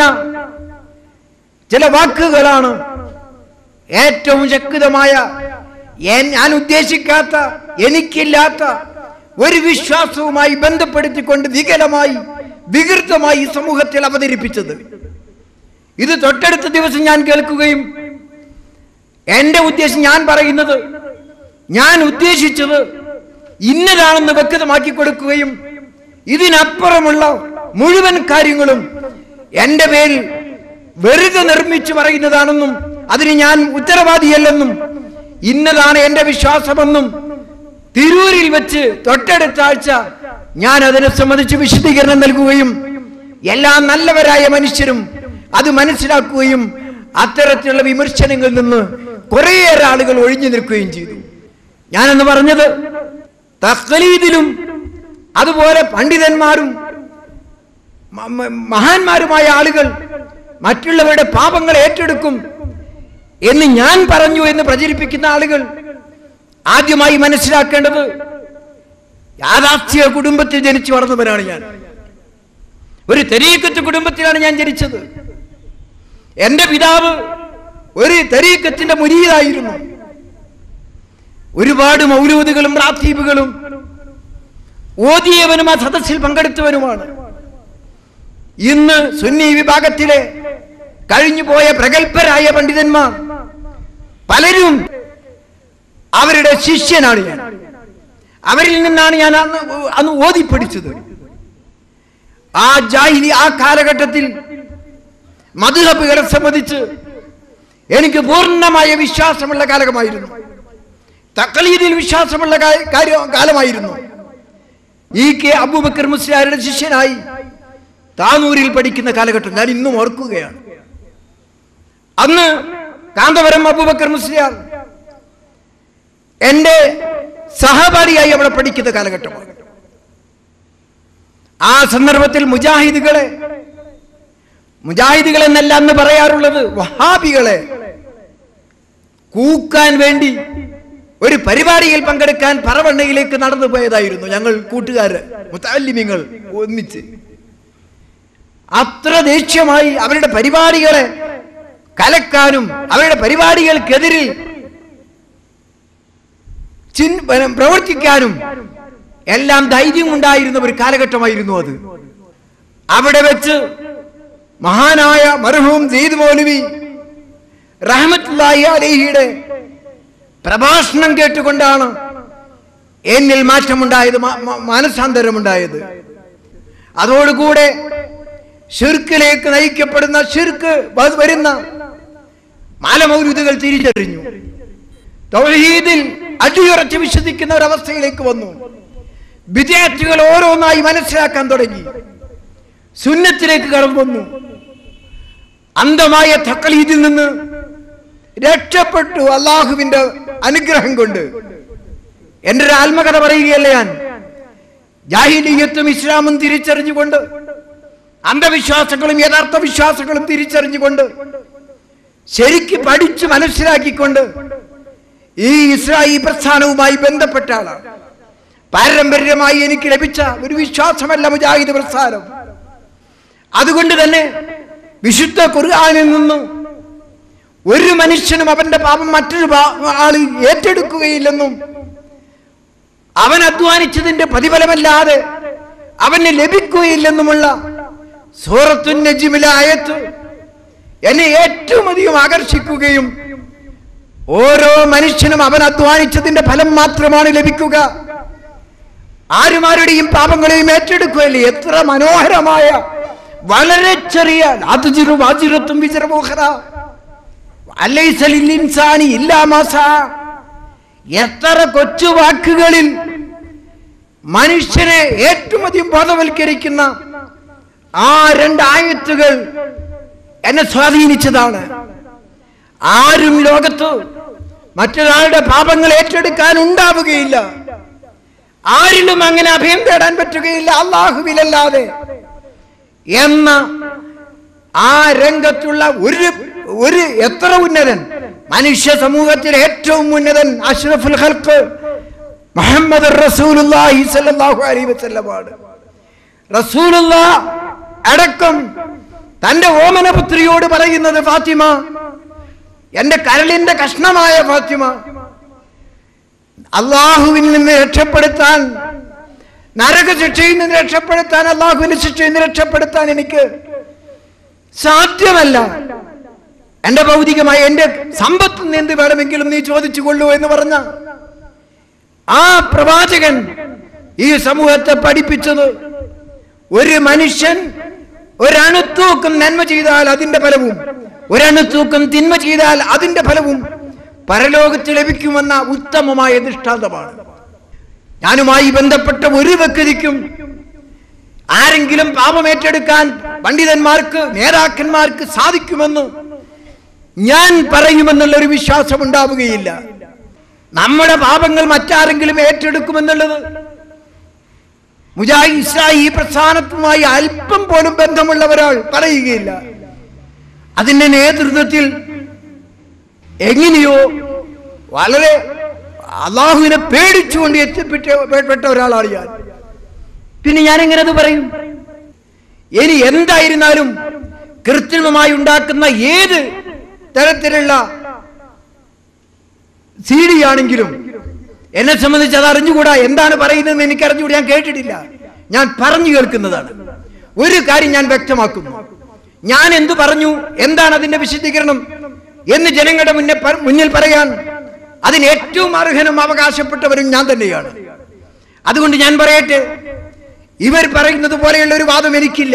L: ചില വാക്കുകളാണ് ഏറ്റവും ശക്തമായ എൻ- ഞാൻ ഉദ്ദേശിക്കാത്ത എനിക്കില്ലാത്ത ഒരു വിശ്വാസവുമായി ബന്ധപ്പെടുത്തിക്കൊണ്ട് വികലമായി വികൃതമായി ഈ സമൂഹത്തിൽ അവതരിപ്പിച്ചത് ഇത് തൊട്ടടുത്ത ദിവസം ഞാൻ കേൾക്കുകയും എന്റെ ഉദ്ദേശം ഞാൻ പറയുന്നത് ഞാൻ ഉദ്ദേശിച്ചത് ഇന്നതാണെന്ന് വ്യക്തമാക്കി കൊടുക്കുകയും ഇതിനപ്പുറമുള്ള മുഴുവൻ കാര്യങ്ങളും എന്റെ പേരിൽ വെറുതെ നിർമ്മിച്ചു പറയുന്നതാണെന്നും അതിന് ഞാൻ ഉത്തരവാദിയല്ലെന്നും ഇന്നതാണ് എന്റെ വിശ്വാസമെന്നും തിരൂരിൽ വെച്ച് തൊട്ടടുത്ത ആഴ്ച ഞാൻ അതിനെ സംബന്ധിച്ച് വിശദീകരണം നൽകുകയും എല്ലാ നല്ലവരായ മനുഷ്യരും അത് മനസ്സിലാക്കുകയും അത്തരത്തിലുള്ള വിമർശനങ്ങളിൽ നിന്ന് കുറേയേറെ ആളുകൾ ഒഴിഞ്ഞു നിൽക്കുകയും ചെയ്തു ഞാനെന്ന് പറഞ്ഞത് തഖ്ലീദിലും അതുപോലെ പണ്ഡിതന്മാരും മ- മ- മഹാന്മാരുമായ ആളുകൾ മറ്റുള്ളവരുടെ പാപങ്ങൾ ഏറ്റെടുക്കും എന്ന് ഞാൻ പറഞ്ഞു എന്ന് പ്രചരിപ്പിക്കുന്ന ആളുകൾ ആദ്യമായി മനസ്സിലാക്കേണ്ടത് യാഥാസ്ഥിക കുടുംബത്തിൽ ജനിച്ചു വളർന്നവനാണ് ഞാൻ ഒരു തെരീക്കത്ത് കുടുംബത്തിലാണ് ഞാൻ ജനിച്ചത് എന്റെ പിതാവ് ഒരു തെരീക്കത്തിന്റെ മുരീതായിരുന്നു ഒരുപാട് മൗലൂദുകളും റാത്തീബുകളും ഓതിയവനും ആ സദസ്സിൽ പങ്കെടുത്തവനുമാണ് ഇന്ന് സുന്നി വിഭാഗത്തിലെ കഴിഞ്ഞുപോയ പ്രഗത്ഭരായ പണ്ഡിതന്മാർ പലരും അവരുടെ ശിഷ്യനാണ് ഞാൻ അവരിൽ നിന്നാണ് ഞാൻ അന്ന് അന്ന് ഓതിപ്പടിച്ചത് ആ ജാഹിലി ആ കാലഘട്ടത്തിൽ മധുഹബുകളെ സംബന്ധിച്ച് എനിക്ക് പൂർണ്ണമായ വിശ്വാസമുള്ള കാലമായിരുന്നു തക്കളീദിൽ വിശ്വാസമുള്ള കാ- കാര്യം കാലമായിരുന്നു ഈ കെ അബൂബക്കർ മുസ്ലിയാരുടെ ശിഷ്യനായി താനൂരിൽ പഠിക്കുന്ന കാലഘട്ടം ഞാൻ ഇന്നും ഓർക്കുകയാണ് അന്ന് കാന്തപുരം അബൂബക്കർ മുസ്ലിയാർ എന്റെ സഹപാഠിയായി അവിടെ പഠിക്കുന്ന കാലഘട്ടമാണ് ആ സന്ദർഭത്തിൽ മുജാഹിദുകളെ മുജാഹിദുകൾ എന്നല്ല അന്ന് പറയാറുള്ളത് വഹാബികളെ കൂക്കാൻ വേണ്ടി ഒരു പരിപാടിയിൽ പങ്കെടുക്കാൻ പറവണ്ണയിലേക്ക് നടന്നു പോയതായിരുന്നു ഞങ്ങൾ കൂട്ടുകാര് മുത്താലിമ്യങ്ങൾ ഒന്നിച്ച് അത്ര ദേഷ്യമായി അവരുടെ പരിപാടികളെ കലക്കാനും അവരുടെ പരിപാടികൾക്കെതിരിൽ ചിൻ- പിന്നെ പ്രവർത്തിക്കാനും എല്ലാം ധൈര്യം ഉണ്ടായിരുന്ന ഒരു കാലഘട്ടമായിരുന്നു അത് അവിടെ വെച്ച് മഹാനായ മർഹൂം സെയ്ദ് മൗലവി റഹമത്തുല്ലാഹി അലഹിയുടെ പ്രഭാഷണം കേട്ടുകൊണ്ടാണ് എന്നിൽ മാറ്റമുണ്ടായത് മാ- മാ- മാനസാന്തരമുണ്ടായത് അതോടുകൂടെ ഷിർക്കിലേക്ക് നയിക്കപ്പെടുന്ന ഷിർക്ക് വ- വരുന്ന മാലമൗരുതുകൾ തിരിച്ചറിഞ്ഞു തൗഹീദിൽ അടിയുറച്ച് വിശ്വസിക്കുന്ന ഒരവസ്ഥയിലേക്ക് വന്നു വിദ്യാർത്ഥികൾ ഓരോന്നായി മനസ്സിലാക്കാൻ തുടങ്ങി സുന്നത്തിലേക്ക് കടന്നു വന്നു അന്ധമായ തക്കളീദിൽ നിന്ന് രക്ഷപ്പെട്ടു അള്ളാഹുവിന്റെ അനുഗ്രഹം കൊണ്ട് എന്റെ ഒരു ആത്മകഥ പറയുകയല്ല ഞാൻ ജാഹിലീയത്തും ഇസ്ലാമും തിരിച്ചറിഞ്ഞുകൊണ്ട് അന്ധവിശ്വാസങ്ങളും യഥാർത്ഥ വിശ്വാസങ്ങളും തിരിച്ചറിഞ്ഞുകൊണ്ട് ശരിക്ക് പഠിച്ച് മനസ്സിലാക്കിക്കൊണ്ട് ഈ ഇസ്രായി പ്രസ്ഥാനവുമായി ബന്ധപ്പെട്ട ആളാണ് പാരമ്പര്യമായി എനിക്ക് ലഭിച്ച ഒരു വിശ്വാസമല്ല മുജാഹിദ് പ്രസ്ഥാനം അതുകൊണ്ട് തന്നെ വിശുദ്ധ ഖുർആനിൽ നിന്നും ഒരു മനുഷ്യനും അവന്റെ പാപം മറ്റൊരു പാ- ആള് ഏറ്റെടുക്കുകയില്ലെന്നും അവൻ അധ്വാനിച്ചതിന്റെ പ്രതിഫലമല്ലാതെ അവന് ലഭിക്കുകയില്ലെന്നുമുള്ള സൂറത്തു നജിമിലെ ആയത്ത് എന്നെ ഏറ്റവും അധികം ആകർഷിക്കുകയും ഓരോ മനുഷ്യനും അവൻ അധ്വാനിച്ചതിന്റെ ഫലം മാത്രമാണ് ലഭിക്കുക ആരുമാരുടെയും പാപങ്ങളെയും ഏറ്റെടുക്കുകയല്ലേ എത്ര മനോഹരമായ വളരെ ചെറിയ അതിജിറു വാജിറത്തും വിചരമോഹര അല്ലൈസലിൽ ഇൻസാനി ഇല്ലാമാസ എത്ര കൊച്ചു വാക്കുകളിൽ മനുഷ്യനെ ഏറ്റവും അധികം ബോധവൽക്കരിക്കുന്ന ആ രണ്ടായത്തുകൾ എന്നെ സ്വാധീനിച്ചതാണ് ആരും ലോകത്ത് മറ്റൊരാളുടെ പാപങ്ങൾ ഏറ്റെടുക്കാൻ ഉണ്ടാവുകയില്ല ആരിലും അങ്ങനെ അഭയം തേടാൻ പറ്റുകയില്ല അള്ളാഹുവിലല്ലാതെ എന്ന ആ രംഗത്തുള്ള ഒരു ഒരു എത്ര ഉന്നതൻ മനുഷ്യ സമൂഹത്തിലെ ഏറ്റവും ഉന്നതൻ അഷ്റഫുൽ ഹൽക്ക് മുഹമ്മദ് റസൂലുള്ളാഹി സ്വല്ലല്ലാഹു അലൈഹി വസല്ലമാണ് റസൂലുള്ള അടക്കം തന്റെ ഓമനപുത്രിയോട് പറയുന്നത് ഫാത്തിമ എന്റെ കരളിന്റെ കഷ്ണമായ ഫാത്തിമ അള്ളാഹുവിൽ നിന്ന് രക്ഷപ്പെടുത്താൻ നരകശിക്ഷയിൽ നിന്ന് രക്ഷപ്പെടുത്താൻ അള്ളാഹുവിന്റെ ശിക്ഷയിൽ നിന്ന് രക്ഷപ്പെടുത്താൻ എനിക്ക് സാധ്യമല്ല എന്റെ ഭൗതികമായ എന്റെ സമ്പത്ത് നിന്ന് എന്ത് വേണമെങ്കിലും നീ ചോദിച്ചു കൊള്ളൂ എന്ന് പറഞ്ഞ ആ പ്രവാചകൻ ഈ സമൂഹത്തെ പഠിപ്പിച്ചത് ഒരു മനുഷ്യൻ ഒരണുത്തൂക്കം നന്മ ചെയ്താൽ അതിന്റെ ഫലവും ഒരണുത്തൂക്കം തിന്മ ചെയ്താൽ അതിന്റെ ഫലവും പരലോകത്ത് ലഭിക്കുമെന്ന ഉത്തമമായ ദൃഷ്ടാന്തമാണ് ഞാനുമായി ബന്ധപ്പെട്ട ഒരു വ്യക്തിക്കും ആരെങ്കിലും പാപം ഏറ്റെടുക്കാൻ പണ്ഡിതന്മാർക്ക് നേതാക്കന്മാർക്ക് സാധിക്കുമെന്ന് ഞാൻ പറയുമെന്നുള്ള ഒരു വിശ്വാസം ഉണ്ടാവുകയില്ല നമ്മുടെ പാപങ്ങൾ മറ്റാരെങ്കിലും ഏറ്റെടുക്കുമെന്നുള്ളത് മുജാഹി ഇസ്രായി ഈ പ്രസ്ഥാനത്തുമായി അല്പം പോലും ബന്ധമുള്ള ഒരാൾ പറയുകയില്ല അതിന്റെ നേതൃത്വത്തിൽ എങ്ങനെയോ വളരെ അള്ളാഹുവിനെ പേടിച്ചുകൊണ്ട് എത്തിപ്പെട്ട പെട്ട ഒരാളാണ് ഞാൻ പിന്നെ ഞാൻ എങ്ങനെ അത് പറയും ഇനി എന്തായിരുന്നാലും കൃത്രിമമായി ഉണ്ടാക്കുന്ന ഏത് തരത്തിലുള്ള സി ഡി ആണെങ്കിലും എന്നെ സംബന്ധിച്ച് അത് അറിഞ്ഞുകൂടാ എന്താണ് പറയുന്നതെന്ന് എനിക്ക് അറിഞ്ഞുകൂടാ ഞാൻ കേട്ടിട്ടില്ല ഞാൻ പറഞ്ഞു കേൾക്കുന്നതാണ് ഒരു കാര്യം ഞാൻ വ്യക്തമാക്കുന്നു ഞാൻ എന്തു പറഞ്ഞു എന്താണ് അതിന്റെ വിശദീകരണം എന്ന് ജനങ്ങളുടെ മുന്നേ പ- മുന്നിൽ പറയാൻ അതിന് ഏറ്റവും അർഹനും അവകാശപ്പെട്ടവരും ഞാൻ തന്നെയാണ് അതുകൊണ്ട് ഞാൻ പറയട്ടെ ഇവർ പറയുന്നത് പോലെയുള്ള ഒരു വാദം എനിക്കില്ല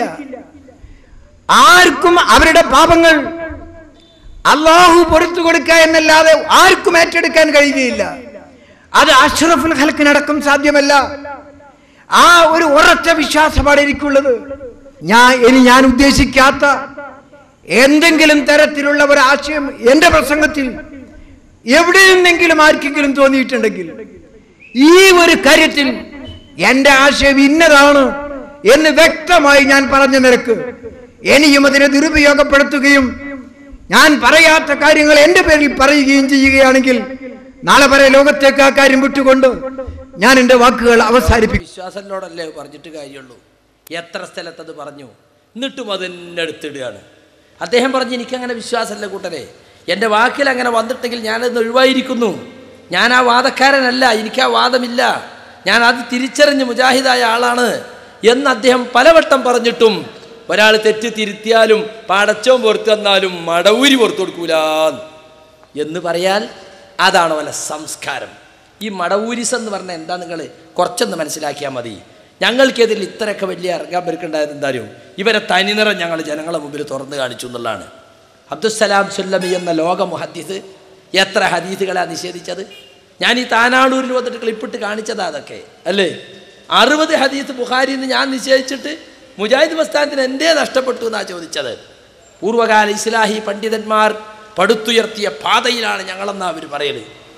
L: ആർക്കും അവരുടെ പാപങ്ങൾ അള്ളാഹു പൊറത്തു കൊടുക്കുക എന്നല്ലാതെ ആർക്കും ഏറ്റെടുക്കാൻ കഴിയുകയില്ല അത് അഷ്റഫുൽ ഹൽക്കിനടക്കം സാധ്യമല്ല ആ ഒരു ഉറച്ച വിശ്വാസമാണ് എനിക്കുള്ളത് ഞാൻ ഇനി ഞാൻ ഉദ്ദേശിക്കാത്ത എന്തെങ്കിലും തരത്തിലുള്ള ഒരു ആശയം എന്റെ പ്രസംഗത്തിൽ എവിടെ നിന്നെങ്കിലും ആർക്കെങ്കിലും തോന്നിയിട്ടുണ്ടെങ്കിൽ ഈ ഒരു കാര്യത്തിൽ എന്റെ ആശയം ഇന്നതാണ് എന്ന് വ്യക്തമായി ഞാൻ പറഞ്ഞ നിരക്ക് ഇനിയും അതിനെ ദുരുപയോഗപ്പെടുത്തുകയും ഞാൻ പറയാത്ത കാര്യങ്ങൾ എന്റെ പേരിൽ പറയുകയും ചെയ്യുകയാണെങ്കിൽ നാളെ വരെ ലോകത്തേക്ക് ആ കാര്യം വിട്ടുകൊണ്ട് ഞാൻ എന്റെ വാക്കുകൾ അവസാനിപ്പിക്കും
A: വിശ്വാസത്തിനോടല്ലേ പറഞ്ഞിട്ട് കാര്യമുള്ളൂ എത്ര സ്ഥലത്തത് പറഞ്ഞു എന്നിട്ടും അതെന്നെ എടുത്തിടുകയാണ് അദ്ദേഹം പറഞ്ഞു എനിക്കങ്ങനെ വിശ്വാസമല്ല കൂട്ടരെ എൻ്റെ വാക്കിൽ അങ്ങനെ വന്നിട്ടെങ്കിൽ ഞാനത് ഒഴിവായിരിക്കുന്നു ഞാൻ ആ വാദക്കാരനല്ല എനിക്ക് ആ വാദമില്ല ഞാൻ അത് തിരിച്ചറിഞ്ഞ് മുജാഹിദായ ആളാണ് എന്ന് അദ്ദേഹം പലവട്ടം പറഞ്ഞിട്ടും ഒരാൾ തെറ്റ് തിരുത്തിയാലും പടച്ചോൻ പുറത്തു തന്നാലും മടവൂരി പുറത്തു കൊടുക്കൂല എന്ന് പറയാൻ അതാണ് വല്ല സംസ്കാരം ഈ മടവൂരിസം എന്ന് പറഞ്ഞാൽ എന്താ നിങ്ങൾ കുറച്ചൊന്ന് മനസ്സിലാക്കിയാൽ മതി ഞങ്ങൾക്കെതിരിൽ ഇത്രയൊക്കെ വലിയ ഇറങ്ങാൻ പെരുക്കുണ്ടായത് എന്തായാലും ഇവരെ തനിനിറം ഞങ്ങൾ ജനങ്ങളെ മുമ്പിൽ തുറന്നു കാണിച്ചു എന്നുള്ളതാണ് അബ്ദുസലാം സുല്ലമി എന്ന ലോക മുഹദ്ദീസ് എത്ര ഹദീസുകളാണ് നിഷേധിച്ചത് ഞാൻ ഈ താനാടൂരിൽ വന്നിട്ട് ക്ലിപ്പിട്ട് കാണിച്ചതാ അതൊക്കെ അല്ലേ അറുപത് ഹദീസ് ബുഖാരിയിൽ നിന്ന് ഞാൻ നിഷേധിച്ചിട്ട് മുജാഹിദ് പ്രസ്ഥാനത്തിന് എന്തേ നഷ്ടപ്പെട്ടു എന്നാണ് ചോദിച്ചത് പൂർവ്വകാല ഇസ്ലാഹി പണ്ഡിതന്മാർ പടുത്തുയർത്തിയ പാതയിലാണ് ഞങ്ങളെന്നാ അവർ പറയല്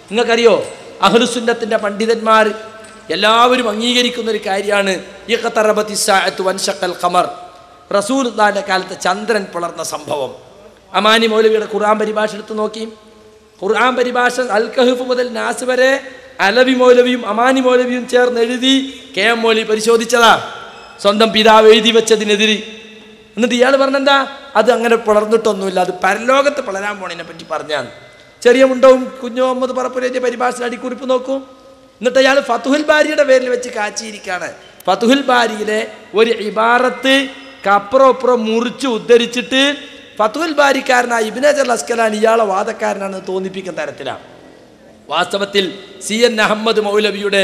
A: നിങ്ങൾക്കറിയോ അഹ്ലുസുന്നത്തിന്റെ പണ്ഡിതന്മാർ എല്ലാവരും അംഗീകരിക്കുന്ന ഒരു കാര്യമാണ് ഇഖ്തറബത്തി സാഅത്ത് വൻഷക്കൽ ഖമർ റസൂലുള്ളാഹിന്റെ കാലത്ത് ചന്ദ്രൻ പിളർന്ന സംഭവം അമാനി മൗലവിയുടെ ഖുർആൻ പരിഭാഷ എടുത്ത് നോക്കി ഖുർആൻ പരിഭാഷ അൽ കഹഫ് മുതൽ നാസ് വരെ അലവി മൗലവിയും അമാനി മൗലവിയും ചേർന്ന് എഴുതി കെ എം മൗലവി പരിശോധിച്ചതാ സ്വന്തം പിതാവ് എഴുതി വെച്ചതിനെതിരെ എന്നിട്ട് ഇയാൾ പറഞ്ഞെന്താ അത് അങ്ങനെ പിളർന്നിട്ടൊന്നുമില്ല അത് പരലോകത്ത് പിളരാൻ പോണതിനെ പറ്റി പറഞ്ഞാണ് ചെറിയ മുണ്ടവും കുഞ്ഞു മുഹമ്മദ് പറപ്പുരേന്റെ പരിഭാഷ അടിക്കുറിപ്പ് നോക്കൂ എന്നിട്ട് അയാൾ ഫതുഹുൽ ബാരിയുടെ പേരിൽ വെച്ച് കാച്ചിയിരിക്കുകയാണ് ഫതുഹുൽ ബാരിയിലെ ഒരു ഇബാറത്ത് കപ്പുറം അപ്പുറം മുറിച്ച് ഉദ്ധരിച്ചിട്ട് ഫതുഹുൽ ബാരിക്കാരനായ ഇബിനജർ അസ്കലാൻ ഇയാളെ വാദക്കാരനാണെന്ന് തോന്നിപ്പിക്കുന്ന തരത്തിലാണ് വാസ്തവത്തിൽ സി എൻ അഹമ്മദ് മൗലവിയുടെ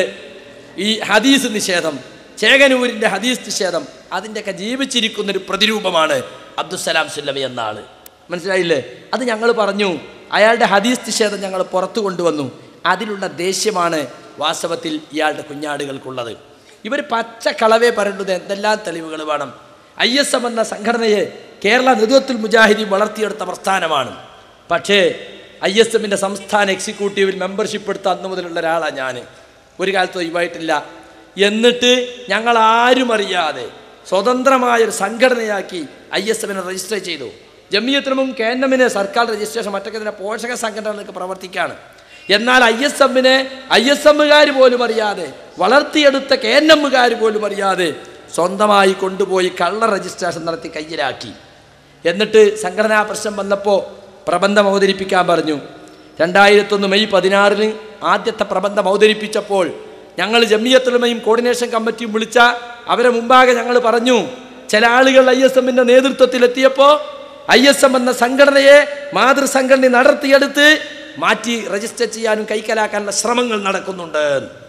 A: ഈ ഹദീസ് നിഷേധം ചേകനൂരിന്റെ ഹദീസ് നിഷേധം അതിൻ്റെയൊക്കെ ജീവിച്ചിരിക്കുന്ന ഒരു പ്രതിരൂപമാണ് അബ്ദുസലാം സുല്ലമി എന്ന ആള് മനസ്സിലായില്ലേ അത് ഞങ്ങൾ പറഞ്ഞു അയാളുടെ ഹദീസ് നിഷേധം ഞങ്ങൾ പുറത്തു കൊണ്ടുവന്നു അതിലുള്ള ദേഷ്യമാണ് വാസ്തവത്തിൽ ഇയാളുടെ കുഞ്ഞാടുകൾക്കുള്ളത് ഇവർ പച്ച കളവേ പറയുന്നത് എന്തെല്ലാം തെളിവുകൾ വേണം ഐ എസ് എം എന്ന സംഘടനയെ കേരള നേതൃത്വത്തിൽ മുജാഹിദീൻ വളർത്തിയെടുത്ത പ്രസ്ഥാനമാണ് പക്ഷേ ഐ എസ് എമ്മിൻ്റെ സംസ്ഥാന എക്സിക്യൂട്ടീവിൽ മെമ്പർഷിപ്പ് എടുത്ത അന്ന് മുതലുള്ള ഒരാളാണ് ഞാൻ ഒരു കാലത്ത് ഒഴിവായിട്ടില്ല എന്നിട്ട് ഞങ്ങൾ ആരും അറിയാതെ സ്വതന്ത്രമായ ഒരു സംഘടനയാക്കി ഐ എസ് എമ്മിനെ രജിസ്റ്റർ ചെയ്തു ജമിയത്തിനും കെ എൻ എമ്മിനെ സർക്കാർ രജിസ്ട്രേഷൻ മറ്റൊക്കെ ഇതിനെ പോഷക സംഘടനകൾക്ക് പ്രവർത്തിക്കുകയാണ് എന്നാൽ ഐ എസ് എമ്മിനെ ഐ എസ് എമ്മുകാർ പോലും അറിയാതെ വളർത്തിയെടുത്ത കെ എൻ എമ്മുകാർ പോലും അറിയാതെ സ്വന്തമായി കൊണ്ടുപോയി കള്ള രജിസ്ട്രേഷൻ നടത്തി കയ്യിലാക്കി എന്നിട്ട് സംഘടനാ പ്രശ്നം വന്നപ്പോൾ പ്രബന്ധം അവതരിപ്പിക്കാൻ പറഞ്ഞു രണ്ടായിരത്തൊന്ന് മെയ് പതിനാറിന് ആദ്യത്തെ പ്രബന്ധം അവതരിപ്പിച്ചപ്പോൾ ഞങ്ങൾ ജമിയത്തുലമയും കോർഡിനേഷൻ കമ്മിറ്റിയും വിളിച്ച അവരെ മുമ്പാകെ ഞങ്ങൾ പറഞ്ഞു ചില ആളുകൾ ഐ എസ് എമ്മിൻ്റെ നേതൃത്വത്തിലെത്തിയപ്പോൾ ഐ എസ് എം എന്ന സംഘടനയെ മാതൃസംഘടന നടത്തിയെടുത്ത് മാറ്റി രജിസ്റ്റർ ചെയ്യാനും കൈക്കലാക്കാനുള്ള ശ്രമങ്ങൾ നടക്കുന്നുണ്ട്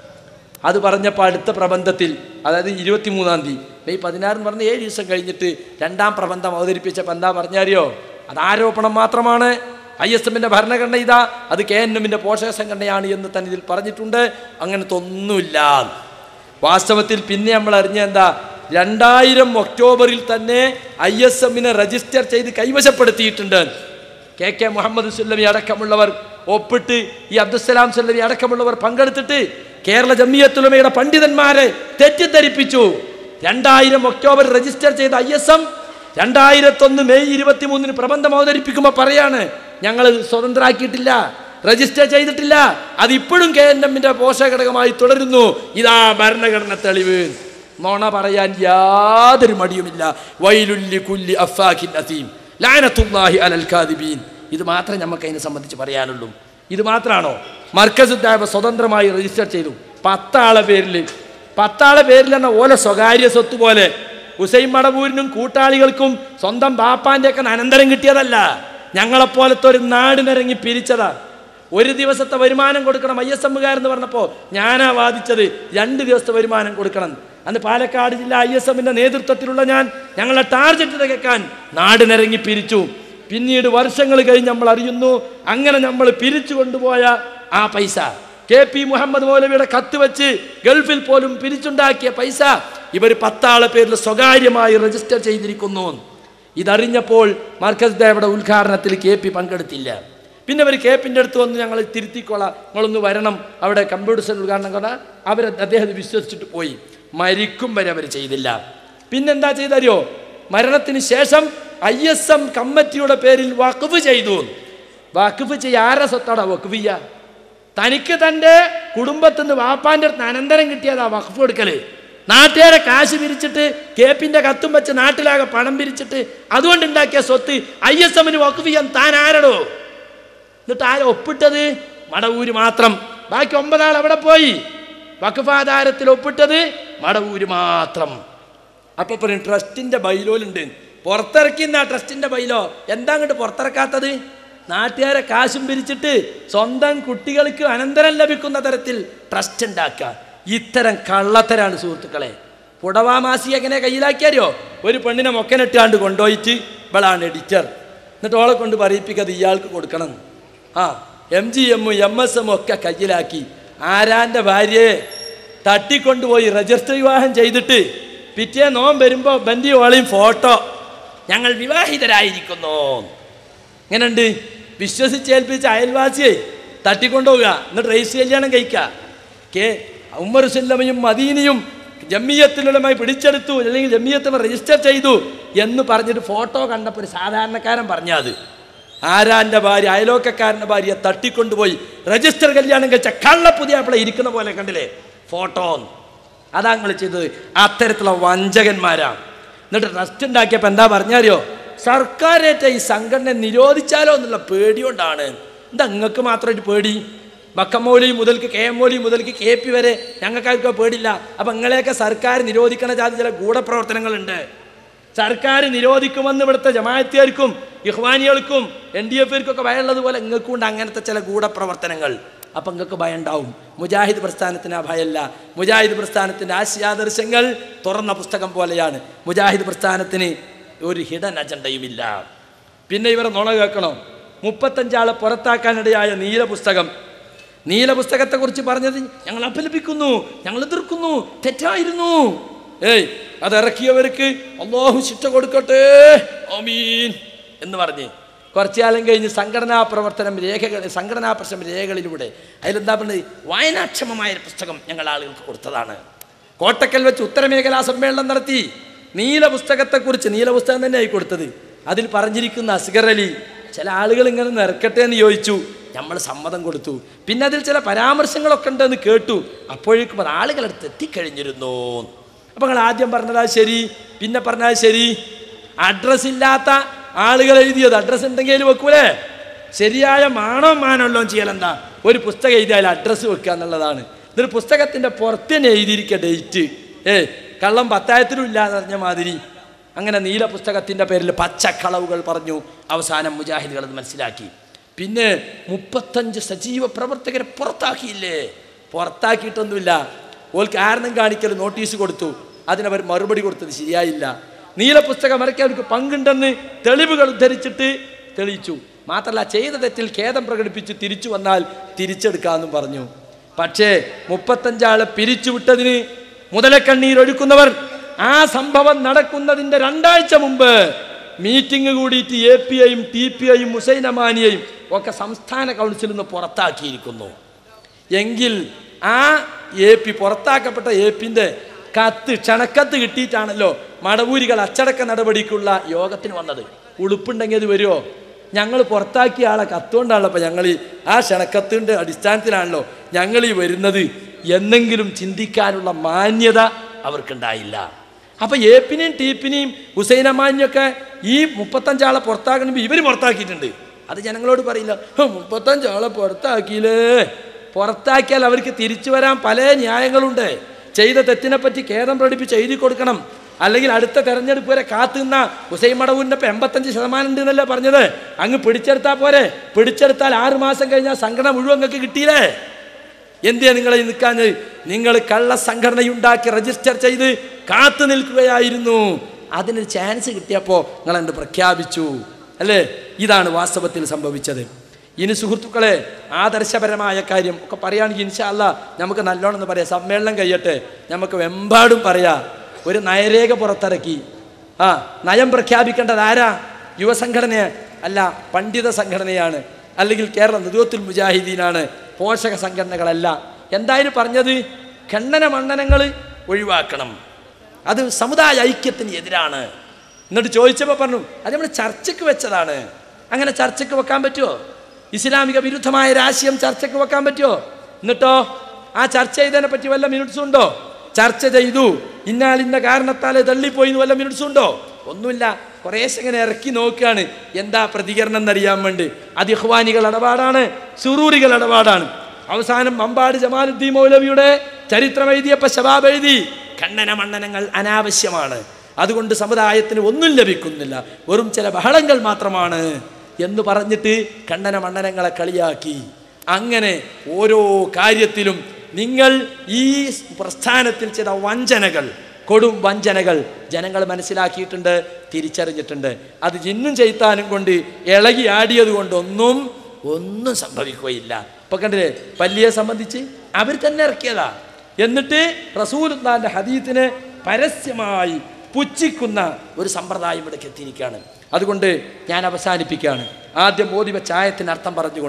A: അത് പറഞ്ഞപ്പോൾ അടുത്ത പ്രബന്ധത്തിൽ അതായത് ഇരുപത്തിമൂന്നാം തീയതി മെയ് പതിനാറിന് പറഞ്ഞ് ഏഴ് ദിവസം കഴിഞ്ഞിട്ട് രണ്ടാം പ്രബന്ധം അവതരിപ്പിച്ചപ്പോൾ എന്താ പറഞ്ഞറിയോ അത് ആരോപണം മാത്രമാണ് ഐ എസ് എമ്മിൻ്റെ ഭരണഘടന ഇതാ അത് കെ എൻ എമ്മിൻ്റെ പോഷക സംഘടനയാണ് എന്ന് തന്നെ ഇതിൽ പറഞ്ഞിട്ടുണ്ട് അങ്ങനത്തെ ഒന്നുമില്ല വാസ്തവത്തിൽ പിന്നെ നമ്മൾ അറിഞ്ഞ എന്താ രണ്ടായിരം ഒക്ടോബറിൽ തന്നെ ഐ എസ് എമ്മിനെ രജിസ്റ്റർ ചെയ്ത് കൈവശപ്പെടുത്തിയിട്ടുണ്ട് കെ കെ മുഹമ്മദ് സുല്ലമി അടക്കമുള്ളവർ ഒപ്പിട്ട് ഈ അബ്ദുസലാം സുല്ലമി അടക്കമുള്ളവർ പങ്കെടുത്തിട്ട് കേരള ജമിയത്തുലമയുടെ പണ്ഡിതന്മാരെ തെറ്റിദ്ധരിപ്പിച്ചു രണ്ടായിരം ഒക്ടോബർ രജിസ്റ്റർ ചെയ്ത ഐ എസ് എം രണ്ടായിരത്തൊന്ന് മെയ് ഇരുപത്തി മൂന്നിന് പ്രബന്ധം അവതരിപ്പിക്കുമ്പോൾ പറയാണ് ഞങ്ങൾ സ്വതന്ത്രമാക്കിയിട്ടില്ല രജിസ്റ്റർ ചെയ്തിട്ടില്ല അത് ഇപ്പോഴും കെ എൻ എമ്മിന്റെ പോഷകഘടകമായി തുടരുന്നു ഇതാ ഭരണഘടന തെളിവ് നോണ പറയാൻ യാതൊരു മടിയുമില്ല വൈലുല്ലി കുല്ലി അഫാഖിൻ അസീം ലാനത്തുല്ലാഹി അലൽ കാദിബീൻ ഇത് മാത്രമേ നമുക്ക് അതിനെ സംബന്ധിച്ച് പറയാനുള്ളൂ ഇത് മാത്രമാണോ മർക്കസ് ദാബ സ്വതന്ത്രമായി രജിസ്റ്റർ ചെയ്തു പത്താളെ പേരിൽ പത്താളെ പേരിൽ എന്ന ഓല സ്വകാര്യ സ്വത്ത് പോലെ ഹുസൈൻ മടവൂരിനും കൂട്ടാളികൾക്കും സ്വന്തം ബാപ്പാന്റെ ഒക്കെ അനന്തരം കിട്ടിയതല്ല ഞങ്ങളെപ്പോലത്തെ ഒരു നാടിനിറങ്ങി പിരിച്ചതാ ഒരു ദിവസത്തെ വരുമാനം കൊടുക്കണം ഐ എസ് എമ്മുകാരെന്ന് പറഞ്ഞപ്പോൾ ഞാനാ വാദിച്ചത് രണ്ട് ദിവസത്തെ വരുമാനം കൊടുക്കണം അന്ന് പാലക്കാട് ജില്ല ഐ എസ് എമ്മിന്റെ നേതൃത്വത്തിലുള്ള ഞാൻ ഞങ്ങളെ ടാർഗറ്റ് തികക്കാൻ നാടിനിറങ്ങി പിരിച്ചു പിന്നീട് വർഷങ്ങൾ കഴിഞ്ഞ് നമ്മൾ അറിയുന്നു അങ്ങനെ നമ്മൾ പിരിച്ചു കൊണ്ടുപോയ ആ പൈസ കെ പി മുഹമ്മദ് മൗലവിയുടെ കത്ത് വെച്ച് ഗൾഫിൽ പോലും പിരിച്ചുണ്ടാക്കിയ പൈസ ഇവർ പത്താളെ പേരിൽ സ്വകാര്യമായി രജിസ്റ്റർ ചെയ്തിരിക്കുന്നു ഇതറിഞ്ഞപ്പോൾ മാർക്കസ് ദേവയുടെ ഉദ്ഘാടനത്തിൽ കെ പി പങ്കെടുത്തില്ല പിന്നെ അവർ കെ പിൻ്റെ അടുത്ത് വന്ന് ഞങ്ങൾ തിരുത്തിക്കൊള്ളാം നിങ്ങളൊന്ന് വരണം അവിടെ കമ്പ്യൂട്ടർ സെൽ ഉദ്ഘാടനം കൊണ്ടാൽ അവർ അദ്ദേഹം വിശ്വസിച്ചിട്ട് പോയി മരിക്കും വരെ അവർ ചെയ്തില്ല പിന്നെന്താ ചെയ്തറിയോ മരണത്തിന് ശേഷം ഐ എസ് എം കമ്മിറ്റിയുടെ പേരിൽ വഖഫ് ചെയ്തു വഖഫ് ചെയ്യ ആരെ സ്വത്താടാ വഖഫ് ചെയ്യുക തനിക്ക് തൻ്റെ കുടുംബത്തിൽ നിന്ന് വാപ്പാൻ്റെ അടുത്ത് അനന്തരം കിട്ടിയതാ വഖഫ് കൊടുക്കല് നാട്ടുകാരെ കാശ് പിരിച്ചിട്ട് കേപ്പിന്റെ കത്തും വെച്ച് നാട്ടിലാകെ പണം പിരിച്ചിട്ട് അതുകൊണ്ട് ഉണ്ടാക്കിയ സ്വത്ത് ഐ എസ് എമ്മിന് വഖഫ് ചെയ്യാൻ താൻ ആരടോ എന്നിട്ട് ആരെ ഒപ്പിട്ടത് മടവൂര് മാത്രം ബാക്കി ഒമ്പതാൾ അവിടെ പോയി വഖഫാധാരത്തിൽ ഒപ്പിട്ടത് മടവൂര് മാത്രം അപ്പൊ പറയും ട്രസ്റ്റിന്റെ ബൈലോലുണ്ട് പുറത്തിറക്കുന്ന ആ ട്രസ്റ്റിന്റെ ബൈലോ എന്താ അങ്ങോട്ട് പുറത്തിറക്കാത്തത് നാട്ടുകാരെ കാശും പിരിച്ചിട്ട് സ്വന്തം കുട്ടികൾക്ക് അനന്തരം ലഭിക്കുന്ന തരത്തിൽ ട്രസ്റ്റ് ഉണ്ടാക്കുക ഇത്തരം കള്ളത്തരാണ് സുഹൃത്തുക്കളെ പുടവാമാസി എങ്ങനെ കയ്യിലാക്കിയാരോ ഒരു പെണ്ണിനെ മൊക്കനിട്ടാണ്ട് കൊണ്ടുപോയിട്ട് ഇവളാണ് എഡിറ്റർ എന്നിട്ട് ഓളെ കൊണ്ട് പറയിപ്പിക്കത് ഇയാൾക്ക് കൊടുക്കണം ആ എം ജി എമ്മും എം എസ് എമ്മും ഒക്കെ കയ്യിലാക്കി ആരാൻ്റെ ഭാര്യയെ തട്ടിക്കൊണ്ടുപോയി രജിസ്റ്റർ വിവാഹം ചെയ്തിട്ട് പിറ്റേ നോം വരുമ്പോൾ ബന്തി ഓളയും ഫോട്ടോ ഞങ്ങൾ വിവാഹിതരായിരിക്കുന്നു എങ്ങനെയുണ്ട് വിശ്വസിച്ചേൽപ്പിച്ച അയൽവാസിയെ തട്ടിക്കൊണ്ടുപോവുക എന്നിട്ട് റേസ് കല്യാണം കഴിക്കുക കെ ഉമ്മർ സുല്ലമയും മദീനയും ജമ്മിയത്തിലുള്ളമായി പിടിച്ചെടുത്തു അല്ലെങ്കിൽ ജമ്മിയത്തുമ രജിസ്റ്റർ ചെയ്തു എന്ന് പറഞ്ഞിട്ട് ഫോട്ടോ കണ്ടപ്പോൾ ഒരു സാധാരണക്കാരൻ പറഞ്ഞത് ആരാന്റെ ഭാര്യ അയലോക്കക്കാരൻ്റെ ഭാര്യയെ തട്ടിക്കൊണ്ടുപോയി രജിസ്റ്റർ കല്യാണം കഴിച്ച കള്ള പുതിയ ആപ്പിളെ ഇരിക്കുന്ന പോലെ കണ്ടില്ലേ ഫോട്ടോ അതാ നിങ്ങൾ ചെയ്തത് അത്തരത്തിലുള്ള വഞ്ചകന്മാരാണ് എന്നിട്ട് ട്രസ്റ്റ് ഉണ്ടാക്കിയപ്പോൾ എന്താ പറഞ്ഞാറിയോ സർക്കാരേറ്റ ഈ സംഘടന നിരോധിച്ചാലോ എന്നുള്ള പേടിയോണ്ടാണ് എന്താ നിങ്ങൾക്ക് മാത്രമായിട്ട് പേടി മക്കമോലി മുതൽക്ക് കെ എം മോലി മുതൽക്ക് കെ പി വരെ ഞങ്ങൾക്കാർക്കോ പേടില്ല അപ്പം നിങ്ങളെയൊക്കെ സർക്കാർ നിരോധിക്കണ ജാതി ചില ഗൂഢപ്രവർത്തനങ്ങളുണ്ട് സർക്കാർ നിരോധിക്കുമെന്ന് ഇവിടുത്തെ ജമാഅത്തുകാർക്കും ഇഹ്വാനികൾക്കും എൻ ഡി എഫുകാർക്കൊക്കെ ഭയമുള്ളതുപോലെ നിങ്ങൾക്കും ഉണ്ട് അങ്ങനത്തെ ചില ഗൂഢപ്രവർത്തനങ്ങൾ അപ്പം നിങ്ങൾക്ക് ഭയം ഉണ്ടാവും മുജാഹിദ് പ്രസ്ഥാനത്തിന് ആ ഭയമല്ല മുജാഹിദ് പ്രസ്ഥാനത്തിൻ്റെ ആശയാദർശങ്ങൾ തുറന്ന പുസ്തകം പോലെയാണ് മുജാഹിദ് പ്രസ്ഥാനത്തിന് ഒരു ഹിഡൻ അജണ്ടയുമില്ല പിന്നെ ഇവരെ നുണ കേൾക്കണം മുപ്പത്തഞ്ചാളെ പുറത്താക്കാനിടയായ നീല പുസ്തകം നീല പുസ്തകത്തെക്കുറിച്ച് പറഞ്ഞത് ഞങ്ങൾ അപലപിക്കുന്നു ഞങ്ങൾ എതിർക്കുന്നു തെറ്റായിരുന്നു ഏയ് അത് ഇറക്കിയവർക്ക് അള്ളാഹു ശിക്ഷ കൊടുക്കട്ടെ അമീൻ എന്ന് പറഞ്ഞ് കുറച്ചു കാലം കഴിഞ്ഞ് സംഘടനാ പ്രവർത്തനം രേഖകൾ സംഘടനാ പ്രശ്നം രേഖകളിലൂടെ അതിലെന്താ പറഞ്ഞത് വായനാക്ഷമമായ ഒരു പുസ്തകം ഞങ്ങൾ ആളുകൾക്ക് കൊടുത്തതാണ് കോട്ടക്കൽ വെച്ച് ഉത്തരമേഖലാ സമ്മേളനം നടത്തി നീല പുസ്തകത്തെക്കുറിച്ച് നീല പുസ്തകം തന്നെ ആയി കൊടുത്തത് അതിൽ പറഞ്ഞിരിക്കുന്ന അസ്ഗർ അലി ചില ആളുകൾ ഇങ്ങനെ നിറക്കട്ടെ എന്ന് ചോദിച്ചു നമ്മൾ സമ്മതം കൊടുത്തു പിന്നെ അതിൽ ചില പരാമർശങ്ങളൊക്കെ ഉണ്ടെന്ന് കേട്ടു അപ്പോഴേക്കും അത് ആളുകളടുത്ത് എത്തിക്കഴിഞ്ഞിരുന്നു അപ്പം നിങ്ങൾ ആദ്യം പറഞ്ഞതാ ശരി പിന്നെ പറഞ്ഞാൽ ശരി അഡ്രസ് ഇല്ലാത്ത ആളുകൾ എഴുതിയത് അഡ്രസ് എന്തെങ്കിലും വെക്കൂലേ ശരിയായ മാണോ മാനല്ലോ ചെയ്യലെന്താ ഒരു പുസ്തകം എഴുതിയാൽ അഡ്രസ്സ് വെക്കുക എന്നുള്ളതാണ് ഇതൊരു പുസ്തകത്തിൻ്റെ പുറത്ത് തന്നെ എഴുതിയിരിക്കുക ഡേറ്റ് ഏ കള്ളം പത്തായത്തിലും ഇല്ല എന്ന് പറഞ്ഞ മാതിരി അങ്ങനെ നീല പുസ്തകത്തിൻ്റെ പേരിൽ പച്ചക്കളവുകൾ പറഞ്ഞു അവസാനം മുജാഹിദുകൾ അത് മനസ്സിലാക്കി പിന്നെ മുപ്പത്തഞ്ച് സജീവ പ്രവർത്തകരെ പുറത്താക്കിയില്ലേ പുറത്താക്കിയിട്ടൊന്നുമില്ല ഓൾക്ക് കാരണം കാണിക്കൽ നോട്ടീസ് കൊടുത്തു അതിനവർ മറുപടി കൊടുത്തത് ശരിയായില്ല നീല പുസ്തകം ഇറക്കി അവർക്ക് പങ്കുണ്ടെന്ന് തെളിവുകൾ ഉദ്ധരിച്ചിട്ട് തെളിയിച്ചു മാത്രമല്ല ചെയ്ത തെറ്റിൽ ഖേദം പ്രകടിപ്പിച്ച് തിരിച്ചു വന്നാൽ തിരിച്ചെടുക്കാമെന്നും പറഞ്ഞു പക്ഷേ മുപ്പത്തഞ്ചാളെ പിരിച്ചുവിട്ടതിന് മുതലക്കണ്ണീരൊഴുക്കുന്നവർ ആ സംഭവം നടക്കുന്നതിൻ്റെ രണ്ടാഴ്ച മുമ്പ് മീറ്റിംഗ് കൂടിയിട്ട് എ പി ഐയും ടി പി ഐയും ഹുസൈൻ അമാനിയെയും ഒക്കെ സംസ്ഥാന കൗൺസിലിൽ നിന്ന് പുറത്താക്കിയിരിക്കുന്നു എങ്കിൽ ആ എ പി പുറത്താക്കപ്പെട്ട എ പിൻ്റെ കത്ത് ക്ഷണക്കത്ത് കിട്ടിയിട്ടാണല്ലോ മടവൂരികൾ അച്ചടക്ക നടപടിക്കുള്ള യോഗത്തിന് വന്നത് ഉളുപ്പുണ്ടെങ്കിൽ അത് വരുമോ ഞങ്ങൾ പുറത്താക്കിയ ആളെ കത്തുകൊണ്ടാണല്ലോ അപ്പം ഞങ്ങൾ ഈ ആ ക്ഷണക്കത്തിൻ്റെ അടിസ്ഥാനത്തിലാണല്ലോ ഞങ്ങൾ ഈ വരുന്നത് എന്നെങ്കിലും ചിന്തിക്കാനുള്ള മാന്യത അവർക്കുണ്ടായില്ല അപ്പം എ പിനെയും ടി പിനെയും ഹുസൈനമാനിയൊക്കെ ഈ മുപ്പത്തഞ്ചാളെ പുറത്താക്കണമെങ്കിൽ ഇവർ പുറത്താക്കിയിട്ടുണ്ട് അത് ജനങ്ങളോട് പറയില്ല "ഹ്, മുപ്പത്തഞ്ചാളെ പുറത്താക്കിയില്ലേ പുറത്താക്കിയാൽ അവർക്ക് തിരിച്ചു വരാൻ പല ന്യായങ്ങളുണ്ട് ചെയ്ത തെറ്റിനെപ്പറ്റി ഖേദം പ്രകടിപ്പിച്ച് എഴുതി കൊടുക്കണം അല്ലെങ്കിൽ അടുത്ത തെരഞ്ഞെടുപ്പ് വരെ കാത്തുനിന്ന ഹുസൈൻ മടവൂരിൻ്റെ ഇപ്പം എൺപത്തഞ്ച് ശതമാനം ഉണ്ട് എന്നല്ലേ പറഞ്ഞത് അങ്ങ് പിടിച്ചെടുത്താൽ പോരെ പിടിച്ചെടുത്താൽ ആറ് മാസം കഴിഞ്ഞാൽ സംഘടന മുഴുവൻ നിങ്ങൾക്ക് കിട്ടിയില്ലേ എന്തിനാ നിങ്ങളെ നിൽക്കാഞ്ഞ് നിങ്ങൾ കള്ള സംഘടനയുണ്ടാക്കി രജിസ്റ്റർ ചെയ്ത് കാത്തു നിൽക്കുകയായിരുന്നു അതിനൊരു ചാൻസ് കിട്ടിയപ്പോൾ നിങ്ങൾ എന്ത് പ്രഖ്യാപിച്ചു അല്ലേ ഇതാണ് വാസ്തവത്തിൽ സംഭവിച്ചത് ഇനി സുഹൃത്തുക്കളെ ആദർശപരമായ കാര്യം ഒക്കെ പറയുകയാണെങ്കിൽ ഇൻഷാല്ല നമുക്ക് നല്ലോണം എന്ന് പറയാം സമ്മേളനം കഴിയട്ടെ നമുക്ക് വെമ്പാടും പറയാം ഒരു നയരേഖ പുറത്തിറക്കി ആ നയം പ്രഖ്യാപിക്കേണ്ടത് ആരാ യുവസംഘടന അല്ല പണ്ഡിത സംഘടനയാണ് അല്ലെങ്കിൽ കേരള നേതൃത്വത്തിൽ മുജാഹിദീനാണ് പോഷക സംഘടനകളല്ല എന്തായാലും പറഞ്ഞത് ഖണ്ഡന മണ്ഡനങ്ങൾ ഒഴിവാക്കണം അത് സമുദായ ഐക്യത്തിന് എതിരാണ് എന്നിട്ട് ചോദിച്ചപ്പോൾ പറഞ്ഞു അത് നമ്മൾ ചർച്ചയ്ക്ക് വെച്ചതാണ് അങ്ങനെ ചർച്ചയ്ക്ക് വെക്കാൻ പറ്റുമോ ഇസ്ലാമിക വിരുദ്ധമായ രാശിയം ചർച്ചയ്ക്ക് വെക്കാൻ പറ്റുമോ എന്നിട്ടോ ആ ചർച്ച ചെയ്തതിനെ പറ്റി വല്ല മിനിറ്റ്സും ഉണ്ടോ ചർച്ച ചെയ്തു ഇന്നാലിന്ന കാരണത്താൽ തള്ളിപ്പോയി എന്ന് വല്ല മിനിറ്റ്സും ഉണ്ടോ ഒന്നുമില്ല കുറേശ്ശെ ഇങ്ങനെ ഇറക്കി നോക്കുകയാണ് എന്താ പ്രതികരണം എന്നറിയാൻ വേണ്ടി അത് ഇഹ്വാനികൾ ഇടപാടാണ് സുറൂറികൾ ഇടപാടാണ് അവസാനം മമ്പാട് ജമാലുദ്ദീൻ മൗലവിയുടെ ചരിത്രം എഴുതിയപ്പോൾ ശബാബ് എഴുതി ഖണ്ഡന മണ്ഡനങ്ങൾ അനാവശ്യമാണ് അതുകൊണ്ട് സമുദായത്തിന് ഒന്നും ലഭിക്കുന്നില്ല വെറും ചില ബഹളങ്ങൾ മാത്രമാണ് എന്ന് പറഞ്ഞിട്ട് ഖണ്ഡന മണ്ഡനങ്ങളെ കളിയാക്കി അങ്ങനെ ഓരോ കാര്യത്തിലും നിങ്ങൾ ഈ പ്രസ്ഥാനത്തിൽ ചില വഞ്ചനകൾ കൊടും വഞ്ചനകൾ ജനങ്ങൾ മനസ്സിലാക്കിയിട്ടുണ്ട് തിരിച്ചറിഞ്ഞിട്ടുണ്ട് അത് ജിന്നും ചെയ്ത്താനും കൊണ്ട് ഇളകി ആടിയത് കൊണ്ടൊന്നും ഒന്നും സംഭവിക്കുകയില്ല ഇപ്പൊ കണ്ടില്ലേ പല്ലിയെ സംബന്ധിച്ച് അവർ തന്നെ ഇറക്കിയതാ എന്നിട്ട് റസൂലുദ്ദാന്റെ ഹദീത്തിനെ പരസ്യമായി പുച്ഛിക്കുന്ന ഒരു സമ്പ്രദായം ഇവിടേക്ക് എത്തിയിരിക്കുകയാണ് അതുകൊണ്ട് ഞാൻ അവസാനിപ്പിക്കുകയാണ് ആദ്യം മോദി വെച്ച ആയത്തിന് അർത്ഥം പറഞ്ഞുകൊണ്ട്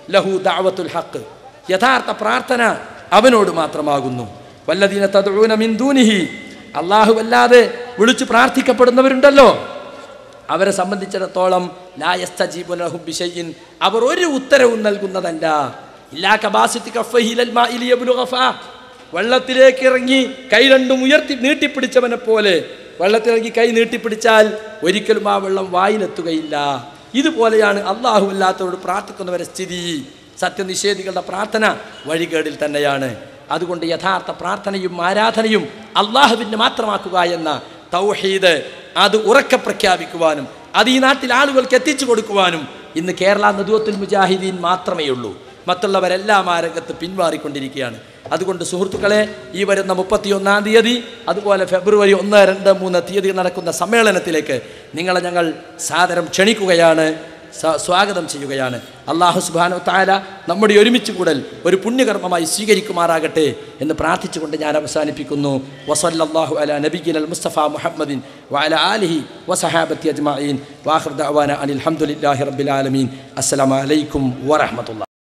A: ലഹു ദഅവത്തുൽ ഹഖ് യഥാർത്ഥ പ്രാർത്ഥന അവനോട് മാത്രമാകുന്നു വല്ലദീന തദ്ഊന മിൻ ദൂനിഹി അല്ലാഹു അല്ലാതെ വിളിച്ചു പ്രാർത്ഥിക്കപ്പെടുന്നവരുണ്ടല്ലോ അവരെ സംബന്ധിച്ചിടത്തോളം ലായസ്തജീബു ലഹും ബിശൈഇൻ അവർ ഒരു ഉത്തരവും നൽകുന്നതല്ല ഇല്ലാ കബാസിത്തി കഫ്ഫഹി ഇലൽ മാഇ ലിയബ്ലുഗ ഫാ. വെള്ളത്തിലേക്ക് ഇറങ്ങി കൈ രണ്ടും ഉയർത്തി നീട്ടിപ്പിടിച്ചവനെ പോലെ വെള്ളത്തിലിറങ്ങി കൈ നീട്ടിപ്പിടിച്ചാൽ ഒരിക്കലും ആ വെള്ളം വായിലെത്തുകയില്ല ഇതുപോലെയാണ് അള്ളാഹു അല്ലാത്തവരോട് പ്രാർത്ഥിക്കുന്നവരെ സ്ഥിതി സത്യനിഷേധികളുടെ പ്രാർത്ഥന വഴികേടിൽ തന്നെയാണ് അതുകൊണ്ട് യഥാർത്ഥ പ്രാർത്ഥനയും ആരാധനയും അള്ളാഹുവിന് മാത്രമാക്കുക എന്ന തൗഹീദ് അത് ഉറക്കെ പ്രഖ്യാപിക്കുവാനും അത് ഈ നാട്ടിൽ ആളുകൾക്ക് എത്തിച്ചു കൊടുക്കുവാനും ഇന്ന് കേരള നദുവത്തുൽ മുജാഹിദീൻ മാത്രമേ ഉള്ളൂ മറ്റുള്ളവരെല്ലാം ആ രംഗത്ത് പിന്മാറിക്കൊണ്ടിരിക്കുകയാണ് അതുകൊണ്ട് സുഹൃത്തുക്കളെ ഈ വരുന്ന മുപ്പത്തിയൊന്നാം തീയതി അതുപോലെ ഫെബ്രുവരി ഒന്ന് രണ്ട് മൂന്ന് തീയതി നടക്കുന്ന സമ്മേളനത്തിലേക്ക് നിങ്ങളെ ഞങ്ങൾ സാദരം ക്ഷണിക്കുകയാണ് സ- സ്വാഗതം ചെയ്യുകയാണ് അള്ളാഹു സുബാനു താല നമ്മുടെ ഒരുമിച്ച് കൂടൽ ഒരു പുണ്യകർമ്മമായി സ്വീകരിക്കുമാറാകട്ടെ എന്ന് പ്രാർത്ഥിച്ചുകൊണ്ട് ഞാൻ അവസാനിപ്പിക്കുന്നു വസല്ലാഹു അല നബിഗിൻ അൽ മുസ്തഫ മുഹമ്മദിൻ വഅല ആലിഹി വസഹാബത്തി അജ്മഈൻ വാഹിർ ദഅവാന അനിൽ ഹംദുലില്ലാഹി റബ്ബിൽ ആലമീൻ അസ്സലാമു അലൈക്കും വറഹ്മത്തുള്ളാഹി